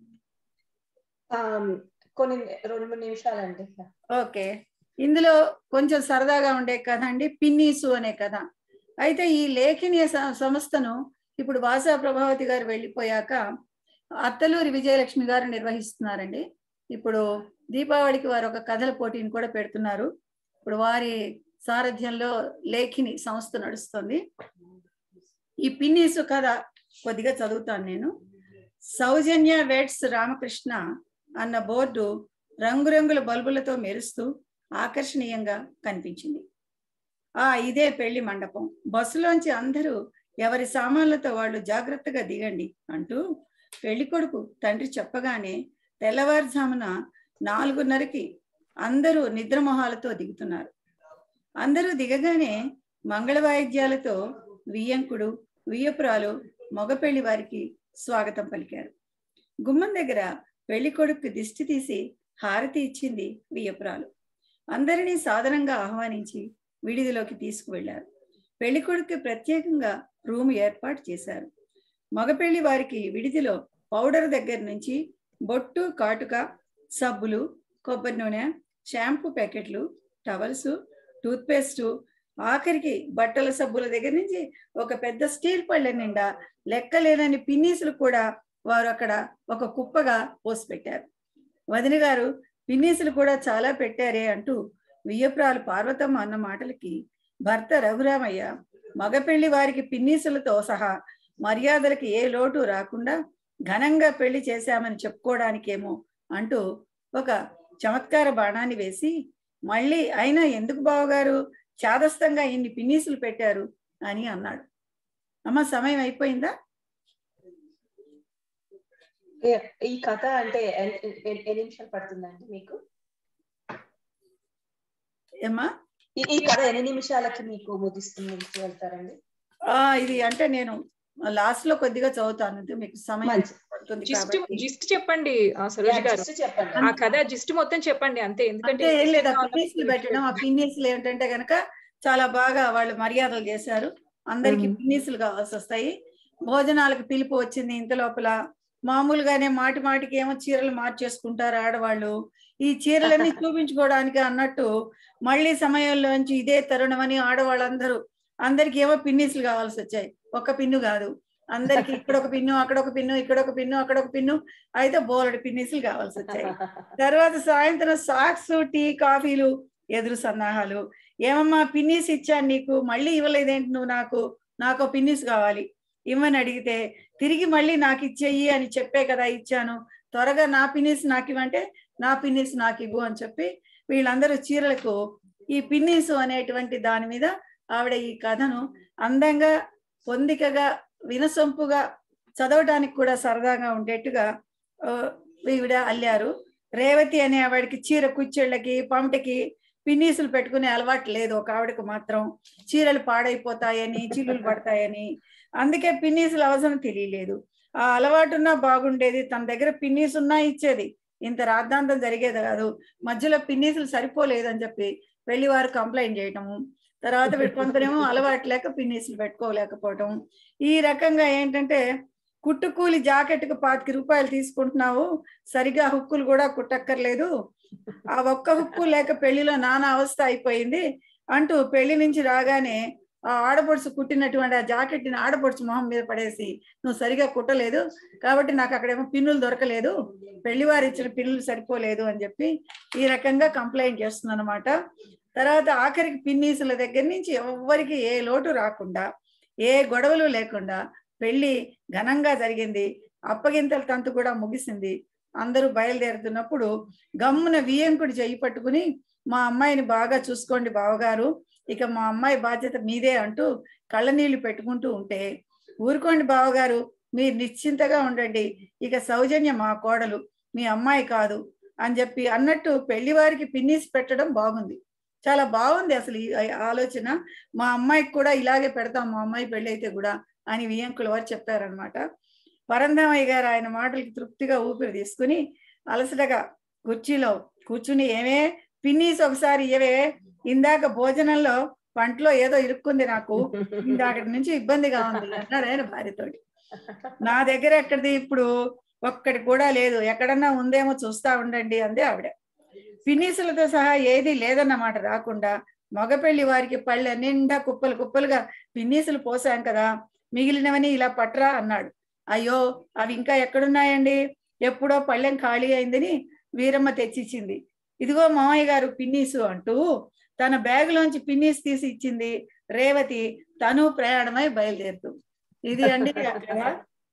కొన్ని రెండు మూడు నిమిషాలండి ఓకే ఇందులో కొంచెం సరదాగా ఉండే కథ అండి పిన్నీసు అనే కథ అయితే ఈ లేఖిని సంస్థను ఇప్పుడు వాసా ప్రభావతి గారు వెళ్ళిపోయాక అత్తలూరి విజయలక్ష్మి గారు నిర్వహిస్తున్నారండి ఇప్పుడు దీపావళికి వారు ఒక కథల పోటీని కూడా పెడుతున్నారు ఇప్పుడు వారి సారథ్యంలో లేఖిని సంస్థ నడుస్తుంది ఈ పిన్నీసు కథ కొద్దిగా చదువుతాను నేను సౌజన్య వెట్స్ రామకృష్ణ అన్న బోర్డు రంగురంగుల బల్బులతో మెరుస్తూ ఆకర్షణీయంగా కనిపించింది ఆ ఇదే పెళ్లి మండపం బస్సులోంచి అందరూ ఎవరి సామాన్లతో వాళ్ళు జాగ్రత్తగా దిగండి అంటూ పెళ్లి కొడుకు తండ్రి చెప్పగానే తెల్లవారుజామున నాలుగున్నరకి అందరూ నిద్రమొహాలతో దిగుతున్నారు అందరూ దిగగానే మంగళ వాయిద్యాలతో వియ్యంకుడు వియ్యపురాలు మగ పెళ్లి వారికి స్వాగతం పలికారు గుమ్మం దగ్గర పెళ్లి కొడుకు దిష్టి తీసి హారతి ఇచ్చింది వియ్యపురాలు అందరినీ సాధారణంగా ఆహ్వానించి విడిదిలోకి తీసుకువెళ్లారు పెళ్లి కొడుకు ప్రత్యేకంగా రూమ్ ఏర్పాటు చేశారు మగపెళ్లి వారికి విడిదిలో పౌడర్ దగ్గర నుంచి బొట్టు కాటుక సబ్బులు కొబ్బరి నూనె షాంపూ ప్యాకెట్లు టవల్స్ టూత్పేస్టు ఆఖరికి బట్టల సబ్బుల దగ్గర నుంచి ఒక పెద్ద స్టీల్ పళ్ళ నిండా లెక్కలేనని పిన్నీసులు కూడా వారు అక్కడ ఒక కుప్పగా పోసి పెట్టారు వదిన గారు పిన్నీసులు కూడా చాలా పెట్టారే అంటూ వియ్యప్రాలు పార్వతమ్మ అన్న మాటలకి భర్త రఘురామయ్య మగపెళ్లి వారికి పిన్నీసులతో సహా మర్యాదలకి ఏ లోటు రాకుండా ఘనంగా పెళ్లి చేశామని చెప్పుకోవడానికేమో అంటూ ఒక చమత్కార బాణాన్ని వేసి మళ్ళీ అయినా ఎందుకు బావగారు చాదస్తంగా ఇన్ని పిన్నీసులు పెట్టారు అని అన్నాడు అమ్మ సమయం అయిపోయిందా ఈ కథ అంటే ఎన్ని నిమిషాలు పడుతుందండి మీకు ఏమ్మా ఈ కథ ఎన్ని నిమిషాలకి మీకు ముగిస్తుంది వెళ్తారండి ఆ ఇది అంటే నేను లాస్ట్ లో కొద్దిగా చదువుతాను మీకు సమయం పడుతుంది జిస్ట్ కాబట్టి జిస్ట్ చెప్పండి ఆ సరోజ గారు just చెప్పండి. ఆ కథ జిస్ట్ మొత్తం చెప్పండి అంతే ఎందుకంటే అంటే ఏం లేదు ఆ పిన్నీసులు పెట్టడం ఆ పిన్నీసులు ఏంటంటే గనక చాలా బాగా వాళ్ళు మర్యాదలు చేశారు అందరికి మ్మ్. పిన్నీసులు కావాల్సి వస్తాయి భోజనాలకు పిలుపు వచ్చింది ఇంత లోపల మామూలుగానే మాటి మాటికి ఏమో చీరలు మార్చేసుకుంటారు ఆడవాళ్ళు ఈ చీరలన్నీ చూపించుకోవడానికి అన్నట్టు మళ్ళీ సమయంలోంచి ఇదే తరుణం అని ఆడవాళ్ళందరూ అందరికి ఏవో పిన్నీసులు కావాల్సి వచ్చాయి ఒక్క పిన్ను కాదు అందరికి ఇక్కడ ఒక పిన్ను అక్కడ ఒక పిన్ను ఇక్కడ ఒక పిన్ను అక్కడ ఒక పిన్ను అయితే బోలెడు పిన్నీసులు కావాల్సి వచ్చాయి తర్వాత సాయంత్రం సాక్స్ టీ కాఫీలు ఎదురు సన్నాహాలు ఏమమ్మా పిన్నీస్ ఇచ్చాను నీకు మళ్ళీ ఇవ్వలేదేంటి నువ్వు నాకు నాకు పిన్నీస్ కావాలి ఇవ్వని అడిగితే తిరిగి మళ్ళీ నాకు ఇచ్చేయి అని చెప్పే కదా ఇచ్చాను త్వరగా నా పిన్నీస్ నాకు ఇవ్వంటే నా పిన్నీస్ నాకు ఇవ్వు అని చెప్పి వీళ్ళందరూ చీరలకు ఈ పిన్నీసు అనేటువంటి దాని మీద ఆవిడ ఈ కథను అందంగా పొందికగా వినసొంపుగా చదవడానికి కూడా సరదాగా ఉండేట్టుగా ఆ, ఈవిడ అల్లారు రేవతి అనే ఆవిడకి చీర కుచ్చెళ్ళకి పమటకి పిన్నీసులు పెట్టుకునే అలవాటు లేదు ఒక ఆవిడకు మాత్రం చీరలు పాడైపోతాయని చిల్లులు పడతాయని అందుకే పిన్నీసులు అవసరం తెలియలేదు ఆ అలవాటు ఉన్నా బాగుండేది తన దగ్గర పిన్నీస్ ఉన్నా ఇచ్చేది ఇంత రాద్ధాంతం జరిగేది కాదు మధ్యలో పిన్నీసులు సరిపోలేదని చెప్పి వెళ్ళి వారు కంప్లైంట్ చేయటము తర్వాత వీడు కొందరేమో అలవాటు లేక పిన్నీసులు పెట్టుకోలేకపోవటం ఈ రకంగా ఏంటంటే కుట్టుకూలి జాకెట్కు పాతిక రూపాయలు తీసుకుంటున్నావు సరిగా హుక్కులు కూడా కుట్టక్కర్లేదు ఆ ఒక్క హుక్కు లేక పెళ్లిలో నానా అవస్థ అయిపోయింది అంటూ పెళ్లి నుంచి రాగానే ఆ ఆడపడుచు కుట్టినటువంటి ఆ జాకెట్ ని ఆడపడుచు మొహం మీద పడేసి నువ్వు సరిగా కుట్టలేదు కాబట్టి నాకు అక్కడేమో పిన్నులు దొరకలేదు పెళ్లి వారు ఇచ్చిన పిన్నులు సరిపోలేదు అని చెప్పి ఈ రకంగా కంప్లైంట్ చేస్తుంది అనమాట తర్వాత ఆఖరికి పిన్నీసుల దగ్గర నుంచి ఎవ్వరికి ఏ లోటు రాకుండా ఏ గొడవలు లేకుండా పెళ్లి ఘనంగా జరిగింది అప్పగింతల తంతు కూడా ముగిసింది అందరూ బయలుదేరుతున్నప్పుడు గమ్మున వియంకుడి చెయ్యి పట్టుకుని మా అమ్మాయిని బాగా చూసుకోండి బావగారు ఇక మా అమ్మాయి బాధ్యత మీదే అంటూ కళ్ళనీళ్లు పెట్టుకుంటూ ఉంటే ఊరుకోండి బావగారు మీరు నిశ్చింతగా ఉండండి ఇక సౌజన్య మా కోడలు మీ అమ్మాయి కాదు అని చెప్పి అన్నట్టు పెళ్లి వారికి పిన్నీస్ పెట్టడం బాగుంది చాలా బాగుంది అసలు ఈ ఆలోచన మా అమ్మాయికి కూడా ఇలాగే పెడతాం మా అమ్మాయి పెళ్లి అయితే కూడా అని వియంకుల వారు చెప్పారనమాట పరంధామయ్య గారు ఆయన మాటలకి తృప్తిగా ఊపిరి తీసుకుని అలసటగా కుర్చీలో కూర్చుని ఏమే పిన్నీస్ ఒకసారి ఇవే ఇందాక భోజనంలో పంటలో ఏదో ఇరుక్కుంది నాకు ఇందాక నుంచి ఇబ్బందిగా ఉంది అన్నాడు ఆయన భార్యతోటి నా దగ్గర ఎక్కడిది ఇప్పుడు ఒక్కటి కూడా లేదు ఎక్కడన్నా ఉందేమో చూస్తా ఉండండి అంది ఆవిడ పిన్నీసులతో సహా ఏది లేదన్నమాట రాకుండా మగపెళ్లి వారికి పళ్ళె నిండా కుప్పలు కుప్పలుగా పిన్నీసులు పోసాం కదా మిగిలినవని ఇలా పట్రా అన్నాడు అయ్యో అవి ఇంకా ఎక్కడున్నాయండి ఎప్పుడో పళ్ళెం ఖాళీ అయిందని వీరమ్మ తెచ్చిచ్చింది ఇదిగో మామయ్య గారు పిన్నీసు అంటూ తన బ్యాగులోంచి పిన్నీస్ తీసి ఇచ్చింది రేవతి తను ప్రయాణమై బయలుదేరుతూ ఇది అండి అక్కడ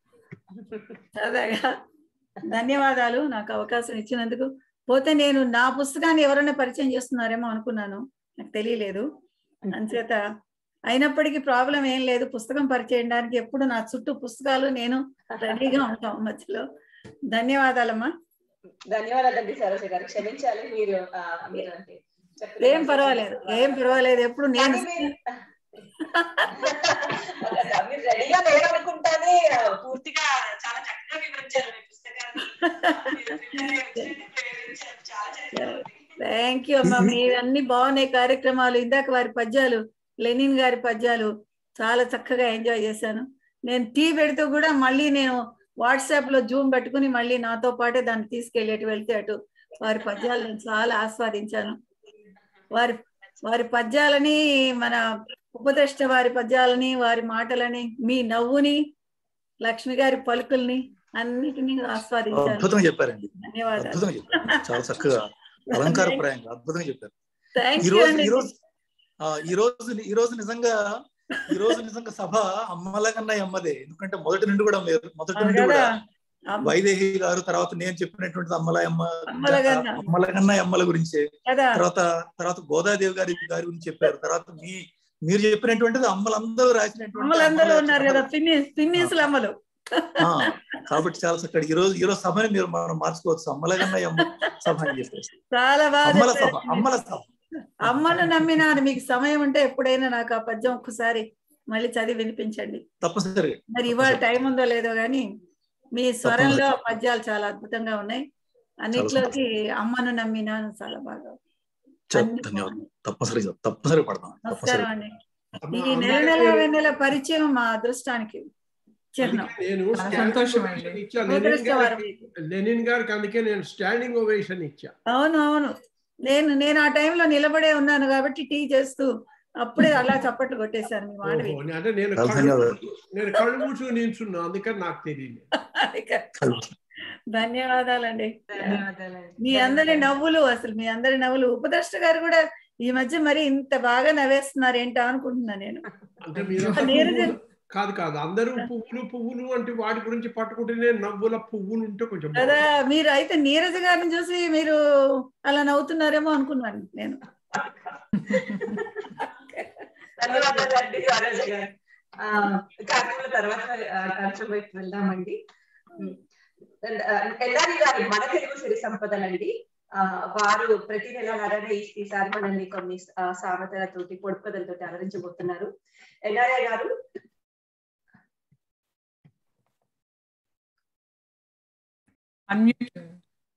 సరదాగా ధన్యవాదాలు నాకు అవకాశం ఇచ్చినందుకు పోతే నేను నా పుస్తకాన్ని ఎవరైనా పరిచయం చేస్తున్నారేమో అనుకున్నాను నాకు తెలియలేదు అంచేత అయినప్పటికీ ప్రాబ్లం ఏం లేదు పుస్తకం పరిచయడానికి ఎప్పుడు నా చుట్టూ పుస్తకాలు నేను రెడీగా ఉంటాం మధ్యలో ధన్యవాదాలమ్మా ధన్యవాదాలండి సరోజ గారు క్షమించాలి మీరు ఆ, మీరు అంటే చెప్పలేదు. ఏం పర్వాలేదు ఏం పర్వాలేదు ఎప్పుడు నేను కానీ మీరు మీరు రెడీగా లేదనుకుంటానే పూర్తిగా చాలా చక్కగా వివరించారు మీ పుస్తకాన్ని మీరు prepare అయ్యి వచ్చారు, ప్రేరేపించారు. చాలా చక్కగా ఉంది. థ్యాంక్ యూ అమ్మా మీ అన్ని బాగున్నాయి కార్యక్రమాలు ఇందాక వారి పద్యాలు లెనిన్ గారి పద్యాలు చాలా చక్కగా ఎంజాయ్ చేశాను నేను టీ పెడుతూ కూడా మళ్ళీ నేను వాట్సాప్ లో జూమ్ పెట్టుకుని మళ్ళీ నాతో పాటే దాన్ని తీసుకెళ్ళేటి వెళ్తే అటు వారి పద్యాలు నేను చాలా ఆస్వాదించాను వారి వారి పద్యాలని మన ఉపదృష్ట వారి పద్యాలని వారి మాటలని మీ నవ్వుని లక్ష్మి గారి పలుకుల్ని అన్నిటినీ ఆస్వాదించాను అద్భుతంగా చెప్పారండి ధన్యవాదాలు అద్భుతంగా చెప్పారు చాలా చక్కగా అలంకారప్రాయంగా అద్భుతంగా చెప్పారు థ్యాంక్ ఈ యూ రోజు అండి ఈ రోజు ఆ, ఈ రోజు ఈ రోజు నిజంగా ఈ రోజు నిజంగా సభ అమ్మలకన్నా అమ్మదే ఎందుకంటే మొదటి నుండి కూడా మీరు మొదటి నుండి కదా కూడా అమ్మ- వైదేహి గారు తర్వాత నేను చెప్పినటువంటి అమ్మలయమ్మ అమ్మలగన్న. అమ్మలకన్నా అమ్మల గురించే కదా తర్వాత తర్వాత గోదాదేవి గారి గారి గురించి చెప్పారు తర్వాత మీ మీరు చెప్పినటువంటిది అమ్మలందరూ రాసినటువంటి అమ్మలందరూ అమ్మల ఉన్నారు కథలు. కదా పిన్నిస్ పిన్నిసులు అమ్మలు ఆ, కాబట్టి చాలా చక్కటి ఈ రోజు ఈ రోజు సభని మీరు మనం మార్చుకోవచ్చు అమ్మలకన్నా అమ్మ సభ అని చెప్పేసి చాలా బాగా అమ్మల చెప్పారు. సభ అమ్మల సభ అమ్మను నమ్మినాను మీకు సమయం ఉంటే ఎప్పుడైనా నాకు ఆ పద్యం ఒక్కసారి మళ్ళీ చదివి వినిపించండి తప్పనిసరిగా మరి ఇవాళ టైం ఉందో లేదో గానీ మీ స్వరంలో ఆ పద్యాలు చాలా అద్భుతంగా ఉన్నాయి అన్నిట్లోకి అమ్మను నమ్మినాను చాలా బాగా చాలా అన్ని ధన్యవాదాలు తప్పనిసరిగా తప్పనిసరిగా పడతాం నమస్కారం తప్పనిసరిగా అండి ఈ నెల నెల వెన్నెల పరిచయం మా అదృష్టానికి చిహ్నం అందుకే నేను చాలా standing సంతోషం ovation అండి. ఇచ్చా లెనిన్ దురదృష్టవరం గారికి లెనిన్ గారికి అందుకే నేను స్టాండింగ్ ఓవేషన్ ఇచ్చా అవును అవును నేను నేను ఆ టైంలో నిలబడే ఉన్నాను కాబట్టి టీ చేస్తూ అప్పుడే అలా చప్పట్లు కొట్టేశారు మీ మాట ఓహో, విని. అంటే నేను చాలా కళ్ళు ధన్యవాదాలు. మూసు- నేను కళ్ళు మూసుకుని నిల్చున్నా అందుకని నాకు తెలియదు ధన్యవాదాలండి ధన్యవాదాలండి మీ అందరి నవ్వులు అసలు మీ అందరి నవ్వులు ఉపదర్శ గారు కూడా ఈ మధ్య మరి ఇంత బాగా నవ్వేస్తున్నారు ఏంటో అనుకుంటున్నా నేను అంటే మీరు నీరజ కాదు కాదు అందరూ పువ్వులు పువ్వులు అంటే వాటి గురించి పట్టుకుంటేనే నవ్వుల పువ్వులు ఉంటే కొంచెం కదా మీరు అయితే నీరజ గారిని చూసి మీరు అలా నవ్వుతున్నారేమో అనుకున్నాను నేను ధన్యవాదాలండి రాజా గారు ఆ, కార్యక్రమం తర్వాత ఆ, కార్యక్రమం వైపు వెళ్దామండి ఉమ్. అండ్, ఆ, ఎల్లారి గారు మన తెలుగు సిరి సంపదలండి ఆ, వారు ప్రతి నెల అలానే ఈ- ఈసారి మనల్ని కొన్ని ఆ, సామెతలతోటి పొడుపు కథలతోటి అలరించబోతున్నారు ఎల్లారి గారు అన్మ్యూట్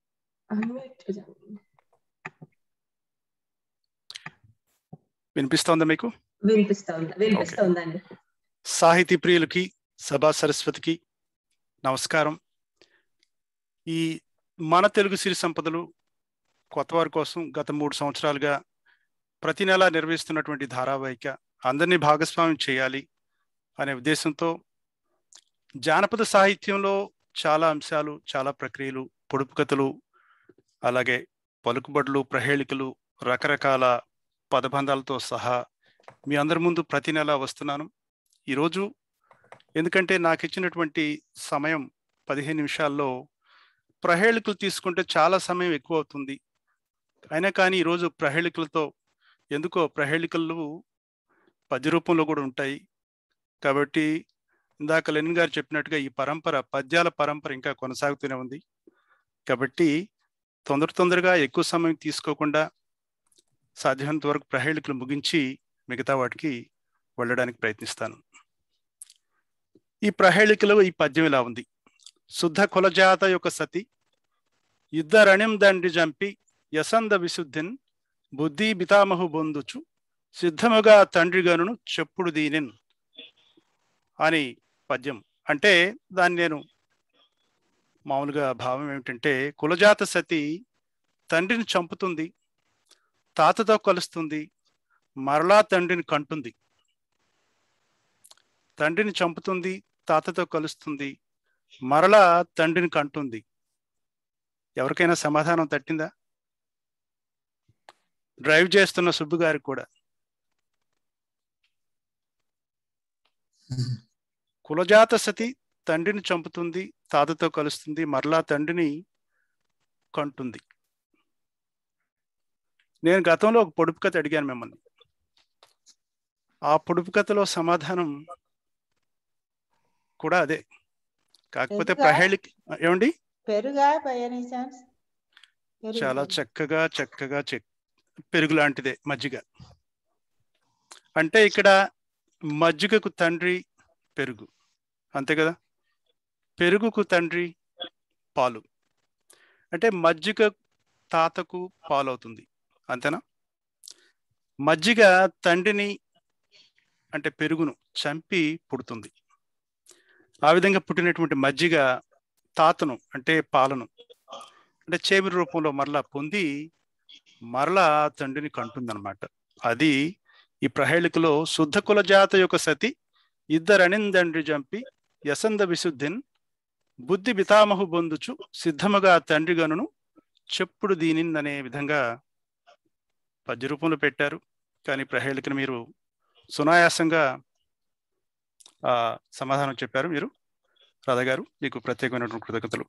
వినిపిస్తోందా మీకు వినిపిస్తోంది వినిపిస్తోందండి సాహితీ ప్రియులకి సభా సరస్వతికి నమస్కారం ఈ మన తెలుగు సిరి సంపదలు కొత్త వారి కోసం గత మూడు సంవత్సరాలుగా ప్రతి నెల నిర్వహిస్తున్నటువంటి ధారావాహిక అందరినీ భాగస్వామ్యం చేయాలి అనే ఉద్దేశంతో జానపద సాహిత్యంలో చాలా అంశాలు చాలా ప్రక్రియలు పొడుపు కథలు అలాగే పలుకుబడులు ప్రహేళికలు రకరకాల పదబంధాలతో సహా మీ అందరి ముందు ప్రతి నెల వస్తున్నాను ఈరోజు ఎందుకంటే నాకు ఇచ్చినటువంటి సమయం పదిహేను నిమిషాల్లో ప్రహేళికలు తీసుకుంటే చాలా సమయం ఎక్కువ అవుతుంది అయినా కానీ ఈరోజు ప్రహేళికలతో ఎందుకో ప్రహేళికలు పద్య రూపంలో కూడా ఉంటాయి కాబట్టి ఇందాక లెనిన్ గారు చెప్పినట్టుగా ఈ పరంపర పద్యాల పరంపర ఇంకా కొనసాగుతూనే ఉంది కాబట్టి తొందర తొందరగా ఎక్కువ సమయం తీసుకోకుండా సాధ్యమైనంత వరకు ప్రహేళికలు ముగించి మిగతా వాటికి వెళ్ళడానికి ప్రయత్నిస్తాను ఈ ప్రహేళికలో ఈ పద్యం ఇలా ఉంది శుద్ధ కులజాత యొక్క సతి యుద్ధ రణిం దండి జంపి యసంద విశుద్ధిన్ బుద్ధి బితామహు బొందుచు సిద్ధముగా తండ్రి గనును చెప్పుడు దీనిన్ అని పద్యం అంటే దాన్ని నేను మామూలుగా భావం ఏమిటంటే కులజాత సతి తండ్రిని చంపుతుంది తాతతో కలుస్తుంది మరలా తండ్రిని కంటుంది తండ్రిని చంపుతుంది తాతతో కలుస్తుంది మరలా తండ్రిని కంటుంది ఎవరికైనా సమాధానం తట్టిందా డ్రైవ్ చేస్తున్న సుబ్బు గారికి కూడా కులజాత సతి తండ్రిని చంపుతుంది తాతతో కలుస్తుంది మరలా తండ్రిని కంటుంది నేను గతంలో ఒక పొడుపు కథ అడిగాను మిమ్మల్ని ఆ పొడుపు కథలో సమాధానం కూడా అదే కాకపోతే పెరుగా? ప్రహేళిక ఏమండి పెరుగా బై ఎనీ ఛాన్స్ చాలా చక్కగా చక్కగా చెక్ పెరుగు లాంటిదే మజ్జిగ అంటే ఇక్కడ మజ్జిగకు తండ్రి పెరుగు అంతే కదా పెరుగుకు తండ్రి పాలు అంటే మజ్జిగ తాతకు పాలు అవుతుంది అంతేనా మజ్జిగ తండ్రిని అంటే పెరుగును చంపి పుడుతుంది ఆ విధంగా పుట్టినటువంటి మజ్జిగ తాతను అంటే పాలను అంటే చేమిరి రూపంలో మరలా పొంది మరలా తండ్రిని కంటుందన్నమాట అది ఈ ప్రహేళికలో శుద్ధ కుల జాత యొక్క సతి ఇద్దరనిందండ్రి జంపి యసంద విశుద్ధిన్ బుద్ధి బితామహు బొందుచు సిద్ధముగా తండ్రి గనును చెప్పుడు దీనిన్ అనే విధంగా పద్య రూపంలో పెట్టారు కానీ ప్రహేళికను మీరు సునాయాసంగా ఆ సమాధానం చెప్పారు మీరు రాధా గారు మీకు ప్రత్యేకమైనటువంటి కృతజ్ఞతలు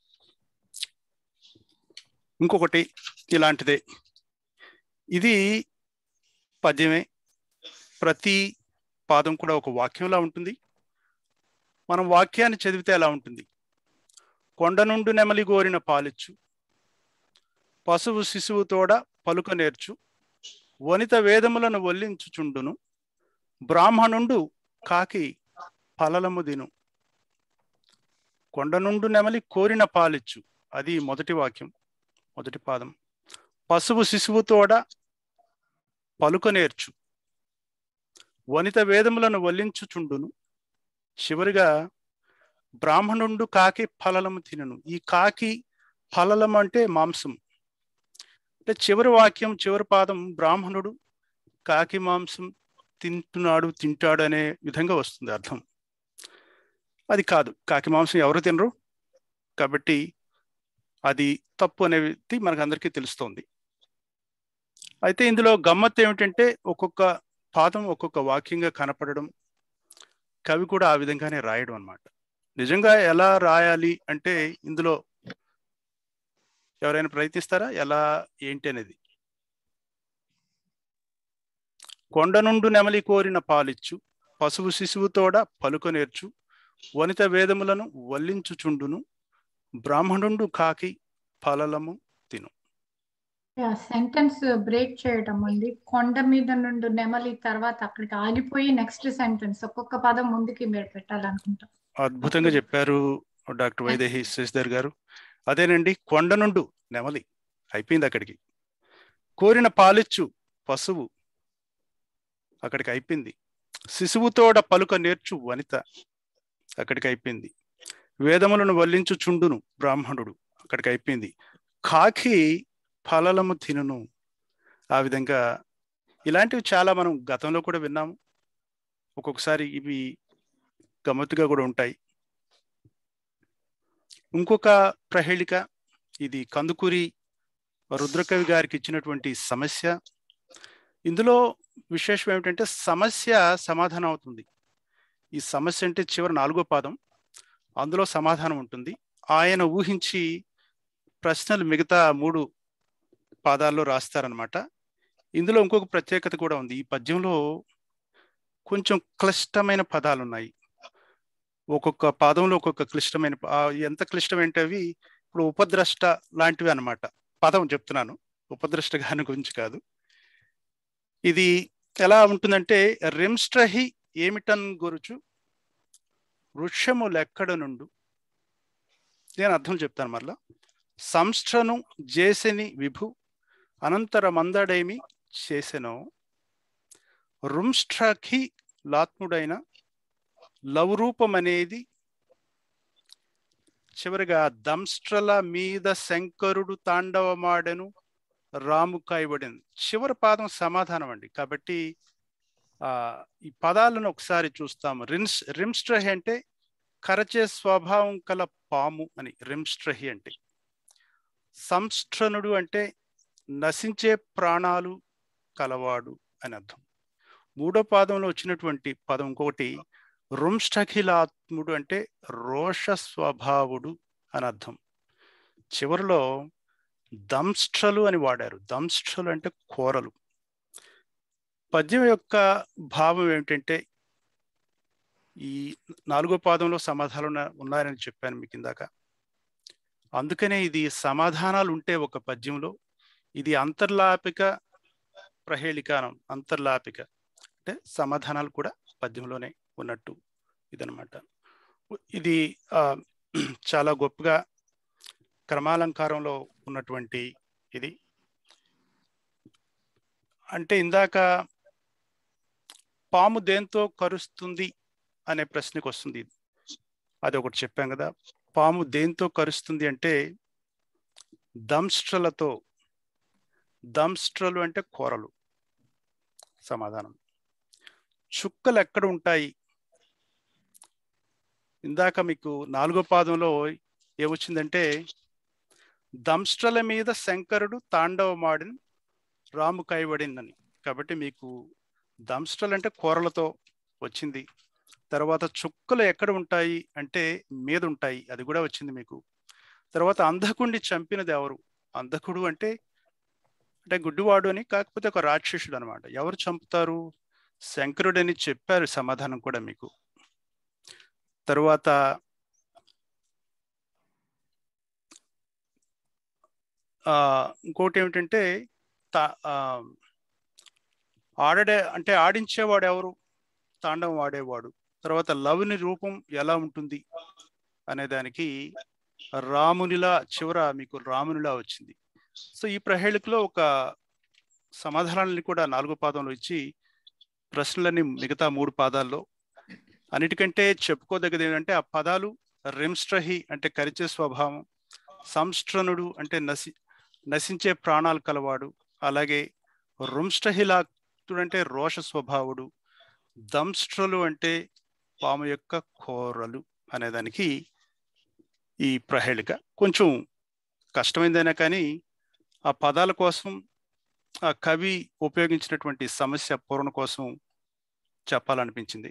ఇంకొకటి ఇలాంటిదే ఇది పద్యమే ప్రతి పాదం కూడా ఒక వాక్యంలా ఉంటుంది మనం వాక్యాన్ని చదివితే ఎలా ఉంటుంది కొండ నుండి నెమలి గోరిన పాలిచ్చు పశువు శిశువు తోడ పలుక నేర్చు వనిత వేదములను వల్లించుచుండును బ్రాహ్మణుండు కాకి ఫలలము దిను కొండ నుండు నెమలి కోరిన పాలిచ్చు అది మొదటి వాక్యం మొదటి పాదం పశువు శిశువు తోడ పలుక నేర్చు వనిత వేదములను వల్లించుచుండును చివరిగా బ్రాహ్మణుండు కాకి ఫలలము తినను ఈ కాకి ఫలలం అంటే మాంసం అంటే చివరి వాక్యం చివరి పాదం బ్రాహ్మణుడు కాకి మాంసం తింటున్నాడు తింటాడు అనే విధంగా వస్తుంది అర్థం అది కాదు కాకి మాంసం ఎవరు తినరు కాబట్టి అది తప్పు అనేది మనకు అందరికీ తెలుస్తోంది అయితే ఇందులో గమ్మత్తు ఏమిటంటే ఒక్కొక్క పాదం ఒక్కొక్క వాక్యంగా కనపడడం కవి కూడా ఆ విధంగానే రాయడం అన్నమాట నిజంగా ఎలా రాయాలి అంటే ఇందులో ఎవరైనా ప్రయత్నిస్తారా ఎలా ఏంటి అనేది కొండ నుండు నెమలి కోరిన పాలిచ్చు పశువు శిశువుతోడ పలుక నేర్చు వనిత వేదములను వల్లించుచుండును బ్రాహ్మణుండు కాకి ఫలలము తిను సెంటెన్స్ బ్రేక్ చేయటం అండి కొండ మీద నుండి నెమలి తర్వాత అక్కడికి ఆగిపోయి నెక్స్ట్ సెంటెన్స్ ఒక్కొక్క పదం ముందుకి మీరు పెట్టాలనుకుంటా అద్భుతంగా చెప్పారు డాక్టర్ వైదేహి శశిధర్ గారు అదేనండి కొండ నుండు నెమలి అయిపోయింది అక్కడికి కోరిన పాలిచ్చు పశువు అక్కడికి అయిపోయింది శిశువుతోడ పలుక నేర్చు వనిత అక్కడికి అయిపోయింది వేదములను వల్లించు చుండును బ్రాహ్మణుడు అక్కడికి అయిపోయింది కాకి ఫలలము తినును ఆ విధంగా ఇలాంటివి చాలా మనం గతంలో కూడా విన్నాము ఒక్కొక్కసారి ఇవి గమ్మత్తుగా కూడా ఉంటాయి ఇంకొక ప్రహేళిక ఇది కందుకూరి రుద్రకవి గారికి ఇచ్చినటువంటి సమస్య ఇందులో విశేషం ఏమిటంటే సమస్య సమాధానం అవుతుంది ఈ సమస్య అంటే చివరి నాలుగో పాదం అందులో సమాధానం ఉంటుంది ఆయన ఊహించి ప్రశ్నలు మిగతా మూడు పాదాల్లో రాస్తారనమాట ఇందులో ఇంకొక ప్రత్యేకత కూడా ఉంది ఈ పద్యంలో కొంచెం క్లిష్టమైన పదాలు ఉన్నాయి ఒక్కొక్క పాదంలో ఒక్కొక్క క్లిష్టమైన ఎంత క్లిష్టం అంటే అవి ఇప్పుడు ఉపద్రష్ట లాంటివి అనమాట పదం చెప్తున్నాను ఉపద్రష్ట గాని గురించి కాదు ఇది ఎలా ఉంటుందంటే రిమ్స్ట్రహి ఏమిటన్ గురుచు వృక్షము లెక్కడ నుండు నేను అర్థం చెప్తాను మరలా సంస్థను జేసెని విభు అనంతర మందడేమి చేసెనో రుంష్ట్రకి లాత్ముడైన లవరూపం అనేది చివరిగా దంస్ట్రల మీద శంకరుడు తాండవమాడెను రాము కాయబడింది చివరి పాదం సమాధానం అండి కాబట్టి ఆ ఈ పదాలను ఒకసారి చూస్తాము రిన్స్ రిమ్స్ట్రహి అంటే కరచే స్వభావం కల పాము అని రిమ్స్ట్రహి అంటే సంస్ట్రనుడు అంటే నశించే ప్రాణాలు కలవాడు అని అర్థం మూడో పాదంలో వచ్చినటువంటి పదం ఇంకొకటి రుంష్టఖిలాత్ముడు అంటే రోష స్వభావుడు అని అర్థం చివరిలో దంస్ట్రలు అని వాడారు దంస్ట్రలు అంటే కూరలు పద్యం యొక్క భావం ఏమిటంటే ఈ నాలుగో పాదంలో సమాధానం ఉన్నాయని చెప్పాను మీకు ఇందాక అందుకనే ఇది సమాధానాలు ఉంటే ఒక పద్యంలో ఇది అంతర్లాపిక ప్రహేళికానం అంతర్లాపిక అంటే సమాధానాలు కూడా పద్యంలోనే ఉన్నట్టు ఇదనమాట ఇది చాలా గొప్పగా క్రమాలంకారంలో ఉన్నటువంటి ఇది అంటే ఇందాక పాము దేంతో కరుస్తుంది అనే ప్రశ్నకు వస్తుంది అది ఒకటి చెప్పాం కదా పాము దేంతో కరుస్తుంది అంటే దంస్ట్రలతో దంస్ట్రలు అంటే కూరలు సమాధానం చుక్కలు ఎక్కడ ఉంటాయి ఇందాక మీకు నాలుగో పాదంలో ఏమొచ్చిందంటే దంస్ట్రల మీద శంకరుడు తాండవమాడిన రాము కైబడిందని కాబట్టి మీకు దంస్ట్రలు అంటే కూరలతో వచ్చింది తర్వాత చుక్కలు ఎక్కడ ఉంటాయి అంటే మీద ఉంటాయి అది కూడా వచ్చింది మీకు తర్వాత అంధకుడిని చంపినది ఎవరు అంధకుడు అంటే అంటే గుడ్డివాడు అని కాకపోతే ఒక రాక్షసుడు అనమాట ఎవరు చంపుతారు శంకరుడు అని చెప్పారు సమాధానం కూడా మీకు తరువాత ఇంకోటి ఏమిటంటే ఆడడే అంటే ఆడించేవాడు ఎవరు తాండవం ఆడేవాడు తర్వాత లవ్ని రూపం ఎలా ఉంటుంది అనే దానికి రామునిలా చివర మీకు రామునిలా వచ్చింది సో ఈ ప్రహేళికలో ఒక సమాధానాలని కూడా నాలుగో పాదంలో ఇచ్చి ప్రశ్నలని మిగతా మూడు పాదాల్లో అన్నిటికంటే చెప్పుకోదగ్గది ఏంటంటే ఆ పదాలు రిమ్స్ట్రహి అంటే కరిచే స్వభావం సంస్ట్రనుడు అంటే నశి నశించే ప్రాణాలు కలవాడు అలాగే రుంష్ట్రహిలాక్తుడు అంటే రోష స్వభావుడు దంస్ట్రలు అంటే పాము యొక్క కోరలు అనేదానికి ఈ ప్రహేళిక కొంచెం కష్టమైందైనా కానీ ఆ పదాల కోసం ఆ కవి ఉపయోగించినటువంటి సమస్య పూరణ కోసం చెప్పాలనిపించింది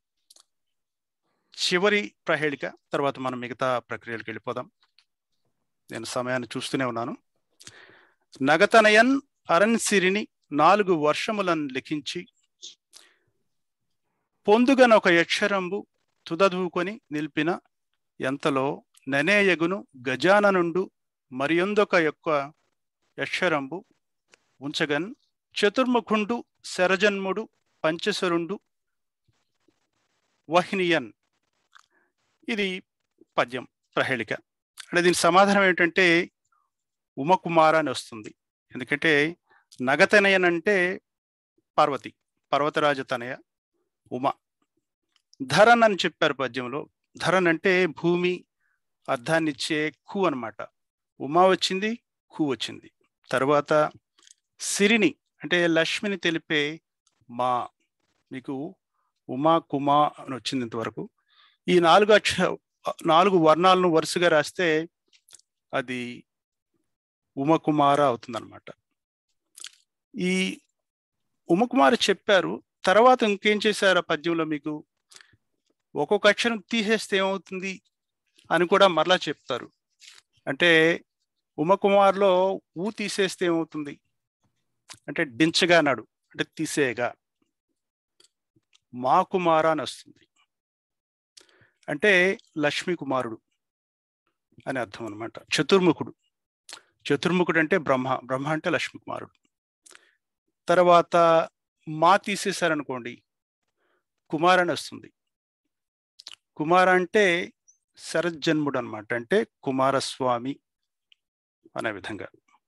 చివరి ప్రహేళిక తర్వాత మనం మిగతా ప్రక్రియలకు వెళ్ళిపోదాం నేను సమయాన్ని చూస్తూనే ఉన్నాను నగతనయన్ అరన్సిరిని నాలుగు వర్షములను లిఖించి పొందుగన ఒక యక్షరంబు తుదదూకొని నిలిపిన ఎంతలో ననేయగును గజాననుండు మరియొందొక యొక్క యక్షరంబు ఉంచగన్ చతుర్ముఖుండు శరజన్ముడు పంచశరుండు వహినియన్ ఇది పద్యం ప్రహేళిక అంటే దీని సమాధానం ఏంటంటే ఉమకుమార అని వస్తుంది ఎందుకంటే నగతనయన్ అంటే పార్వతి పర్వతరాజ తనయ ఉమ ధరన్ అని చెప్పారు పద్యంలో ధరన్ అంటే భూమి అర్థాన్ని ఇచ్చే కు అనమాట ఉమా వచ్చింది కు వచ్చింది తర్వాత సిరిని అంటే లక్ష్మిని తెలిపే మా మీకు ఉమా కుమా అని వచ్చింది ఇంతవరకు ఈ నాలుగు అక్ష నాలుగు వర్ణాలను వరుసగా రాస్తే అది ఉమకుమార అవుతుందన్నమాట ఈ ఉమకుమార చెప్పారు తర్వాత ఇంకేం చేశారు ఆ పద్యంలో మీకు ఒక్కొక్క అక్షరం తీసేస్తే ఏమవుతుంది అని కూడా మరలా చెప్తారు అంటే ఉమకుమార్లో ఊ తీసేస్తే ఏమవుతుంది అంటే డించగా నాడు అంటే తీసేయగా మా కుమార అని వస్తుంది అంటే లక్ష్మీ కుమారుడు అని అర్థం అనమాట చతుర్ముఖుడు చతుర్ముఖుడు అంటే బ్రహ్మ బ్రహ్మ అంటే లక్ష్మీ కుమారుడు తర్వాత మా తీసేశారనుకోండి కుమార్ అని వస్తుంది కుమార అంటే శరజ్జన్ముడు అనమాట అంటే కుమారస్వామి అనే విధంగా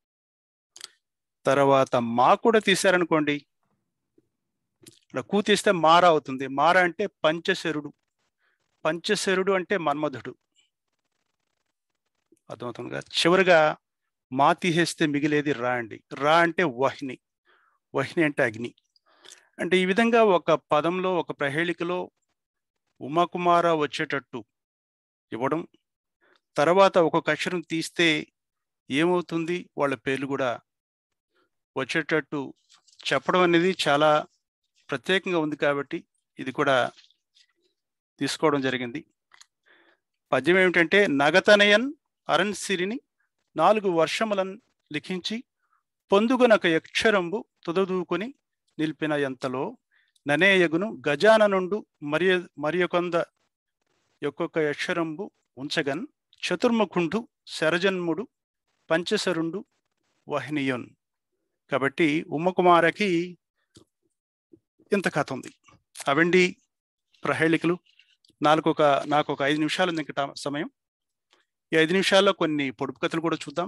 తర్వాత మా కూడా తీశారనుకోండి ఇక్కడ కూ తీస్తే మార అవుతుంది మార అంటే పంచశరుడు పంచశరుడు అంటే మన్మధుడు అర్థమవుతుందిగా చివరిగా మా తీసేస్తే మిగిలేది రా అండి రా అంటే వహిని వహిని అంటే అగ్ని అంటే ఈ విధంగా ఒక పదంలో ఒక ప్రహేళికలో ఉమాకుమార వచ్చేటట్టు ఇవ్వడం తర్వాత ఒక్కొక్క అక్షరం తీస్తే ఏమవుతుంది వాళ్ళ పేర్లు కూడా వచ్చేటట్టు చెప్పడం అనేది చాలా ప్రత్యేకంగా ఉంది కాబట్టి ఇది కూడా తీసుకోవడం జరిగింది పద్యం ఏమిటంటే నగతనయన్ అరణ్సిరిని నాలుగు వర్షములను లిఖించి పొందుగునొక యక్షరంబు తుదదూకొని నిలిపిన ఎంతలో ననేయగును గజాననుండు మరి మరియొకొంద యొక్కొక్క యక్షరంబు ఉంచగన్ చతుర్ముఖుండు శరజన్ముడు పంచశరుండు వహినియోన్ కాబట్టి ఉమ్మకుమారకి ఇంత కథ ఉంది అవండి ప్రహేళికలు నాకు ఒక నాకు ఒక ఐదు నిమిషాలు ఉంది ఇంకా సమయం ఈ ఐదు నిమిషాల్లో కొన్ని పొడుపు కథలు కూడా చూద్దాం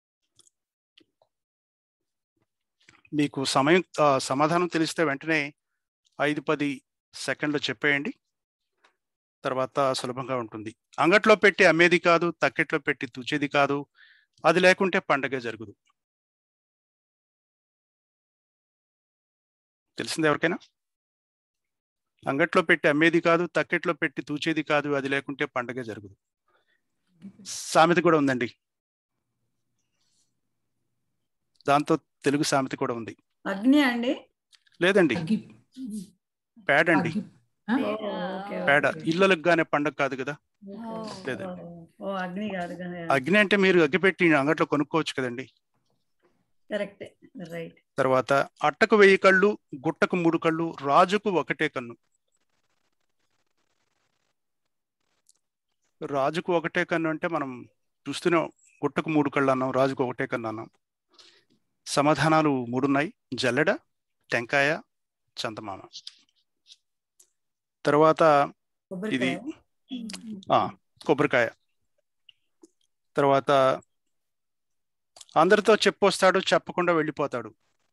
మీకు సమయం సమాధానం తెలిస్తే వెంటనే ఐదు పది సెకండ్లు చెప్పేయండి తర్వాత సులభంగా ఉంటుంది అంగట్లో పెట్టి అమ్మేది కాదు తక్కెట్లో పెట్టి తుచేది కాదు అది లేకుంటే పండగ జరుగుదు తెలిసింది ఎవరికైనా అంగట్లో పెట్టి అమ్మేది కాదు తక్కెట్లో పెట్టి తూచేది కాదు అది లేకుంటే పండగ జరుగుదు సామెత కూడా ఉందండి దాంతో తెలుగు సామెత కూడా ఉంది అగ్ని అండి లేదండి పేడ అండి పేడ ఇళ్ళలకు గానే పండగ కాదు కదా లేదండి ఓ అగ్ని కాదు అగ్ని అంటే మీరు అగ్గి పెట్టి అంగట్లో కొనుక్కోవచ్చు కదండి కరెక్ట్ రైట్ తర్వాత అట్టకు వెయ్యి కళ్ళు గుట్టకు మూడు కళ్ళు రాజుకు ఒకటే కన్ను రాజుకు ఒకటే కన్ను అంటే మనం చూస్తూనే గుట్టకు మూడు కళ్ళు అన్నాం రాజుకు ఒకటే కన్ను అన్నాం సమాధానాలు మూడున్నాయి జల్లెడ టెంకాయ చందమామ తర్వాత ఇది కొబ్బరికాయ తర్వాత అందరితో చెప్పొస్తాడు చెప్పకుండా వెళ్ళిపోతాడు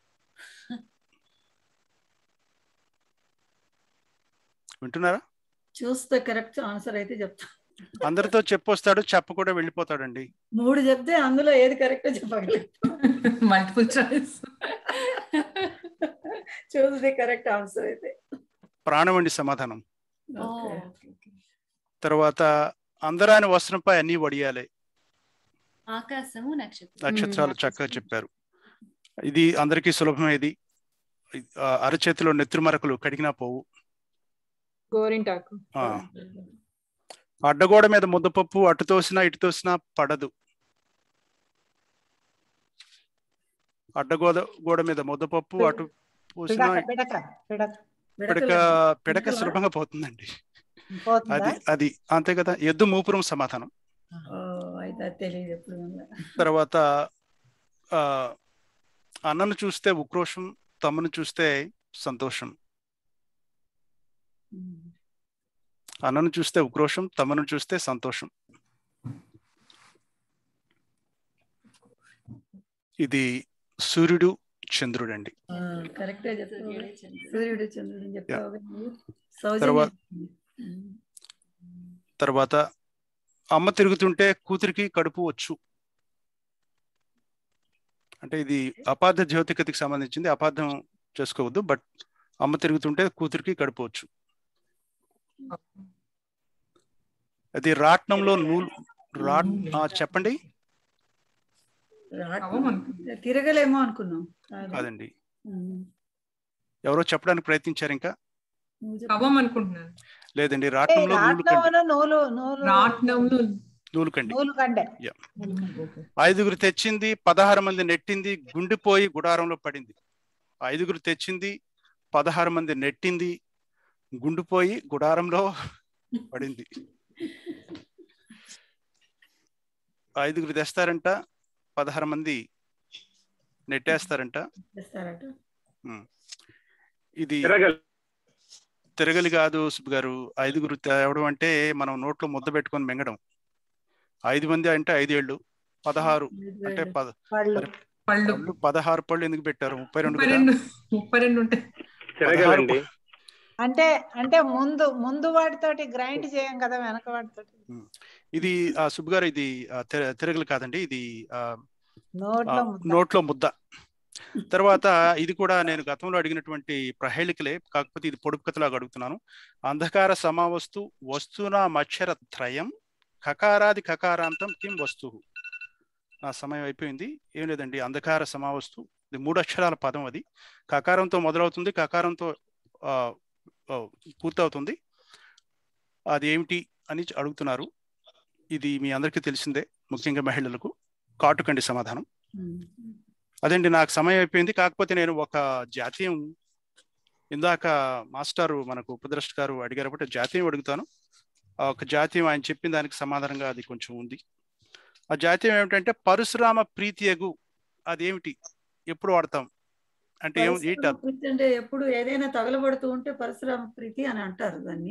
వింటున్నారా చూస్తే కరెక్ట్ ఆన్సర్ అయితే చెప్తా అందరితో చెప్పొస్తాడు చెప్పకుండా వెళ్ళిపోతాడండి మూడు చెప్తే అందులో ఏది కరెక్ట్ చెప్పగలుగుతాం మల్టిపుల్ చాయిస్ చూస్తే కరెక్ట్ ఆన్సర్ అయితే ప్రాణం అండి సమాధానం ఓ తర్వాత అందరాని వస్త్రంపై అన్ని వడియాలి ఆకాశము నక్షత్రం నక్షత్రాలు చక్కగా చెప్పారు ఇది అందరికీ సులభమేది ఆ, అరచేతిలో నెత్తురు మరకలు కడిగినా పోవు గోరింటాకు ఆ. అడ్డగోడ మీద ముద్దపప్పు అటు తోసినా ఇటు తోసినా పడదు అడ్డగోడ గోడ మీద ముద్దపప్పు అటు పోసినా పిడక పిడక పిడక పిడక పిడక సులభంగా పోతుందండి పోతుందా అది అది అంతే కదా ఎద్దు మూపురం సమాధానం ఓ అయితే అది తెలియదు ఎప్పుడు ఉందో. తర్వాత ఆ అన్నను చూస్తే ఉక్రోషం తమ్మును చూస్తే సంతోషం అన్నను చూస్తే ఉక్రోషం తమ్మును చూస్తే సంతోషం ఇది సూర్యుడు చంద్రుడు అండి ఆ, కరెక్టే చెప్పావు సూర్యుడు చంద్రుడు చెప్పావు కదా నువ్వు. తర్వాత- సౌజన్యం ఉమ్. తర్వాత అమ్మ తిరుగుతుంటే కూతురికి కడుపు వచ్చు అంటే ఇది అపార్థ జ్యోతికతకి సంబంధించింది అపార్థం చేసుకోవద్దు బట్ అమ్మ తిరుగుతుంటే కూతురికి కడుపు వచ్చు అది రాట్నంలో నూలు రాట్ ఆ, చెప్పండి రాట్- తిరగలేమో అనుకున్నాం కాదు. కాదండి ఉమ్. ఎవరో చెప్పడానికి ప్రయత్నించారు ఇంకా నువ్వు చెప్పు. కవం అనుకుంటున్నాను లేదండి ఏ, రాట్నంలో నూలు కండి రాట్నంలో నూలు నూలు రాట్నంలో నూలు కండి నూలు కండే యా. ఐదుగురు తెచ్చింది పదహారు మంది నెట్టింది గుండిపోయి గుడారంలో పడింది ఐదుగురు తెచ్చింది పదహారు మంది నెట్టింది గుండిపోయి గుడారంలో పడింది ఐదుగురు తెస్తారంట పదహారు మంది నెట్టేస్తారంట చేస్తారట ఉమ్. ఇది తిరగలి తిరగలి కాదు సుబ్బు గారు ఐదుగురు తేవడం అంటే మనం నోట్లో ముద్ద పెట్టుకొని మింగడం ఐదు మంది అంటే ఐదేళ్ళు పదహారు అంటే పద పళ్ళు మరి పళ్ళు పళ్ళు పదహారు పళ్ళు ఎందుకు పెట్టారు ముప్పై రెండు ముప్పై కదా రెండు ముప్పై రెండు ఉంటాయి తిరగలండి అంటే అంటే ముందు ముందు వాటితోటి గ్రైండ్ చేయం కదా వెనక వాటితోటి ఇది ఆ సుబ్బు గారు ఇది ఆ, తిర- తిరగలి కాదండి ఇది ఆ, ఆ, నోట్లో ముద్ద నోట్లో ముద్ద తర్వాత ఇది కూడా నేను గతంలో అడిగినటువంటి ప్రహేళికలే కాకపోతే ఇది పొడుపు కథలాగా అడుగుతున్నాను అంధకార సమావస్తు వస్తునా మచ్చర త్రయం కకారాది కకారాంతం కిం వస్తువు నా సమయం అయిపోయింది ఏం లేదండి అంధకార సమావస్తు ఇది మూడు అక్షరాల పదం అది కకారంతో మొదలవుతుంది కకారంతో ఆ, ఆ, పూర్తవుతుంది అది ఏమిటి అని అడుగుతున్నారు ఇది మీ అందరికీ తెలిసిందే ముఖ్యంగా మహిళలకు కాటుకండి సమాధానం అదండి నాకు సమయం అయిపోయింది కాకపోతే నేను ఒక జాతీయం ఇందాక మాస్టారు మనకు ఉపద్రష్ట గారు అడిగారు కాబట్టి జాతీయం అడుగుతాను ఆ ఒక జాతీయం ఆయన చెప్పిన దానికి సమాధానంగా అది కొంచెం ఉంది ఆ జాతీయం ఏమిటంటే పరశురామ ప్రీతియగు అదేమిటి ఎప్పుడు వాడతాం అంటే ఏం ఏంటి పరశురామ అర్థం? ప్రీతి అంటే ఎప్పుడు ఏదైనా తగలబడుతూ ఉంటే పరశురామ ప్రీతి అని అంటారు దాన్ని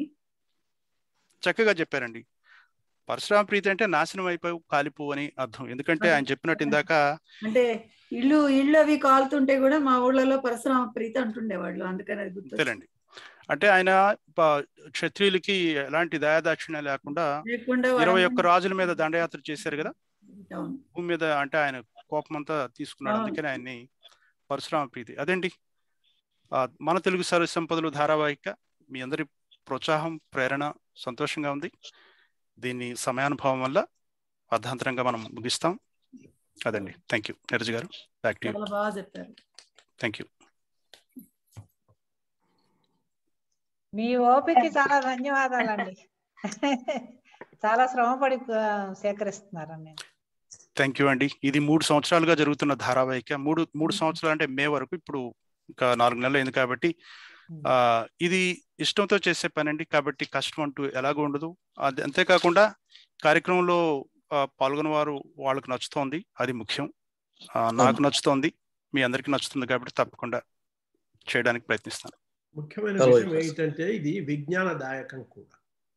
చక్కగా చెప్పారండి పరశురామ ప్రీతి అంటే నాశనం అయిపోయి కాలిపో అని అర్థం ఎందుకంటే ఆయన చెప్పినట్టు ఇందాక అంటే ఇల్లు ఇల్లు అవి కాలుతుంటే కూడా మా ఊళ్ళలో పరశురామ ప్రీతి అంటుండేవాళ్ళు అందుకని అది గుర్తు అంతేనండి అంటే ఆయన ప- క్షత్రియులకి ఎలాంటి దయాదాక్షిణ్యం లేకుండా లేకుండా ఇరవై వాళ్ళని- ఒక్క రాజుల మీద దండయాత్ర చేశారు కదా అవును. భూమి మీద అంటే ఆయన కోపం అంతా తీసుకున్నాడు అవును. అందుకని ఆయన్ని పరశురామ ప్రీతి అదండి ఆ, మన తెలుగు సర్వ సంపదలు ధారావాహిక మీ అందరి ప్రోత్సాహం ప్రేరణ సంతోషంగా ఉంది దీన్ని సమయానుభవం వల్ల అర్ధాంతరంగా మనం ముగిస్తాం అదండి థ్యాంక్ యూ నీరజ్ గారు బ్యాక్ టు యూ చాలా బాగా చెప్పారు థ్యాంక్ యూ మీ ఓపికకి చాలా ధన్యవాదాలండి చాలా శ్రమపడి ఆ, సేకరిస్తున్నారండి నేను థ్యాంక్ యూ అండి ఇది మూడు సంవత్సరాలుగా జరుగుతున్న ధారావాహిక మూడు మూడు సంవత్సరాలు అంటే మే వరకు ఇప్పుడు ఇంకా నాలుగు నెలలు అయింది కాబట్టి ఆ ఇది ఇష్టంతో చేసే పని అండి కాబట్టి కష్టం అంటూ ఎలాగో ఉండదు అది అంతేకాకుండా కార్యక్రమంలో ఆ, పాల్గొన్న వారు వాళ్ళకు నచ్చుతోంది అది ముఖ్యం ఆ, నాకు నచ్చుతోంది మీ అందరికీ నచ్చుతుంది కాబట్టి తప్పకుండా చేయడానికి ప్రయత్నిస్తాను ముఖ్యమైన చాలా విషయం ఎక్కువ. ఏంటంటే ఇది విజ్ఞానదాయకం కూడా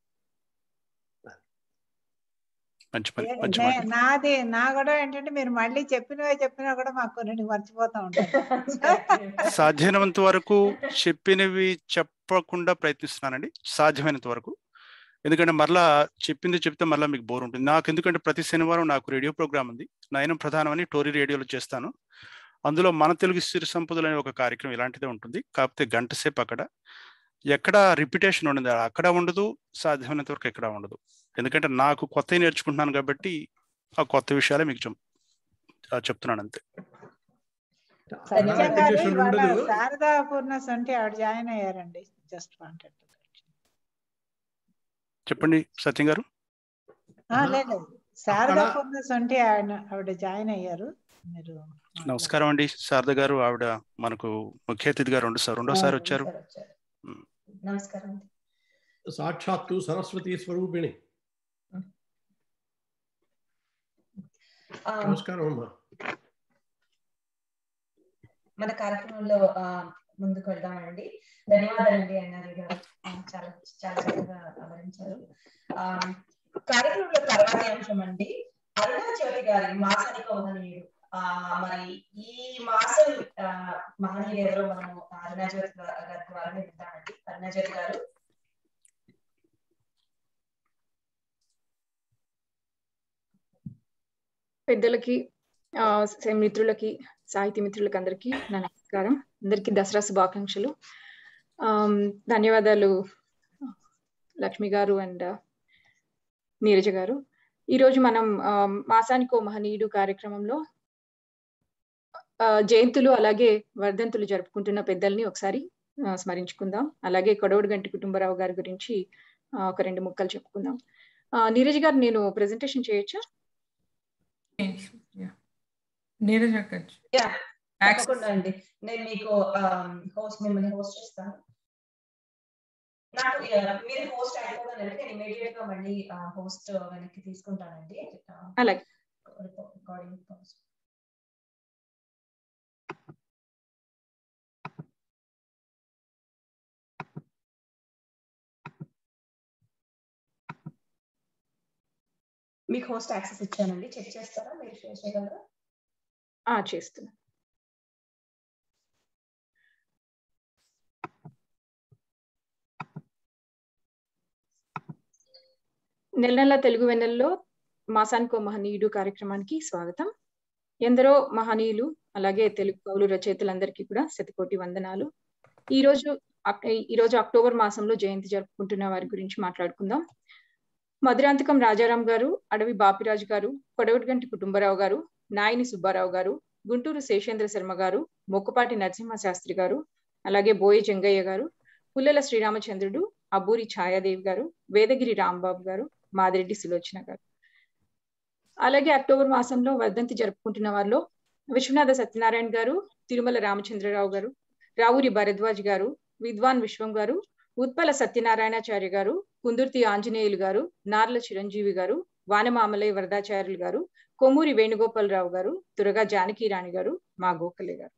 మంచి పని ఏ- మంచి నే- మాట నాది నా కూడా ఏంటంటే మీరు మళ్ళీ చెప్పినవే చెప్పినా కూడా మాకు కొన్ని మర్చిపోతా ఉంటారు సాధ్యమైనంత వరకు చెప్పినవి చెప్పకుండా ప్రయత్నిస్తున్నానండి సాధ్యమైనంత వరకు ఎందుకంటే మరలా చెప్పింది చెప్తే మరలా మీకు బోర్ ఉంటుంది నాకు ఎందుకంటే ప్రతి శనివారం నాకు రేడియో ప్రోగ్రామ్ ఉంది నయనం ప్రధానం అని టోరీ రేడియోలో చేస్తాను అందులో మన తెలుగు సిరి సంపదలు అనే ఒక కార్యక్రమం ఇలాంటిదే ఉంటుంది కాకపోతే గంట సేపు అక్కడ ఎక్కడ రిపిటేషన్ ఉండదు అక్కడ ఉండదు సాధ్యమైనంత వరకు ఎక్కడ ఉండదు ఎందుకంటే నాకు కొత్తవి నేర్చుకుంటున్నాను కాబట్టి ఆ కొత్త విషయాలే మీకు చెప్ ఆ చెప్తున్నాను అంతే సత్యం గారు Repetition ఇవాళ ఉండదు. శారదా పూర్ణస్ అంటే ఆవిడ జాయిన్ అయ్యారండి జస్ట్ వాంటెడ్ చెప్పండి సత్యం గారు లేదు శారదా అక్కడ- పూర్ణస్ అంటే ఆయన ఆవిడ జాయిన్ అయ్యారు మీరు నమస్కారం అండి శారద గారు ఆవిడ మనకు ముఖ్య అతిథిగా రెండు రెండోసారి వచ్చారు నమస్కారం సాక్షాత్తు సరస్వతి స్వరూపిణి ఆ, నమస్కారం అమ్మా మన కార్యక్రమంలో ఆ, ముందుకు వెళ్దామండి ధన్యవాదాలండి అన్నారు గారు ఆ, చాలా చాలా చక్కగా వివరించారు ఆ కార్యక్రమంలో తర్వాతి అంశం అండి అరుణాజ్యోతి గారి మాసానిక మహనీయుడు ఆ మరి ఈ మాసం ఆ, మహనీయుడు ఎవరో మనము అరుణాజ్యోతి గా- గారి ద్వారా వింటామండి అరుణాజ్యోతి గారు పెద్దలకి ఆ, స- మిత్రులకి సాహితీ మిత్రులకి అందరికీ నా నమస్కారం అందరికీ దసరా శుభాకాంక్షలు ఆమ్, ధన్యవాదాలు లక్ష్మి గారు అండ్ నీరజ గారు ఈరోజు మనం ఆమ్, మాసానికో మహనీయుడు కార్యక్రమంలో ఆ, జయంతులు అలాగే వర్ధంతులు జరుపుకుంటున్న పెద్దల్ని ఒకసారి ఆ, స్మరించుకుందాం అలాగే కొడవడి గంటి కుటుంబరావు గారి గురించి ఆ, ఒక రెండు ముక్కలు చెప్పుకుందాం ఆ, నీరజ గారు నేను ప్రెజెంటేషన్ చేయొచ్చా నీరజ్ అక్క యా తప్పకుండా అండి నేను మీకు హోస్ట్ మిమ్మల్ని హోస్ట్ చేస్తాను నాకు ఆ, మీరు హోస్ట్ అయిపోగానే నేను ఇమీడియట్ గా మళ్ళీ హోస్ట్ వెనక్కి తీసుకుంటానండి అలాగే రికార్డింగ్ పోస్ట్ మీకు హోస్ట్ యాక్సెస్ ఇచ్చానండి చెక్ చేస్తారా మీరు షేర్ చేయగలరా ఆ చేస్తున్నా నెల నెల తెలుగు వెన్నెల్లో మాసానికో మహనీయుడు కార్యక్రమానికి స్వాగతం ఎందరో మహనీయులు అలాగే తెలుగు కవులు రచయితలందరికీ కూడా శతకోటి వందనాలు ఈ రోజు అక్- ఈ రోజు అక్టోబర్ మాసంలో జయంతి జరుపుకుంటున్న వారి గురించి మాట్లాడుకుందాం మధురాంతకం రాజారాం గారు అడవి బాపిరాజు గారు కొడవటిగంటి కుటుంబరావు గారు నాయని సుబ్బారావు గారు గుంటూరు శేషేంద్ర శర్మ గారు మొక్కుపాటి నరసింహ శాస్త్రి గారు అలాగే బోయ జంగయ్య గారు పుల్లెల శ్రీరామచంద్రుడు అబ్బూరి ఛాయాదేవి గారు వేదగిరి రాంబాబు గారు మాదిరెడ్డి సులోచన గారు అలాగే అక్టోబర్ మాసంలో వర్ధంతి జరుపుకుంటున్న వారిలో విశ్వనాథ సత్యనారాయణ గారు తిరుమల రామచంద్రరావు గారు రావురి భరద్వాజ్ గారు విద్వాన్ విశ్వం గారు ఉత్పల సత్యనారాయణాచార్య గారు కుందుర్తి ఆంజనేయులు గారు నార్ల చిరంజీవి గారు వానమామలై వరదాచార్యులు గారు కొమ్మూరి వేణుగోపాలరావు గారు దురగా జానకిరాణి గారు మా గోఖలే గారు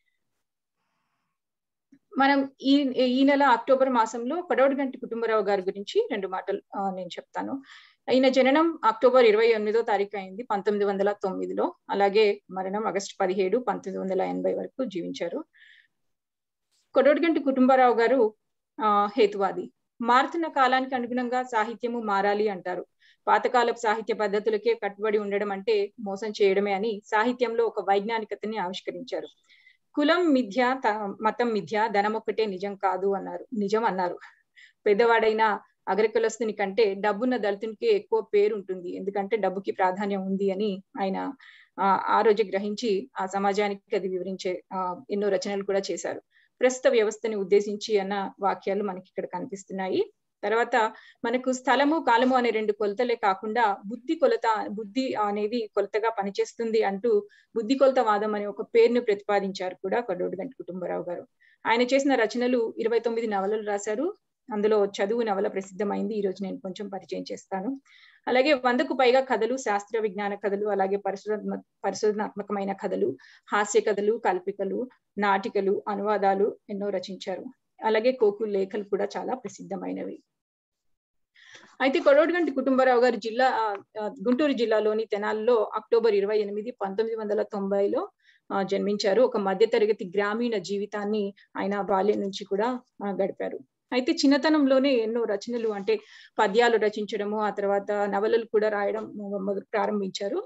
మనం ఈ ఈ నెల అక్టోబర్ మాసంలో కొడవడిగంటి కుటుంబరావు గారి గురించి రెండు మాటలు ఆ, నేను చెప్తాను ఈయన జననం అక్టోబర్ ఇరవై ఎనిమిదో తారీఖు అయింది పంతొమ్మిది వందల తొమ్మిదిలో అలాగే మరణం ఆగస్టు పదిహేడు పంతొమ్మిది వందల ఎనభై వరకు జీవించారు కొడవడిగంటి కుటుంబరావు గారు ఆ హేతువాది మారుతున్న కాలానికి అనుగుణంగా సాహిత్యము మారాలి అంటారు పాతకాలపు సాహిత్య పద్ధతులకే కట్టుబడి ఉండడం అంటే మోసం చేయడమే అని సాహిత్యంలో ఒక వైజ్ఞానికతని ఆవిష్కరించారు కులం మిథ్య త- మతం మిథ్య ధనం ఒక్కటే నిజం కాదు అన్నారు నిజం అన్నారు పెద్దవాడైన అగ్రకులస్తుని కంటే డబ్బున్న దళితునికి ఎక్కువ పేరు ఉంటుంది ఎందుకంటే డబ్బుకి ప్రాధాన్యం ఉంది అని ఆయన ఆ ఆ రోజు గ్రహించి ఆ సమాజానికి అది వివరించే ఆ ఎన్నో రచనలు కూడా చేశారు ప్రస్తుత వ్యవస్థని ఉద్దేశించి అన్న వాక్యాలు మనకి ఇక్కడ కనిపిస్తున్నాయి తర్వాత మనకు స్థలము కాలము అనే రెండు కొలతలే కాకుండా బుద్ధి కొలత బుద్ధి అనేది కొలతగా పనిచేస్తుంది అంటూ బుద్ధి కొలత వాదం అనే ఒక పేరును ప్రతిపాదించారు కూడా కొడోడిగంటి కుటుంబరావు గారు ఆయన చేసిన రచనలు ఇరవై తొమ్మిది నవలలు రాశారు అందులో చదువు నవల ప్రసిద్ధమైంది ఈ రోజు నేను కొంచెం పరిచయం చేస్తాను అలాగే వందకు పైగా కథలు శాస్త్ర విజ్ఞాన కథలు అలాగే పరిశోధన పరిశోధనాత్మకమైన కథలు హాస్య కథలు కల్పికలు నాటికలు అనువాదాలు ఎన్నో రచించారు అలాగే కోకు లేఖలు కూడా చాలా ప్రసిద్ధమైనవి అయితే కొడవటిగంటి కుటుంబరావు గారు జిల్లా ఆ, ఆ, గుంటూరు జిల్లాలోని తెనాలిలో అక్టోబర్ ఇరవై ఎనిమిది పంతొమ్మిది వందల తొంభైలో ఆ, జన్మించారు ఒక మధ్యతరగతి గ్రామీణ జీవితాన్ని ఆయన బాల్యం నుంచి కూడా ఆ, గడిపారు అయితే చిన్నతనంలోనే ఎన్నో రచనలు అంటే పద్యాలు రచించడము ఆ తర్వాత నవలలు కూడా రాయడం మొ- మొదలు ప్రారంభించారు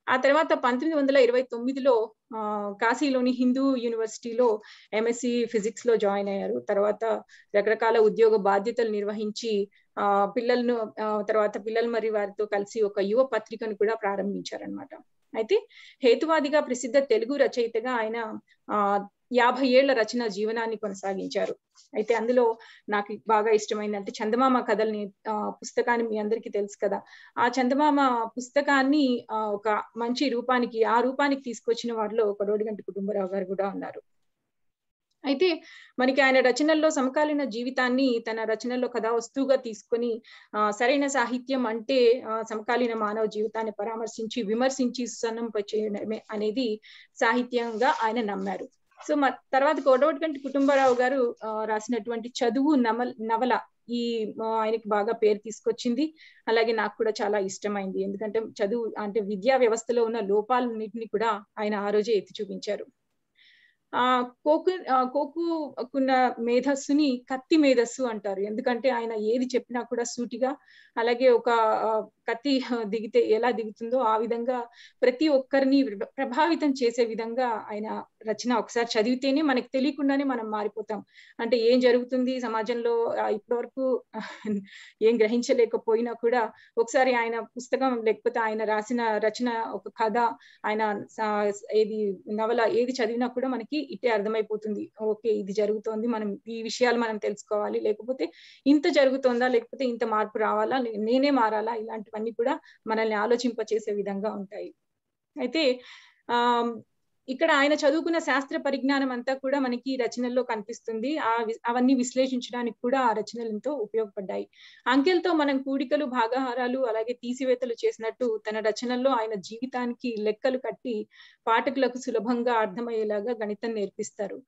ఆ తర్వాత పంతొమ్మిది వందల ఇరవై తొమ్మిదిలో ఆ, కాశీలోని హిందూ యూనివర్సిటీలో ఎంఎస్సి ఫిజిక్స్ లో జాయిన్ అయ్యారు తర్వాత రకరకాల ఉద్యోగ బాధ్యతలు నిర్వహించి ఆ పిల్లలను ఆ, తర్వాత పిల్లలు మరి వారితో కలిసి ఒక యువ పత్రికను కూడా ప్రారంభించారనమాట అయితే హేతువాదిగా ప్రసిద్ధ తెలుగు రచయితగా ఆయన ఆ యాభై ఏళ్ల రచన జీవనాన్ని కొనసాగించారు అయితే అందులో నాకు బాగా ఇష్టమైంది అంటే చందమామ కథల్ని ఆ పుస్తకాన్ని మీ అందరికీ తెలుసు కదా ఆ చందమామ పుస్తకాన్ని ఆ, ఒక మంచి రూపానికి ఆ రూపానికి తీసుకొచ్చిన వారిలో ఒక రోడిగంటి కుటుంబరావు గారు కూడా ఉన్నారు అయితే మనకి ఆయన రచనల్లో సమకాలీన జీవితాన్ని తన రచనల్లో కథా వస్తువుగా తీసుకొని ఆ, సరైన సాహిత్యం అంటే ఆ, సమకాలీన మానవ జీవితాన్ని పరామర్శించి విమర్శించి సుసన్నం చేయడమే అనేది సాహిత్యంగా ఆయన నమ్మారు సో మ తర్వాత కోడవటిగంటి కుటుంబరావు గారు ఆ, రాసినటువంటి చదువు నవల నవల ఈ ఆ, ఆయనకి బాగా పేరు తీసుకొచ్చింది అలాగే నాకు కూడా చాలా ఇష్టమైంది ఎందుకంటే చదువు అంటే విద్యా వ్యవస్థలో ఉన్న లోపాలన్నింటినీ కూడా ఆయన ఆ రోజే ఎత్తి చూపించారు ఆ కోకు ఆ, కోకుకున్న మేధస్సుని కత్తి మేధస్సు అంటారు ఎందుకంటే ఆయన ఏది చెప్పినా కూడా సూటిగా అలాగే ఒక ఆ, కత్తి దిగితే ఎలా దిగుతుందో ఆ విధంగా ప్రతి ఒక్కరిని ప్రభ- ప్రభావితం చేసే విధంగా ఆయన రచన ఒకసారి చదివితేనే మనకు తెలియకుండానే మనం మారిపోతాం అంటే ఏం జరుగుతుంది సమాజంలో ఆ, ఇప్పటివరకు ఏం గ్రహించలేకపోయినా కూడా ఒకసారి ఆయన పుస్తకం లేకపోతే ఆయన రాసిన రచన ఒక కథ ఆయన సా- ఏది నవల ఏది చదివినా కూడా మనకి ఇట్టే అర్థమైపోతుంది ఓకే ఇది జరుగుతోంది మనం ఈ విషయాలు మనం తెలుసుకోవాలి లేకపోతే ఇంత జరుగుతోందా లేకపోతే ఇంత మార్పు రావాలా నే- నేనే మారాలా ఇలాంటివన్నీ కూడా మనల్ని ఆలోచింపచేసే విధంగా ఉంటాయి అయితే ఆ ఇక్కడ ఆయన చదువుకున్న శాస్త్ర పరిజ్ఞానం అంతా కూడా మనకి ఈ రచనల్లో కనిపిస్తుంది ఆ వి- అవన్నీ విశ్లేషించడానికి కూడా ఆ రచనలు ఎంతో ఉపయోగపడ్డాయి అంకెలతో మనం కూడికలు భాగాహారాలు అలాగే తీసివేతలు చేసినట్టు తన రచనల్లో ఆయన జీవితానికి లెక్కలు కట్టి పాఠకులకు సులభంగా అర్థమయ్యేలాగా గణితం నేర్పిస్తారు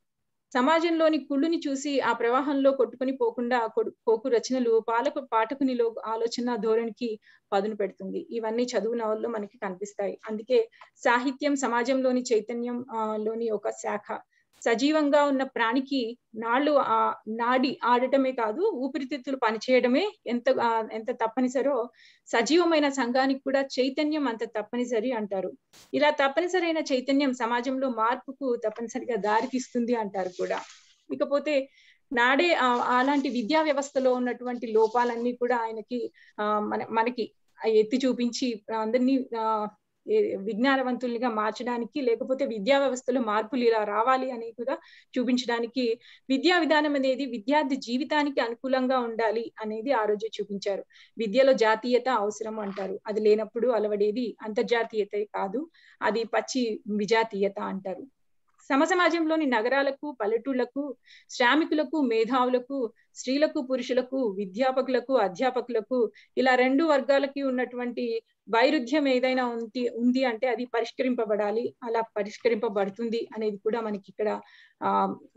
సమాజంలోని కుళ్ళుని చూసి ఆ ప్రవాహంలో కొట్టుకొని పోకుండా కొడు- కోకు రచనలు పాలకు పాఠకునిలో ఆలోచన ధోరణికి పదును పెడుతుంది ఇవన్నీ చదువు నవల్లో మనకి కనిపిస్తాయి అందుకే సాహిత్యం సమాజంలోని చైతన్యం ఆ, లోని ఒక శాఖ సజీవంగా ఉన్న ప్రాణికి నాళ్ళు ఆ నాడి ఆడటమే కాదు ఊపిరితిత్తులు పనిచేయడమే ఎంత ఆ, ఎంత తప్పనిసరో సజీవమైన సంఘానికి కూడా చైతన్యం అంత తప్పనిసరి అంటారు ఇలా తప్పనిసరైన చైతన్యం సమాజంలో మార్పుకు తప్పనిసరిగా దారి తీస్తుంది అంటారు కూడా ఇకపోతే నాడే ఆ- అలాంటి విద్యా వ్యవస్థలో ఉన్నటువంటి లోపాలన్నీ కూడా ఆయనకి ఆ, మన మనకి ఎత్తి చూపించి అందరినీ ఆ, ఏ- విజ్ఞానవంతులుగా మార్చడానికి లేకపోతే విద్యా వ్యవస్థలో మార్పులు ఇలా రావాలి అని కూడా చూపించడానికి విద్యా విధానం అనేది విద్యార్థి జీవితానికి అనుకూలంగా ఉండాలి అనేది ఆ రోజే చూపించారు విద్యలో జాతీయత అవసరం అంటారు అది లేనప్పుడు అలవడేది అంతర్జాతీయత కాదు అది పచ్చి విజాతీయత అంటారు సమసమాజంలోని నగరాలకు పల్లెటూళ్లకు శ్రామికులకు మేధావులకు స్త్రీలకు పురుషులకు విద్యాపకులకు అధ్యాపకులకు ఇలా రెండు వర్గాలకి ఉన్నటువంటి వైరుధ్యం ఏదైనా ఉంది ఉంది అంటే అది పరిష్కరింపబడాలి అలా పరిష్కరింపబడుతుంది అనేది కూడా మనకి ఇక్కడ ఆ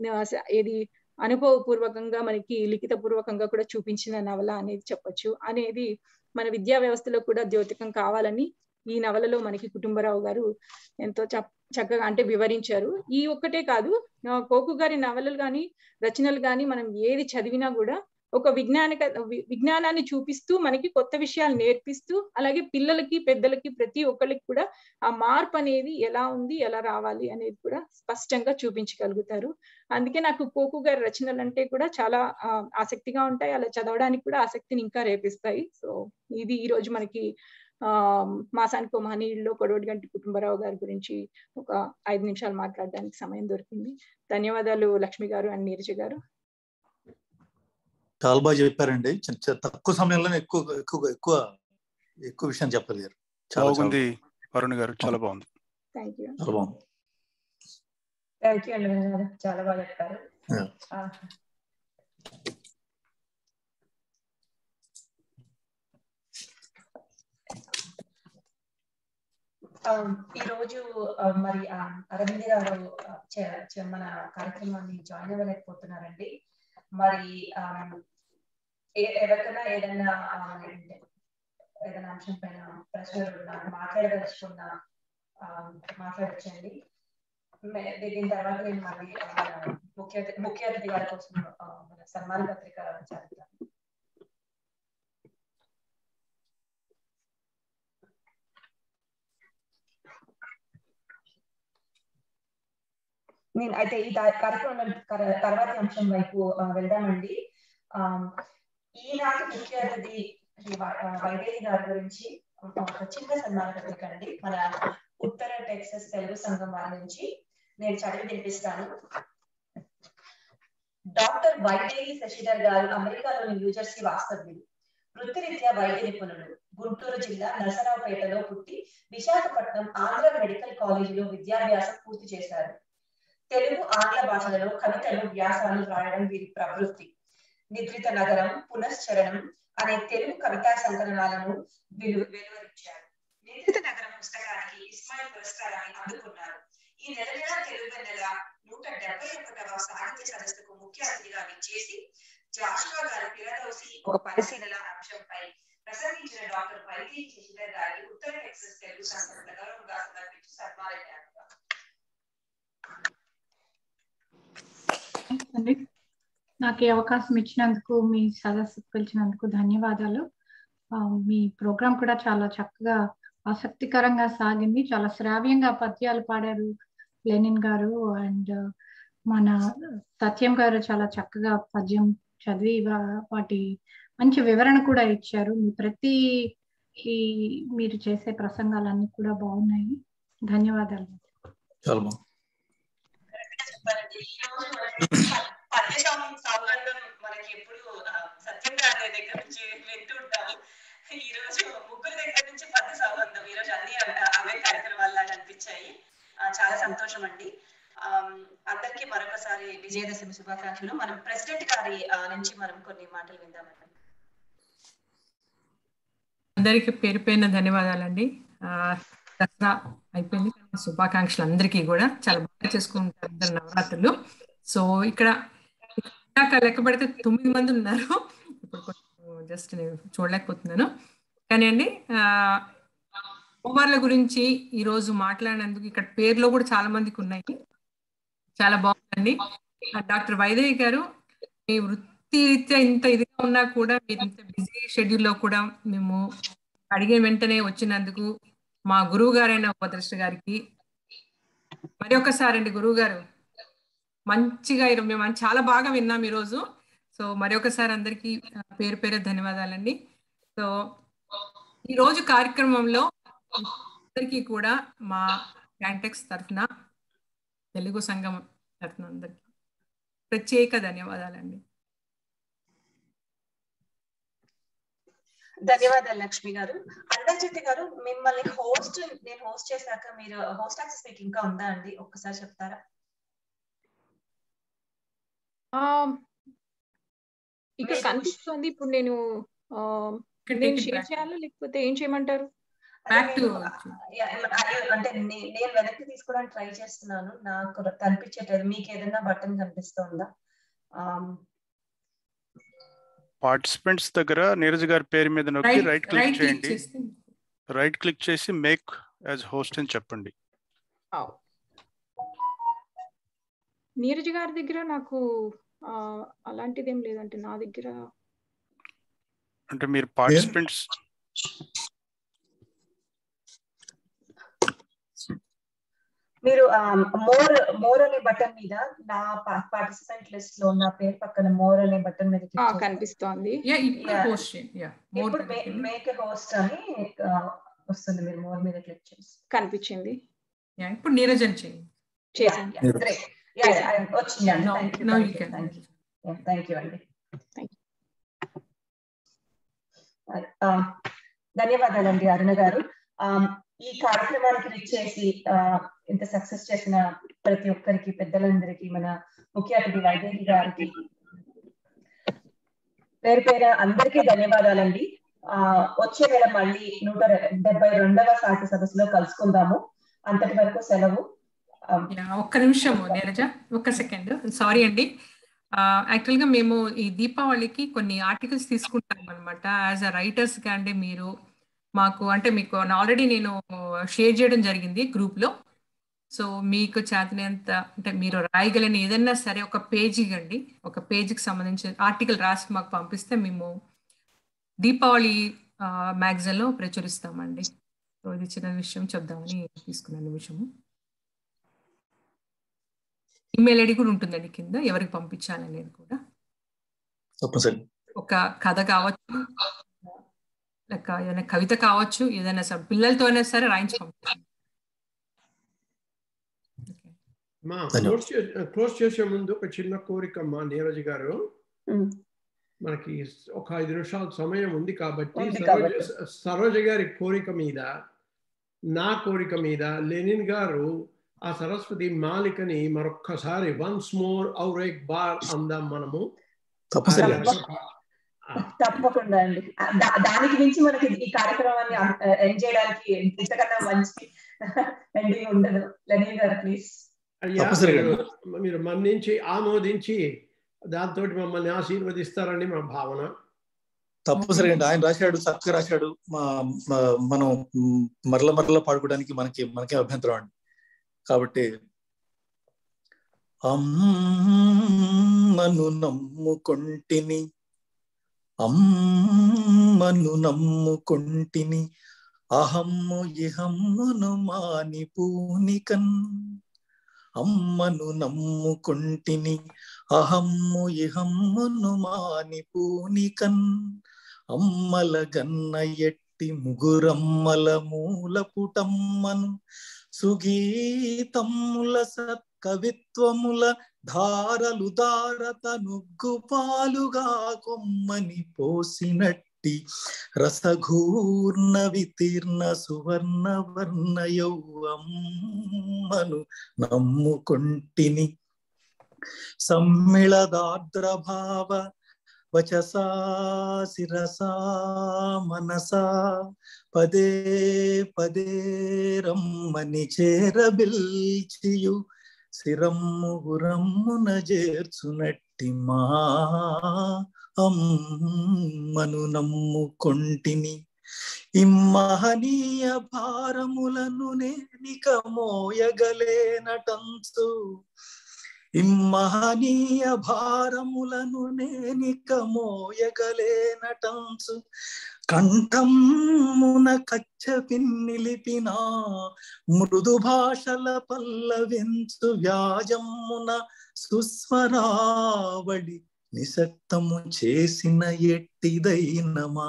ఏది అనుభవపూర్వకంగా మనకి లిఖిత పూర్వకంగా కూడా చూపించిన నవల అనేది చెప్పొచ్చు అనేది మన విద్యా వ్యవస్థలో కూడా ద్యోతకం కావాలని ఈ నవలలో మనకి కుటుంబరావు గారు ఎంతో చ- చక్కగా అంటే వివరించారు ఈ ఒక్కటే కాదు ఆ, కోకు గారి నవలలు కానీ రచనలు కానీ మనం ఏది చదివినా కూడా ఒక విజ్ఞానిక వి- విజ్ఞానాన్ని చూపిస్తూ మనకి కొత్త విషయాలు నేర్పిస్తూ అలాగే పిల్లలకి పెద్దలకి ప్రతి ఒక్కరికి కూడా ఆ మార్పు అనేది ఎలా ఉంది ఎలా రావాలి అనేది కూడా స్పష్టంగా చూపించగలుగుతారు అందుకే నాకు కోకు గారి రచనలు అంటే కూడా చాలా ఆ, ఆసక్తిగా ఉంటాయి అలా చదవడానికి కూడా ఆసక్తిని ఇంకా రేపిస్తాయి సో ఇది ఈ రోజు మనకి ఆ మాసానికి మహనీయుల్లో కొడవటి గంటి కుటుంబరావు గారి గురించి ఒక ఐదు నిమిషాలు మాట్లాడడానికి సమయం దొరికింది ధన్యవాదాలు లక్ష్మి గారు అండ్ నీరజ గారు చాలా బాగా చెప్పారండి చిన్న- చిన్న తక్కువ సమయంలోనే ఎక్కువ ఎక్కువ ఎక్కువ ఎక్కువ విషయం చెప్పగలిగారు చాలా చాలా బాగుంది వరుణ్ గారు చాలా బాగుంది థ్యాంక్ యూ చాలా బాగుంది థ్యాంక్ యూ అండి వినయ్ గారు. చాలా బాగా చెప్పారు Yeah. ఆ, ఆ, ఈ రోజు ఆ, మరి ఆ, అరవింద్ గారు ఆ, చే- చే- మన కార్యక్రమాన్ని జాయిన్ అవ్వలేకపోతున్నారండి మరి ఆ, ఏ- ఎవరికైనా ఏదైనా ఆ, ఏంటి, ఏదైనా అంశం పైన ప్రశ్నలు ఉన్నా మాట్లాడదలుచుకున్నా ఆ, మాట్లాడొచ్చండి మే- దీని తర్వాత నేను మళ్ళీ ఆ, మన ముఖ్య అతి- ముఖ్య అతిథి గారి కోసం ఆ, మన సన్మాన పత్రిక చదువుతాను నేను అయితే ఈ దా- కార్యక్రమం కర- తర్వాతి అంశం వైపు ఆ, వెళ్దామండి ఆ, ఈనాటి ముఖ్య అతిథి శ్రీ వై- ఆ, వైదేహి గారి గురించి ఒక చిన్న సన్మాన పత్రిక అండి మన ఉత్తర టెక్సస్ తెలుగు సంఘం వారి నుంచి నేను చదివి వినిపిస్తాను డాక్టర్ వైదేహి శశిధర్ గారు అమెరికాలోని న్యూజెర్సీ వాస్తవ్యులు వృత్తిరీత్యా వైద్య నిపుణులు గుంటూరు జిల్లా నరసరావుపేటలో పుట్టి విశాఖపట్నం ఆంధ్ర మెడికల్ కాలేజీలో విద్యాభ్యాసం పూర్తి చేశారు తెలుగు ఆంగ్ల భాషలలో కవితలు వ్యాసాలు రాయడం వీరి ప్రవృత్తి నిద్రిత నగరం పునశ్చరణం అనే తెలుగు కవితా సంకలనాలను వెలు- వెలువరించారు నిద్రిత నగరం పుస్తకానికి ఇస్మాయిల్ పురస్కారాన్ని అందుకున్నారు ఈ నెల నెల తెలుగు నెల నూట డెబ్బై ఒకటవ సాహిత్య సదస్సుకు ముఖ్య అతిథిగా విచ్చేసి జాషువా గారి పిరదోసి ఒక పరిశీలన అంశంపై ప్రసంగించిన డాక్టర్ వైద్య శశిధర్ గారి ఉత్తర టెక్సస్ తెలుగు సంఘం గౌరవంగా సమర్పించి సన్మానించారు అండి నాకు ఈ అవకాశం ఇచ్చినందుకు మీ సదస్సుకు పిలిచినందుకు ధన్యవాదాలు ఆ, మీ ప్రోగ్రాం కూడా చాలా చక్కగా ఆసక్తికరంగా సాగింది చాలా శ్రావ్యంగా పద్యాలు పాడారు లెనిన్ గారు అండ్ మన సత్యం గారు చాలా చక్కగా పద్యం చదివి వా- వాటి మంచి వివరణ కూడా ఇచ్చారు మీ ప్రతి ఈ మీరు చేసే ప్రసంగాలన్నీ కూడా బాగున్నాయి ధన్యవాదాలు చాలా బాగుంది చెప్పాలండి ఈ రోజు మనకి పద్యశాలం సౌగంధం మనకి ఎప్పుడు ఆ, సత్యం గారి దగ్గర నుంచి వింటుంటాము ఈ రోజు ముగ్గురు దగ్గర నుంచి పద్య సౌగంధం ఈ రోజు అన్ని అవ- అవే కార్యక్రమాల్లాగా అనిపించాయి ఆ, చాలా సంతోషం అండి ఆమ్, అందరికీ మరొకసారి విజయదశమి శుభాకాంక్షలు మనం ప్రెసిడెంట్ గారి ఆ, నుంచి మనం కొన్ని మాటలు విందామండి అందరికీ పేరు పేరున ధన్యవాదాలండి ఆ, దసరా అయిపోయింది కానీ శుభాకాంక్షలు అందరికీ కూడా చాలా బాగా చేసుకుంటారు అందరు నవరాత్రులు సో ఇక్కడ ఇందాక లెక్క పెడితే తొమ్మిది మంది ఉన్నారు ఇప్పుడు కొంచెం జస్ట్ నేను చూడలేకపోతున్నాను కానీ అండి ఆ, అమ్మవార్ల గురించి ఈరోజు మాట్లాడినందుకు ఇక్కడ పేర్లో కూడా చాలా మందికి ఉన్నాయి చాలా బాగుందండి ఆ, డాక్టర్ వైదేహి గారు మీ వృత్తి రీత్యా ఇంత ఇదిగా ఉన్నా కూడా మీరు ఇంత బిజీ షెడ్యూల్లో కూడా మేము అడిగే వెంటనే వచ్చినందుకు మా గురువు గారైన ఉపదృష్ట గారికి మరి ఒకసారి అండి గురువు గారు మంచిగా ఈరో- మేము చాలా బాగా విన్నాం ఈరోజు సో మరి ఒకసారి అందరికీ ఆ, పేరు పేరు ధన్యవాదాలండి సో ఈ రోజు కార్యక్రమంలో అందరికీ కూడా మా యాంటెక్స్ తరఫున తెలుగు సంఘం తరఫున అందరికీ ప్రత్యేక ధన్యవాదాలండి ధన్యవాదాలు లక్ష్మి గారు అండర్జిత్ గారు మిమ్మల్ని హోస్ట్ నేను హోస్ట్ చేశాక మీరు హోస్ట్ యాక్సెస్ మీకు ఇంకా ఉందా అండి ఒక్కసారి చెప్తారా ఆ, ఇక్కడ మీరు- కనిపిస్తుంది ఇప్పుడు నేను ఆ, ఇక్కడ నేను take it షేర్ back. చేయాలా లేకపోతే ఏం చేయమంటారు బ్యాక్ టు యా, అయ్యో, అంటే నే- నేను వెనక్కి తీసుకోవడానికి ట్రై చేస్తున్నాను నాకు కనిపించట్లేదు మీకు ఏదైనా బటన్ కనిపిస్తుందా ఆమ్, పార్టిసిపెంట్స్ దగ్గర నీరజ్ గారి పేరు మీద నొక్కి right right click right click చేయండి చేస్తే రైట్ క్లిక్ చేసి మేక్ యాజ్ హోస్ట్ అని చెప్పండి నీరజ్ గారి దగ్గర నాకు ఆ, అలాంటిదేం లేదంటే నా దగ్గర అంటే మీరు పార్టిసిపెంట్స్ మీరు మోర్ మోర్ అనే బటన్ మీద నా పార్టిసిపెంట్ లిస్ట్ లో నా పేరు పక్కన మోర్ అనే బటన్ మీద ఆ, click చేస్తే కనిపిస్తోంది యా ఇప్పుడు Yeah. పోస్ట్ చేయండి యా మోర్ ఇప్పుడు మేక్ హోస్ట్ అని ఆ, వస్తుంది మీరు మోర్ మీద క్లిక్ చేసి కనిపించింది యా ఇప్పుడు నీరజన్ చేయండి చేశాను Great. Yeah, yeah, I- వచ్చిందండి Now- thank you now thank you you can. Thank you thank you అండి Thank ఆ, ధన్యవాదాలండి అరుణ గారు ఆ, ఈ కార్యక్రమానికి విచ్చేసి ఆ, ఇంత సక్సెస్ చేసిన ప్రతి ఒక్కరికి పెద్దలందరికీ మన ముఖ్య అతిథి వైదేహి గారికి పేరు పేరు అందరికీ ధన్యవాదాలండి ఆ వచ్చే నెల మళ్ళీ నూట డెబ్బై రెండవ సాహిత్య సదస్సులో కలుసుకుందాము అంతటి వరకు సెలవు ఆ, యా ఒక్క నిమిషం నీరజ ఒక్క సెకండ్ సారీ అండి యాక్చువల్ గా మేము ఈ దీపావళికి కొన్ని ఆర్టికల్స్ తీసుకుంటాం అనమాట యాజ్ అ రైటర్స్ గా అంటే మీరు మాకు అంటే మీకు ఆల్రెడీ నేను షేర్ చేయడం జరిగింది గ్రూప్ లో సో మీకు చేతనంత అంటే మీరు రాయగలని ఏదన్నా సరే ఒక పేజీ అండి ఒక పేజీకి సంబంధించిన ఆర్టికల్ రాసి మాకు పంపిస్తే మేము దీపావళి మ్యాగజైన్ లో ప్రచురిస్తామండి సో ఇది చిన్న విషయం చెప్దామని తీసుకున్న నిమిషము ఈమెయిల్ ఐడి కూడా ఉంటుందండి కింద ఎవరికి పంపించాలనేది కూడా తప్పనిసరి ఒక కథ కావచ్చు లేక ఏదైనా కవిత కావచ్చు ఏదైనా సరే పిల్లలతో అయినా సరే రాయించి పంపించండి మా ధన్యవాదాలు. క్లోజ్ చేసే క్లోజ్ చేసే ముందు ఒక చిన్న కోరిక మా నీరజ్ గారు ఉమ్. మనకి ఒక ఐదు నిమిషాల సమయం ఉంది కాబట్టి ఉంది సరోజ కాబట్టి. సరోజ గారి కోరిక మీద నా కోరిక మీద లెనిన్ గారు ఆ సరస్వతి మాలికని మరొక్కసారి వన్స్ మోర్ ఔర్ ఎక్ బార్ అందాం మనము తప్పనిసరి తప్పకుండా అండి దా- దానికి మించి మనకి ఈ కార్యక్రమాన్ని ఎండ్ చేయడానికి ఇంతకన్నా మంచి ఎండింగ్ ఉండదు లెనిన్ గారు ప్లీజ్ అయ్యా తప్పనిసరిగా. మీరు- మీరు మన్నించి ఆమోదించి దాంతో మమ్మల్ని ఆశీర్వదిస్తారని మా భావన తప్పనిసరిగా అండి ఆయన రాశాడు చక్కగా రాశాడు మా మా- మనం మ్, మరల మరల పాడుకోవడానికి మనకి మనకే అభ్యంతరం అండి కాబట్టి అమ్మను నమ్ముకొంటిని అమ్మను నమ్ముకొంటిని అహమ్ము ఇహమ్మును మాని పూనికన్ అమ్మను నమ్ముకొంటిని అహమ్ము ఇహమ్మును మాని పూనికన్ అమ్మల గన్న ఎట్టి ముగురమ్మల మూల పుటమ్మను సుగీతమ్ముల సత్కవిత్వముల ధారలు దారత నుగ్గు పాలుగా కొమ్మని పోసినట్టి రసఘూర్ణ వితీర్ణ సువర్ణ వర్ణ యౌవమ్మను నమ్ముకొంటిని సమ్మిళదార్ద్రభావ వచసా శిరసా మనసా పదే పదే రమ్మని చేరబిల్చియు శిరమ్ము గురమ్మున చేర్చునట్టి మా అమ్మను నమ్ముకొంటిని ఇమ్మహనీయ భారములను నేనిక మోయగలేనటంచు ఇమ్మహనీయ భారములను నేనిక మోయగలేనటంచు కంఠమున కచ్చ పిన్నిలిపిన మృదు భాషల పల్లవించు వ్యాజమ్మున సుస్వరావళి నిశక్తము చేసిన ఎట్టిదైన మా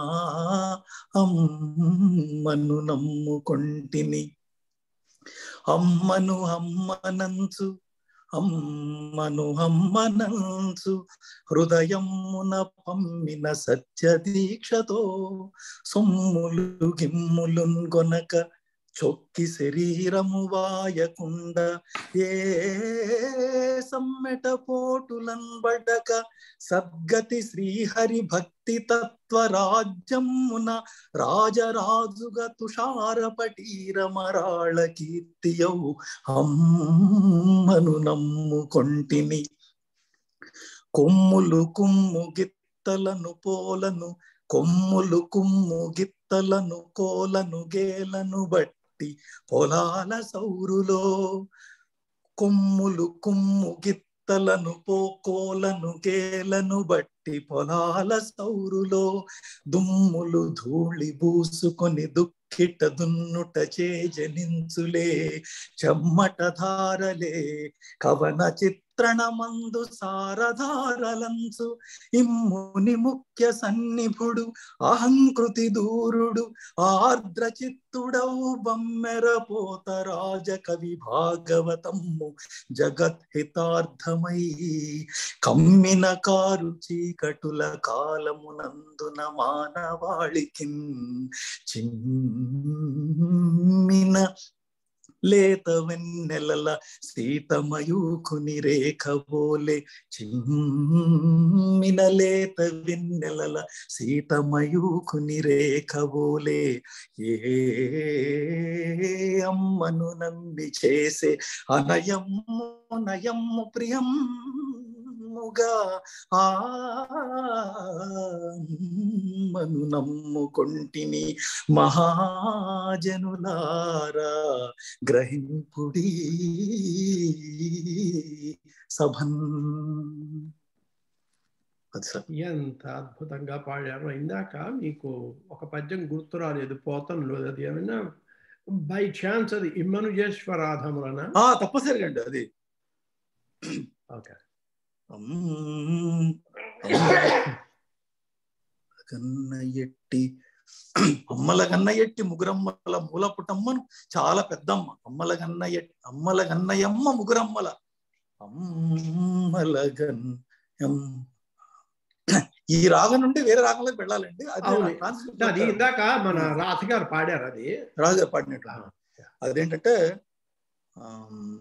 అమ్మను నమ్ముకొంటిని అమ్మను అమ్మనంచు అమ్మను అమ్మనంచు హృదయమున పమ్మిన సత్య దీక్షతో సొమ్ములు గిమ్ములున్ గొనక చొక్కి శరీరము వాయకుండ ఏ సమ్మెట పోటులన్ బడక సద్గతి శ్రీహరి భక్తి తత్వ రాజ్యమున రాజరాజుగా తుషార పటీరమరాళ కీర్తియౌ అమ్మను నమ్ముకొంటిని కొమ్ములు కుమ్ము గిత్తలను పోలను కొమ్ములు కుమ్ము గిత్తలను కోలను గేలను బట్టి పొలాల సౌరులో కొమ్ములు కుమ్ము గిత్తలను పోకోలను గేలను బట్టి పొలాల సౌరులో దుమ్ములు ధూళి బూసుకొని దుఃఖిట దున్నుట చేజనించులే చెమ్మట ధారలే కవన చిత్రణమందు సారధారలంచు ఇమ్ముని ముఖ్య సన్నిభుడు అహంకృతి దూరుడు ఆర్ద్ర చిత్తుడవు బమ్మెర పోత రాజ కవి భాగవతమ్ము జగద్హితార్థమై కమ్మిన కారు చీకటుల కాలమునందున మానవాళికి చిమ్మిన లేత వెన్నెలల సీతమయూకుని రేఖబోలే చిమ్మిన లేత వెన్నెలల సీతమయూకుని రేఖబోలే ఏ అమ్మను నమ్మి చేసే అనయమ్ము నయమ్ము ప్రియమ్ముగా ఆమను నమ్ముకొంటిని మహాజనులారా గ్రహింపుడి సభన్ అది సార్ ఎంత అద్భుతంగా పాడారు ఇందాక మీకు ఒక పద్యం గుర్తు రాలేదు పోతంలో అది ఏమైనా బై ఛాన్స్ అది ఇమ్మనుజేశ్వరాధములన ఆ తప్పనిసరిగా అండి అది ఓకే కన్న ఎట్టి అమ్మల కన్న ఎట్టి ముగురమ్మల మూల పుటమ్మను చాలా పెద్దమ్మ అమ్మల కన్న ఎట్టి అమ్మల కన్నయమ్మ ముగురమ్మల అమ్మల గన్ ఈ రాగం నుండి వేరే రాగంలోకి వెళ్ళాలండి అది అవును transcript అది ఇందాక మన రాధ గారు పాడారు అది రాజుగారు పాడినట్లు అదేంటంటే ఆమ్,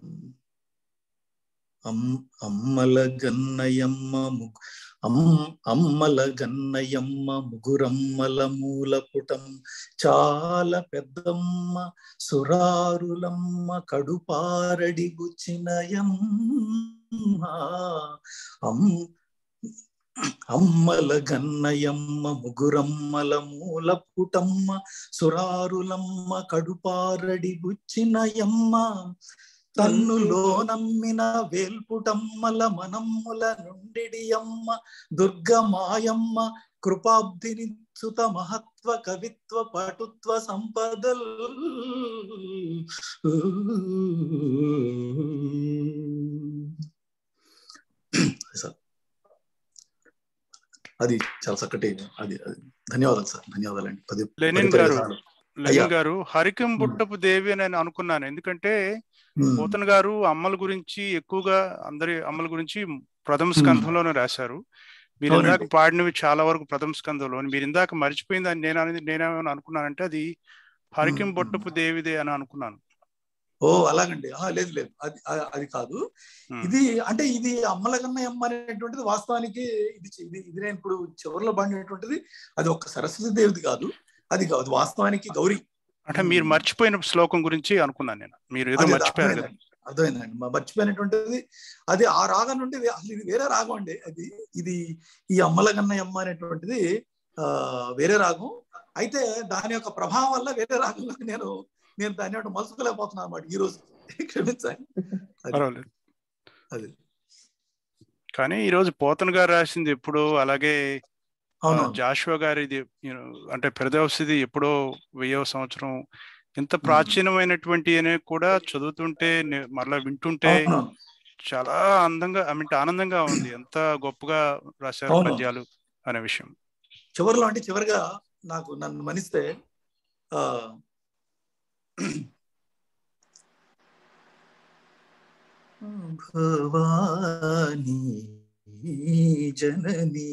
అమ్- అమ్మల గన్నయమ్మ ముగ్గు అమ్- అమ్మల గన్నయమ్మ ముగురమ్మల మూలపుటం చాలా పెద్దమ్మ సురారులమ్మ కడుపారడి బుచ్చినయమ్మ అమ్ అమ్మల గన్నయమ్మ ముగురమ్మల మూల పుటమ్మ సురారులమ్మ కడుపారడి బుచ్చినయమ్మ తన్నులో నమ్మిన వేల్పుటమ్మల మనమ్ముల నుండిడి అమ్మ దుర్గమాయమ్మ కృపాబ్ధిని సుత మహత్వ కవిత్వ పటుత్వ సంపదల్ సార్ అది చాలా చక్కటి అది అది ధన్యవాదాలు సార్ ధన్యవాదాలండి పది లెనిన్ పది గారు పదిసార్లు. అయ్యా లెనిన్ గారు హరికం బుట్టపు దేవి అని నేను అనుకున్నాను ఎందుకంటే Hmm. పోతన్ గారు అమ్మల గురించి ఎక్కువగా అందరి అమ్మల గురించి ప్రథమ స్కంధంలోనే రాశారు మీరు ఇందాక అవునండి. పాడినవి చాలా వరకు ప్రథమ స్కంధంలో మీరు ఇందాక మర్చిపోయింది అని నేను అనేది నేనేమైనా అనుకున్నానంటే అది హరికిం బొట్టపు దేవిదే అని అనుకున్నాను ఓ అలాగండి ఆ, లేదు లేదు అది ఆ- అది కాదు ఇది అంటే ఇది అమ్మల కన్నయ్యమ్మ అనేటువంటిది వాస్తవానికి ఇది చి- ఇది ఇది నేను ఇప్పుడు చివరిలో పాడినటువంటిది అది ఒక్క సరస్వతి దేవిది కాదు అది కాదు వాస్తవానికి గౌరీ అంటే మీరు మర్చిపోయిన శ్లోకం గురించి అనుకున్నాను నేను మీరు ఏదో అది మర్చిపోయారు కదా అర్థమైందండి అర్థమైందండి మా మర్చిపోయినటువంటిది అది ఆ రాగం నుండి వే- అసలు ఇది వేరే రాగం అండి అది ఇది ఈ అమ్మల కన్నయ్యమ్మ అనేటువంటిది ఆ వేరే రాగం అయితే దాని యొక్క ప్రభావం వల్ల వేరే రాగంలోకి నేను నేను దాన్ని ఒకటి మలుచుకోలేకపోతున్నాను అన్నమాట ఈ రోజు క్షమించాలి అది పర్వాలేదు అది కానీ ఈ రోజు పోతన్ గారు రాసింది ఎప్పుడో అలాగే ఆ, అవునవును. జాషువా గారిది you know, అంటే పెరదవసిది ఎప్పుడో వెయ్యవ సంవత్సరం ఇంత ప్రాచీనమైనటువంటి అనే కూడా చదువుతుంటే నే- మరలా వింటుంటే అవునవును. చాలా అందంగా ఐ మీన్ ఆనందంగా ఉంది ఎంత గొప్పగా రాశారు అవును. పద్యాలు అనే విషయం చివరిలో అంటే చివరిగా నాకు నన్ను మనిస్తే ఆ భవానీ జనని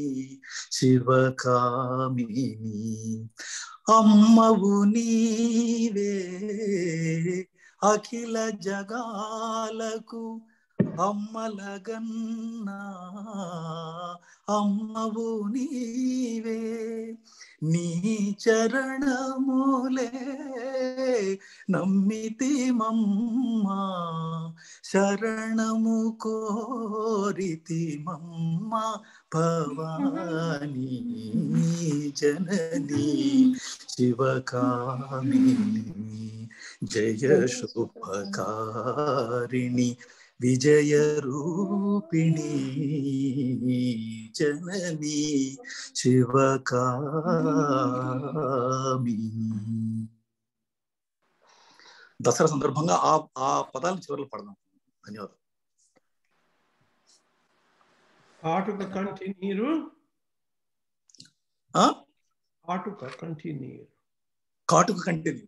శివకామిని అమ్మవు నీవే అఖిల జగాలకు అమ్మలగన్నా అమ్మవు నీవే నీ చరణములే నమ్మితి మమ్మా శరణము కోరితి మమ్మ భవానీ జనని శివకామిని జయ శుభకారిణి విజయ రూపిణి జనని శివకామిని దసరా సందర్భంగా ఆ ఆ పదాలను చివరిలో పడదాం ధన్యవాదాలు కాటుక కంటి నీరు ఆ? కాటుక కంటి నీరు కాటుక కంటిని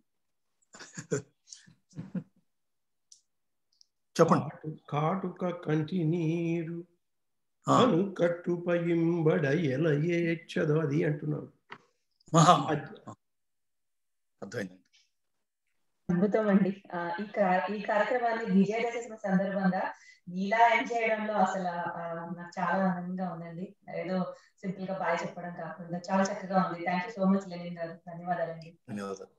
చెప్పండి కాటు- కాటుక కంటి నీరు ఆ. అను కట్టుపయింబడ ఎల ఏచ్చదు అది అంటున్నారు మహా అది- అర్థమైందండి అద్భుతం అండి ఆ, ఈ కా- ఈ కార్యక్రమాన్ని విజయదశమి సందర్భంగా ఇలా ఎండ్ చేయడంలో అసలు ఆ, నాకు చాలా ఆనందంగా ఉందండి ఏదో సింపుల్ గా బాయ్ చెప్పడం కాకుండా చాలా చక్కగా ఉంది thank you so much Lenin garu ధన్యవాదాలండి ధన్యవాదాలు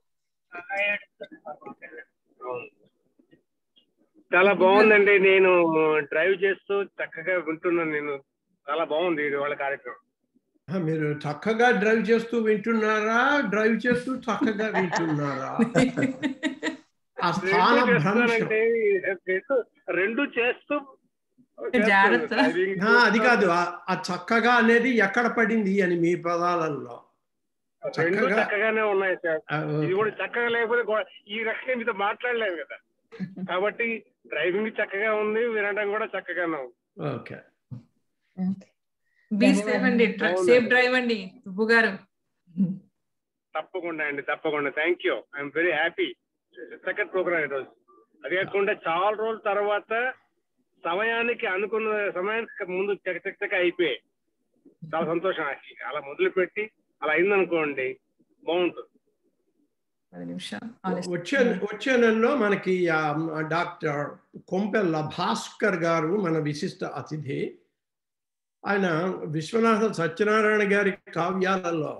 చాలా బాగుందండి నేను డ్రైవ్ చేస్తూ చక్కగా వింటున్నాను నేను చాలా బాగుంది ఇది వాళ్ళ కార్యక్రమం ఆ, మీరు చక్కగా డ్రైవ్ చేస్తూ వింటున్నారా డ్రైవ్ చేస్తూ చక్కగా వింటున్నారా ఆ రెండు స్థాన భ్రంశం చేస్తున్నానంటే రెండు- రెండు చేస్తూ జాగ్రత్త. driving ఆ, అది కాదు ఆ- ఆ చక్కగా అనేది ఎక్కడ పడింది అని మీ పదాలలో రెండు చక్కగా చక్కగానే ఉన్నాయి సార్ ఆ, ఇది ఓకే. కూడా చక్కగా లేకపోతే గో- ఈ రకంగా మీతో మాట్లాడలేము కదా కాబట్టి డ్రైవింగ్ చక్కగా ఉంది వినడం కూడా చక్కగానే ఉంది ఓకే బీ సేఫ్ అండి సేఫ్ డ్రైవ్ అండి సుబ్బు గారు తప్పకుండా అండి తప్పకుండా thank you I'm very happy second programme ఈరోజు అది కాకుండా చాలా రోజుల తర్వాత సమయానికి అనుకున్న సమయానికి ముందు చక చక చక అయిపోయాయి చాలా సంతోషం actually. అలా మొదలుపెట్టి అలా అయిందనుకోండి బాగుంటుంది పది నిమిషాలు వచ్చే వచ్చే నెలలో మనకి ఆ, డాక్టర్ కొంపెల్ల భాస్కర్ గారు మన విశిష్ట అతిథి ఆయన విశ్వనాథ సత్యనారాయణ గారి కావ్యాలలో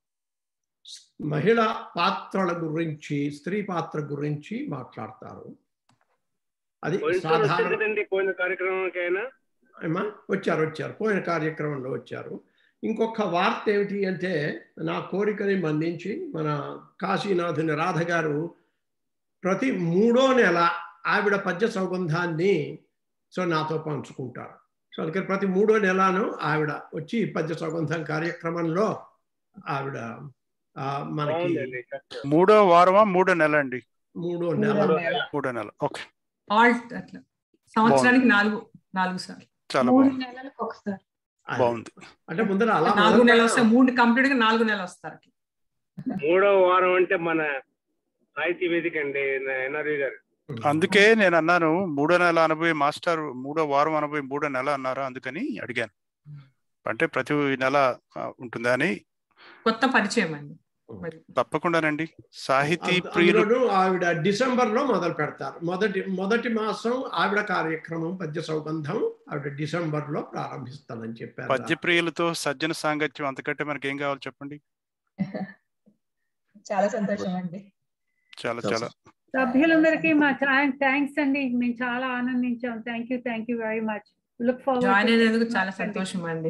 మహిళా పాత్రల గురించి స్త్రీ పాత్ర గురించి మాట్లాడతారు అది పోయినసారి వచ్చారు సాధారణ కదండి పోయిన కార్యక్రమానికైనా ఏమా వచ్చారు వచ్చారు పోయిన కార్యక్రమంలో వచ్చారు ఇంకొక వార్త ఏమిటి అంటే నా కోరికని మన్నించి మన కాశీనాథుని రాధ గారు ప్రతి మూడో నెల ఆవిడ పద్య సౌగంధాన్ని సో నాతో పంచుకుంటారు సో అందుకని ప్రతి మూడో నెలను ఆవిడ వచ్చి ఈ పద్య సౌగంధం కార్యక్రమంలో ఆవిడ ఆ, మనకి బాగుందండి మూడో వారమా మూడో నెల అండి మూడో నెల మూడో నెల ఓకే ఆల్ట్ అట్లా సంవత్సరానికి నాలుగు నాలుగు సార్లు చాలా మూడు బాగుంది నెలలకు ఒకసారి బాగుంది అంటే ముందర అలా నాలుగు మొదలు నెలలు వస్తాయి మూడు కంప్లీట్ గా నాలుగు నెలలు వస్తారు మూడో వారం అంటే మన సాహితీ వేదిక అండి ఎన్ఆర్వి గారు అందుకే నేను అన్నాను మూడో నెల అనబోయే మాస్టర్ మూడో వారం అనబోయే మూడో నెల అన్నారు అందుకని అడిగాను అంటే ప్రతి నెల ఆ, ఉంటుందా అని కొత్త పరిచయం అండి మరి తప్పకుండానండి సాహితీ అంద- ప్రియులు అందులోనూ ఆవిడ డిసెంబర్ లో మొదలు పెడతారు మొదటి మొదటి మాసం ఆవిడ కార్యక్రమం పద్య సౌగంధం ఆవిడ డిసెంబర్ లో ప్రారంభిస్తానని చెప్పారు పద్య ప్రియులతో సజ్జన సాంగత్యం అంతకంటే మనకి ఏం కావాలి చెప్పండి చాలా సంతోషం అండి చాలా చాలా సభ్యులందరికీ మా థ్యాంక్స్ అండి మేము చాలా ఆనందించాం thank you thank you very much look join అయినందుకు చాలా సంతోషం అండి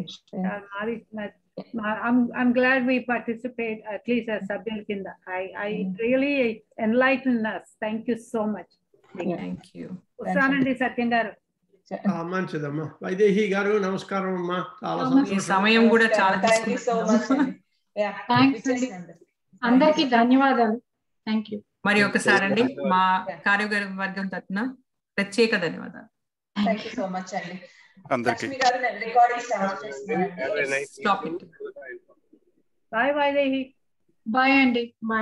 I'm glad we participate at least as సభ్యుల కింద I I really enlighten us thank you so much thank you వస్తానండి సత్యం గారు ఆ, మంచిదమ్మా వైదేహి గారు నమస్కారం అమ్మా చాలా మీ సంతోషం సమయం కూడా చాలా thank you so much thanks అండి అందరికి ధన్యవాదాలు థ్యాంక్ యూ మరి ఒకసారి అండి మా కార్యవర్గం తరఫున ప్రత్యేక ధన్యవాదాలు థ్యాంక్ యూ సో మచ్ అండి అందరికీ లక్ష్మి గారు రికార్డింగ్ స్టార్ట్ చేస్తున్నారండి Very nice. Stop it bye Vaidehi bye అండి బాయ్